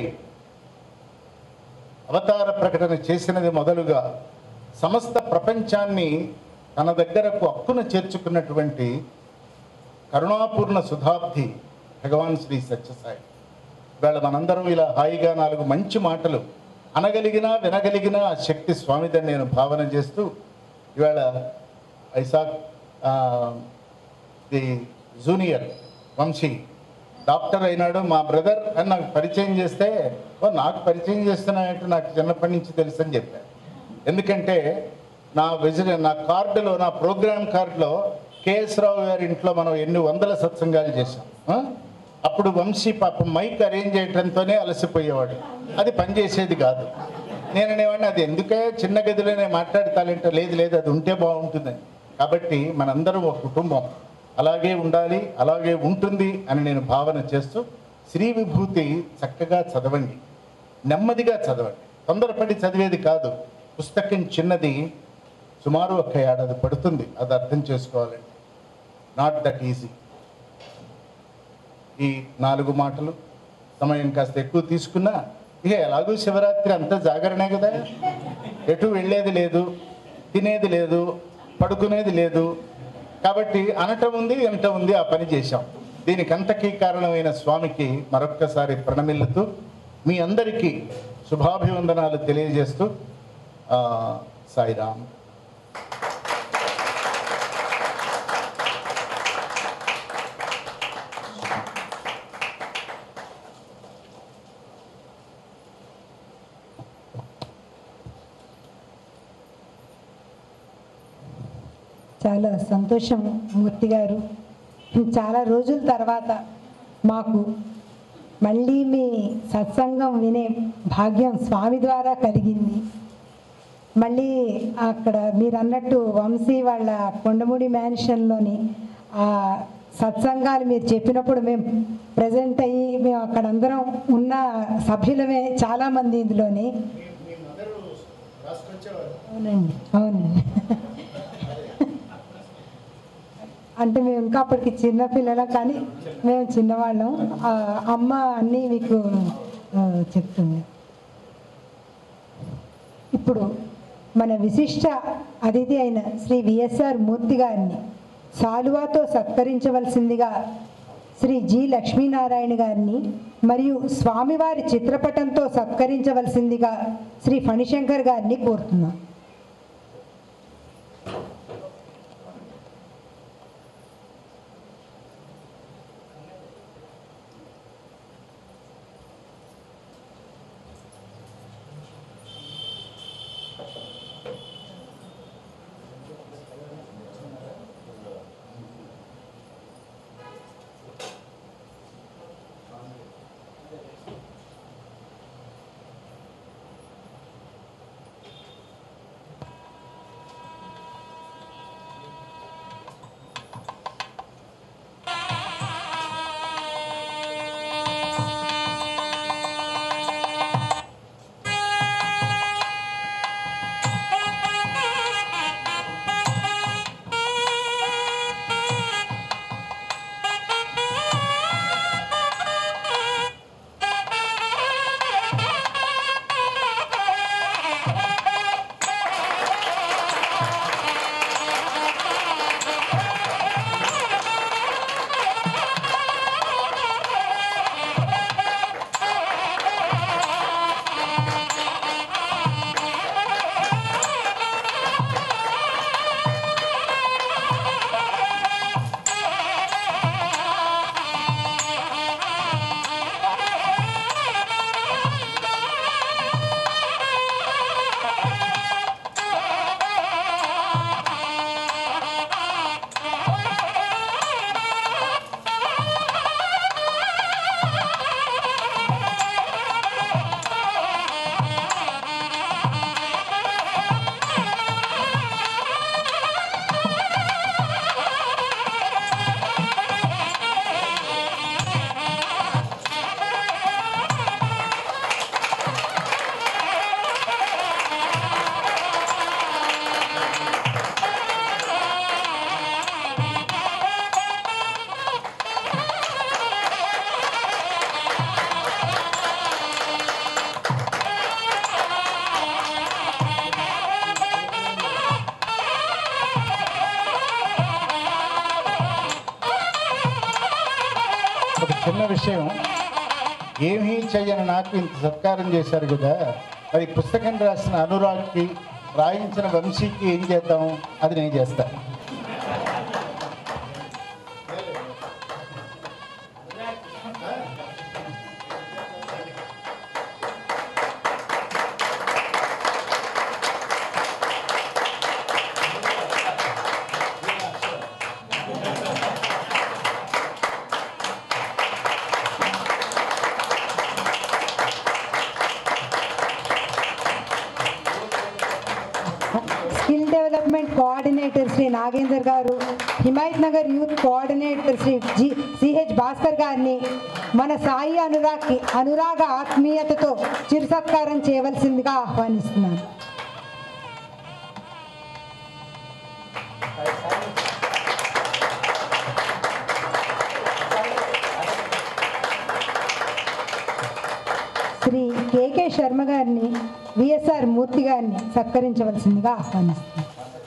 అవతార ప్రకటన చేసినది మొదలుగా సమస్త ప్రపంచాన్ని తన దగ్గరకు హక్కున చేర్చుకున్నటువంటి కరుణాపూర్ణ సుధాబ్ది భగవాన్ శ్రీ సత్యసాయి ఇవాళ మనందరం ఇలా హాయిగా నాలుగు మంచి మాటలు అనగలిగినా వినగలిగినా ఆ శక్తి స్వామిదని నేను భావన చేస్తూ ఇవాళ ఐసాక్ ఆ, ది జూనియర్ వంశీ డాక్టర్ అయినాడు మా బ్రదర్ అని నాకు పరిచయం చేస్తే ఓ నాకు పరిచయం చేస్తున్నాయంటే నాకు చిన్నప్పటి నుంచి తెలుసు అని చెప్పారు ఎందుకంటే నా విజిట్ నా కార్డులో నా ప్రోగ్రామ్ కార్డులో కేఎస్ రావు గారి ఇంట్లో మనం ఎన్ని వందల సత్సంగాలు చేశాం ఆ? అప్పుడు వంశీ పాపం మైక్ అరేంజ్ చేయడంతోనే అలసిపోయేవాడు అది పనిచేసేది కాదు నేను అనేవాడిని అది ఎందుకే చిన్న గదిలోనే మాట్లాడతానంటే లేదు లేదు అది ఉంటే బాగుంటుందని కాబట్టి మనందరం ఒక కుటుంబం అలాగే ఉండాలి అలాగే ఉంటుంది అని నేను భావన చేస్తూ శ్రీ విభూతి చక్కగా చదవండి నెమ్మదిగా చదవండి తొందరపడి చదివేది కాదు పుస్తకం చిన్నది సుమారు ఒక ఏడాది పడుతుంది అది అర్థం చేసుకోవాలండి నాట్ దట్ ఈజీ ఈ నాలుగు మాటలు సమయం కాస్త ఎక్కువ తీసుకున్నా ఇక ఎలాగో శివరాత్రి అంతా జాగరణే కదా ఎటు వెళ్ళేది లేదు తినేది లేదు పడుకునేది లేదు కాబట్టి అనటం ఉంది వినటం ఉంది ఆ పని చేశాం దీనికంతకీ కారణమైన స్వామికి మరొక్కసారి ప్రణమిల్లుతూ మీ అందరికీ శుభాభివందనాలు తెలియజేస్తూ ఆ, సాయిరామ్ చాలా సంతోషం మూర్తి గారు చాలా రోజుల తర్వాత మాకు మళ్ళీ మీ సత్సంగం వినే భాగ్యం స్వామి ద్వారా కలిగింది మళ్ళీ అక్కడ మీరు అన్నట్టు వంశీ వాళ్ళ కొండముడి మ్యాన్షన్లోని ఆ సత్సంగాలు మీరు చెప్పినప్పుడు మేము ప్రజెంట్ అయ్యి మేము అక్కడ అందరం ఉన్న సభ్యులమే చాలామంది ఇందులోని అవునండి అవునండి అంటే మేము ఇంకా అప్పటికి చిన్న పిల్లలం కానీ మేము చిన్నవాళ్ళం ఆ, అమ్మ అన్నీ మీకు ఆ, చెప్తుంది ఇప్పుడు మన విశిష్ట అతిథి అయిన శ్రీ విఎస్ఆర్ మూర్తి గారిని సాలువాతో సత్కరించవలసిందిగా శ్రీ జి లక్ష్మీనారాయణ గారిని మరియు స్వామివారి చిత్రపటంతో సత్కరించవలసిందిగా శ్రీ ఫణిశంకర్ గారిని కోరుతున్నాం ఒక చిన్న విషయం ఏమీ చెయ్యని నాకు ఇంత సత్కారం చేశారు కదా మరి పుస్తకం రాసిన అనురాగ్కి రాయించిన వంశీకి ఏం చేద్దాం అది నేను చేస్తాను skill development coordinator Shri Nagender గారు Himayat Nagar youth coordinator Shri G CH Bhaskar గారిని మన సాయి అనురాగ్కి అనురాగ ఆత్మీయతతో చిరు సత్కారం చేయవలసిందిగా ఆహ్వానిస్తున్నాను శ్రీ కేకే శర్మ గారిని విఎస్ఆర్ మూర్తి గారిని సత్కరించవలసిందిగా ఆహ్వానిస్తుంది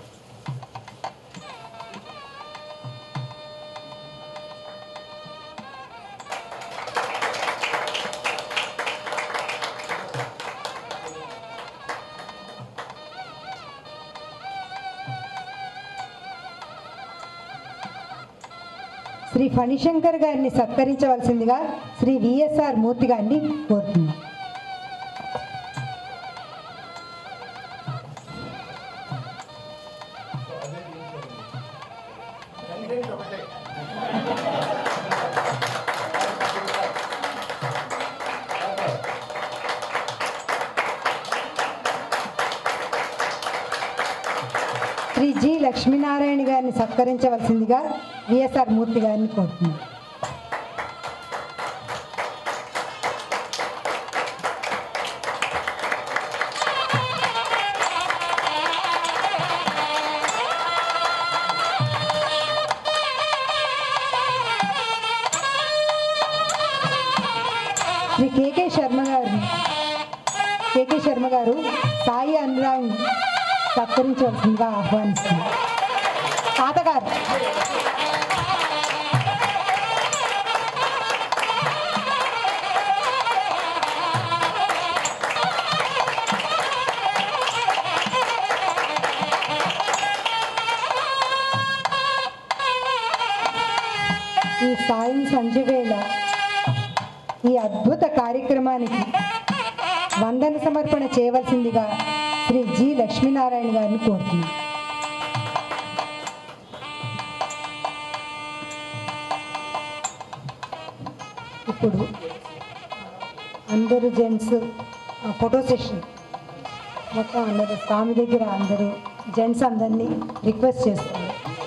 శ్రీ ఫణిశంకర్ గారిని సత్కరించవలసిందిగా శ్రీ విఎస్ఆర్ మూర్తి గారిని కోరుతున్నాం శ్రీ జి లక్ష్మీనారాయణ గారిని సత్కరించవలసిందిగా విఎస్ఆర్ మూర్తి గారిని కోరుతున్నాం శ్రీ కేకే శర్మ గారిని కేకే శర్మ గారు సాయి అనురాగ్ సత్కరించవలసిందిగా ఆహ్వానిస్తున్నారు తాతగారు ఈ సాయం సంజవేళ ఈ అద్భుత కార్యక్రమానికి వందన సమర్పణ చేయవలసిందిగా శ్రీ జి లక్ష్మీనారాయణ గారిని కోరుతున్నాను ఇప్పుడు అందరూ జెంట్స్ ఫోటో సెషన్ మొత్తం అందరూ స్వామి దగ్గర అందరూ జెంట్స్ అందరినీ రిక్వెస్ట్ చేస్తున్నారు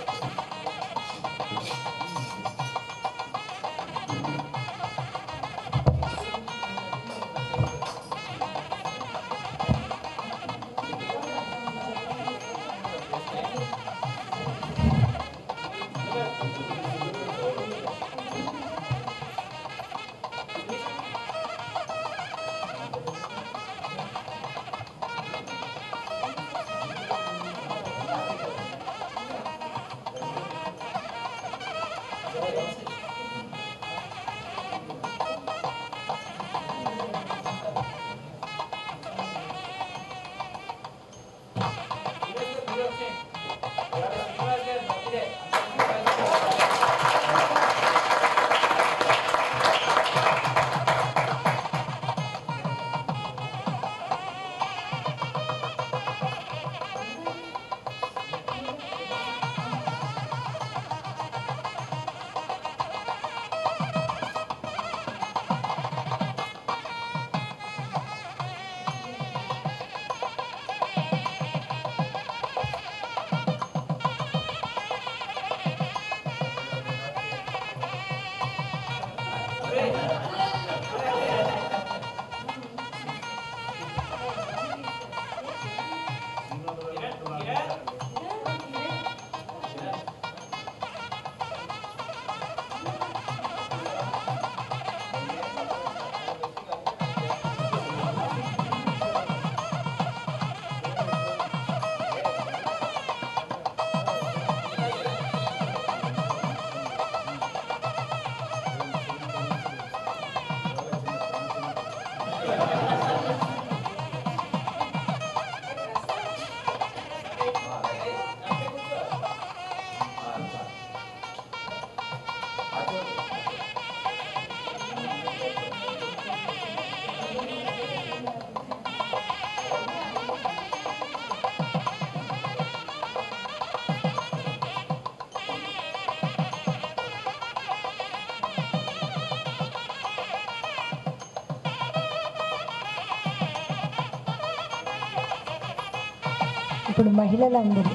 ఇప్పుడు మహిళలందరూ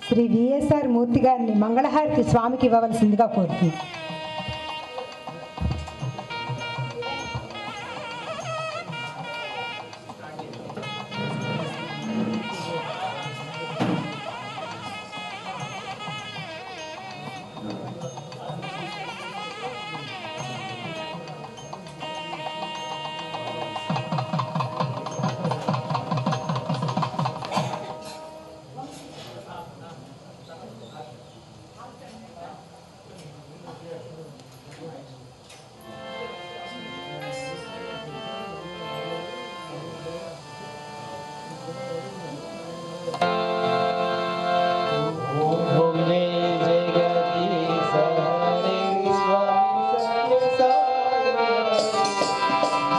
శ్రీ విఎస్ఆర్ మూర్తి గారిని మంగళహారతి స్వామికి ఇవ్వవలసిందిగా కోరుతుంది भोले जगदीश हरे स्वामी सत्य साई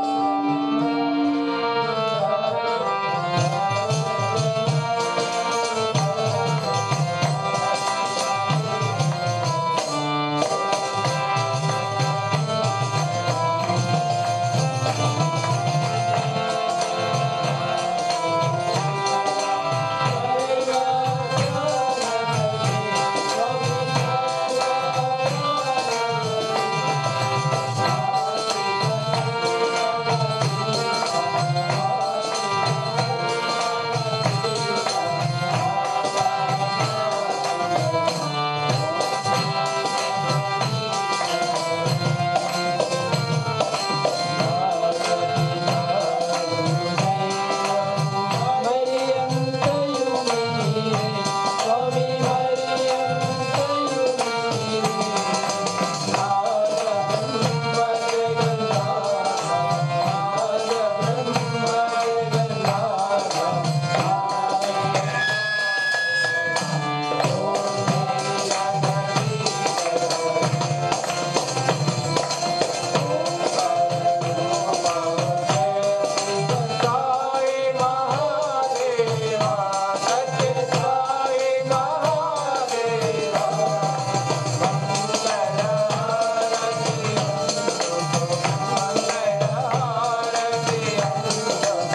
मरियम तयुमी स्वामी मरियम तयुमी आर्य ब्रह्म जगन्नाथ आर्य ब्रह्म जगन्नाथ साई महादेवा सत्य साई महादेवा मंगल आरती मंगल आरती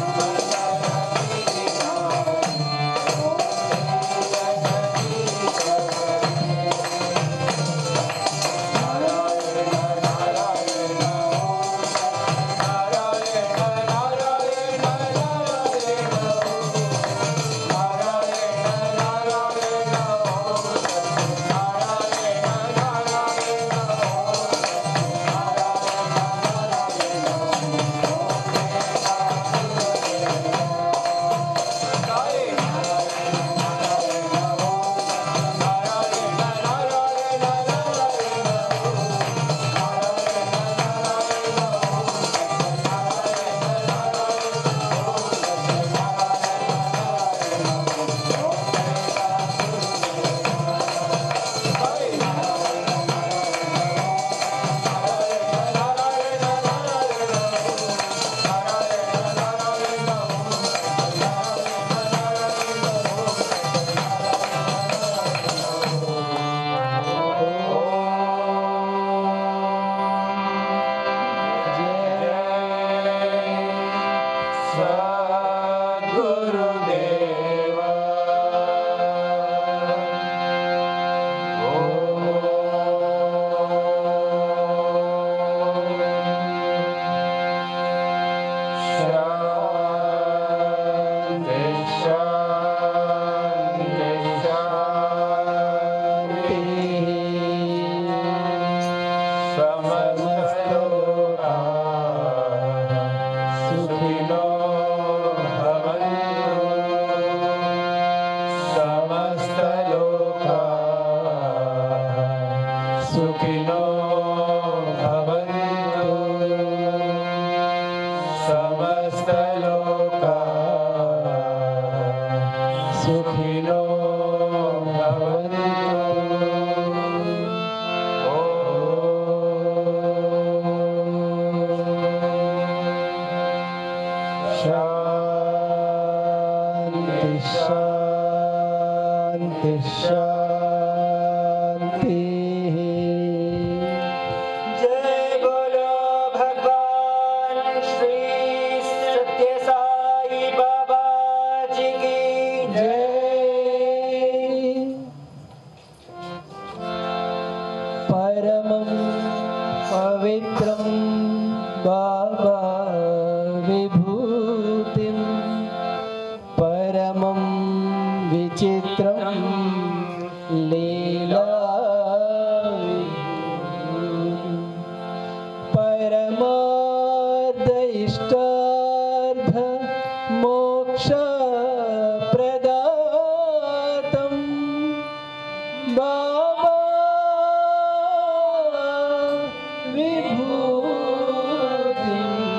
गुरुदेवा शांति शांति शांति समस्तलोका सुखिनो भवन्तु समस्तलोका सुखिनो भवन्तु समस्तलोका सुखिनो शांति शांति शांति जय बोलो भगवान श्री सत्य साई बाबा जी की जय విచిత్రం లీలా పరమార్థ ఇష్టార్థ మోక్ష ప్రదాతం బాబా విభూతి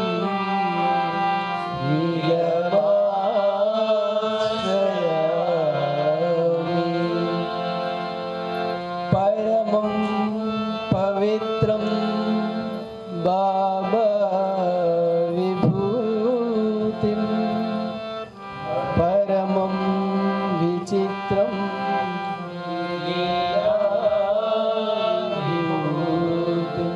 పరమం పవిత్రం బాబా విభూతిం పరమం విచిత్రం విభూతిం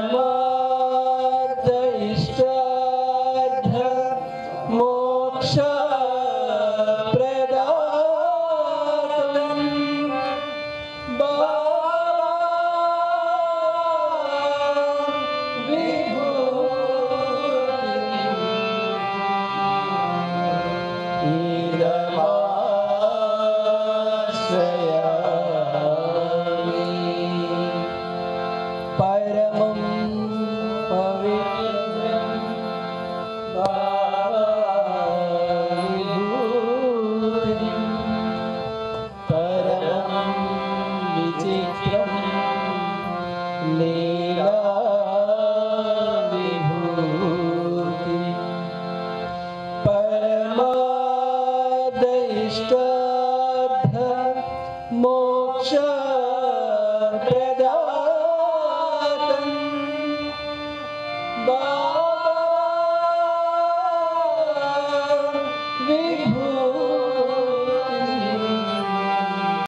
పరమార్థ ఇష్టార్థ మోక్ష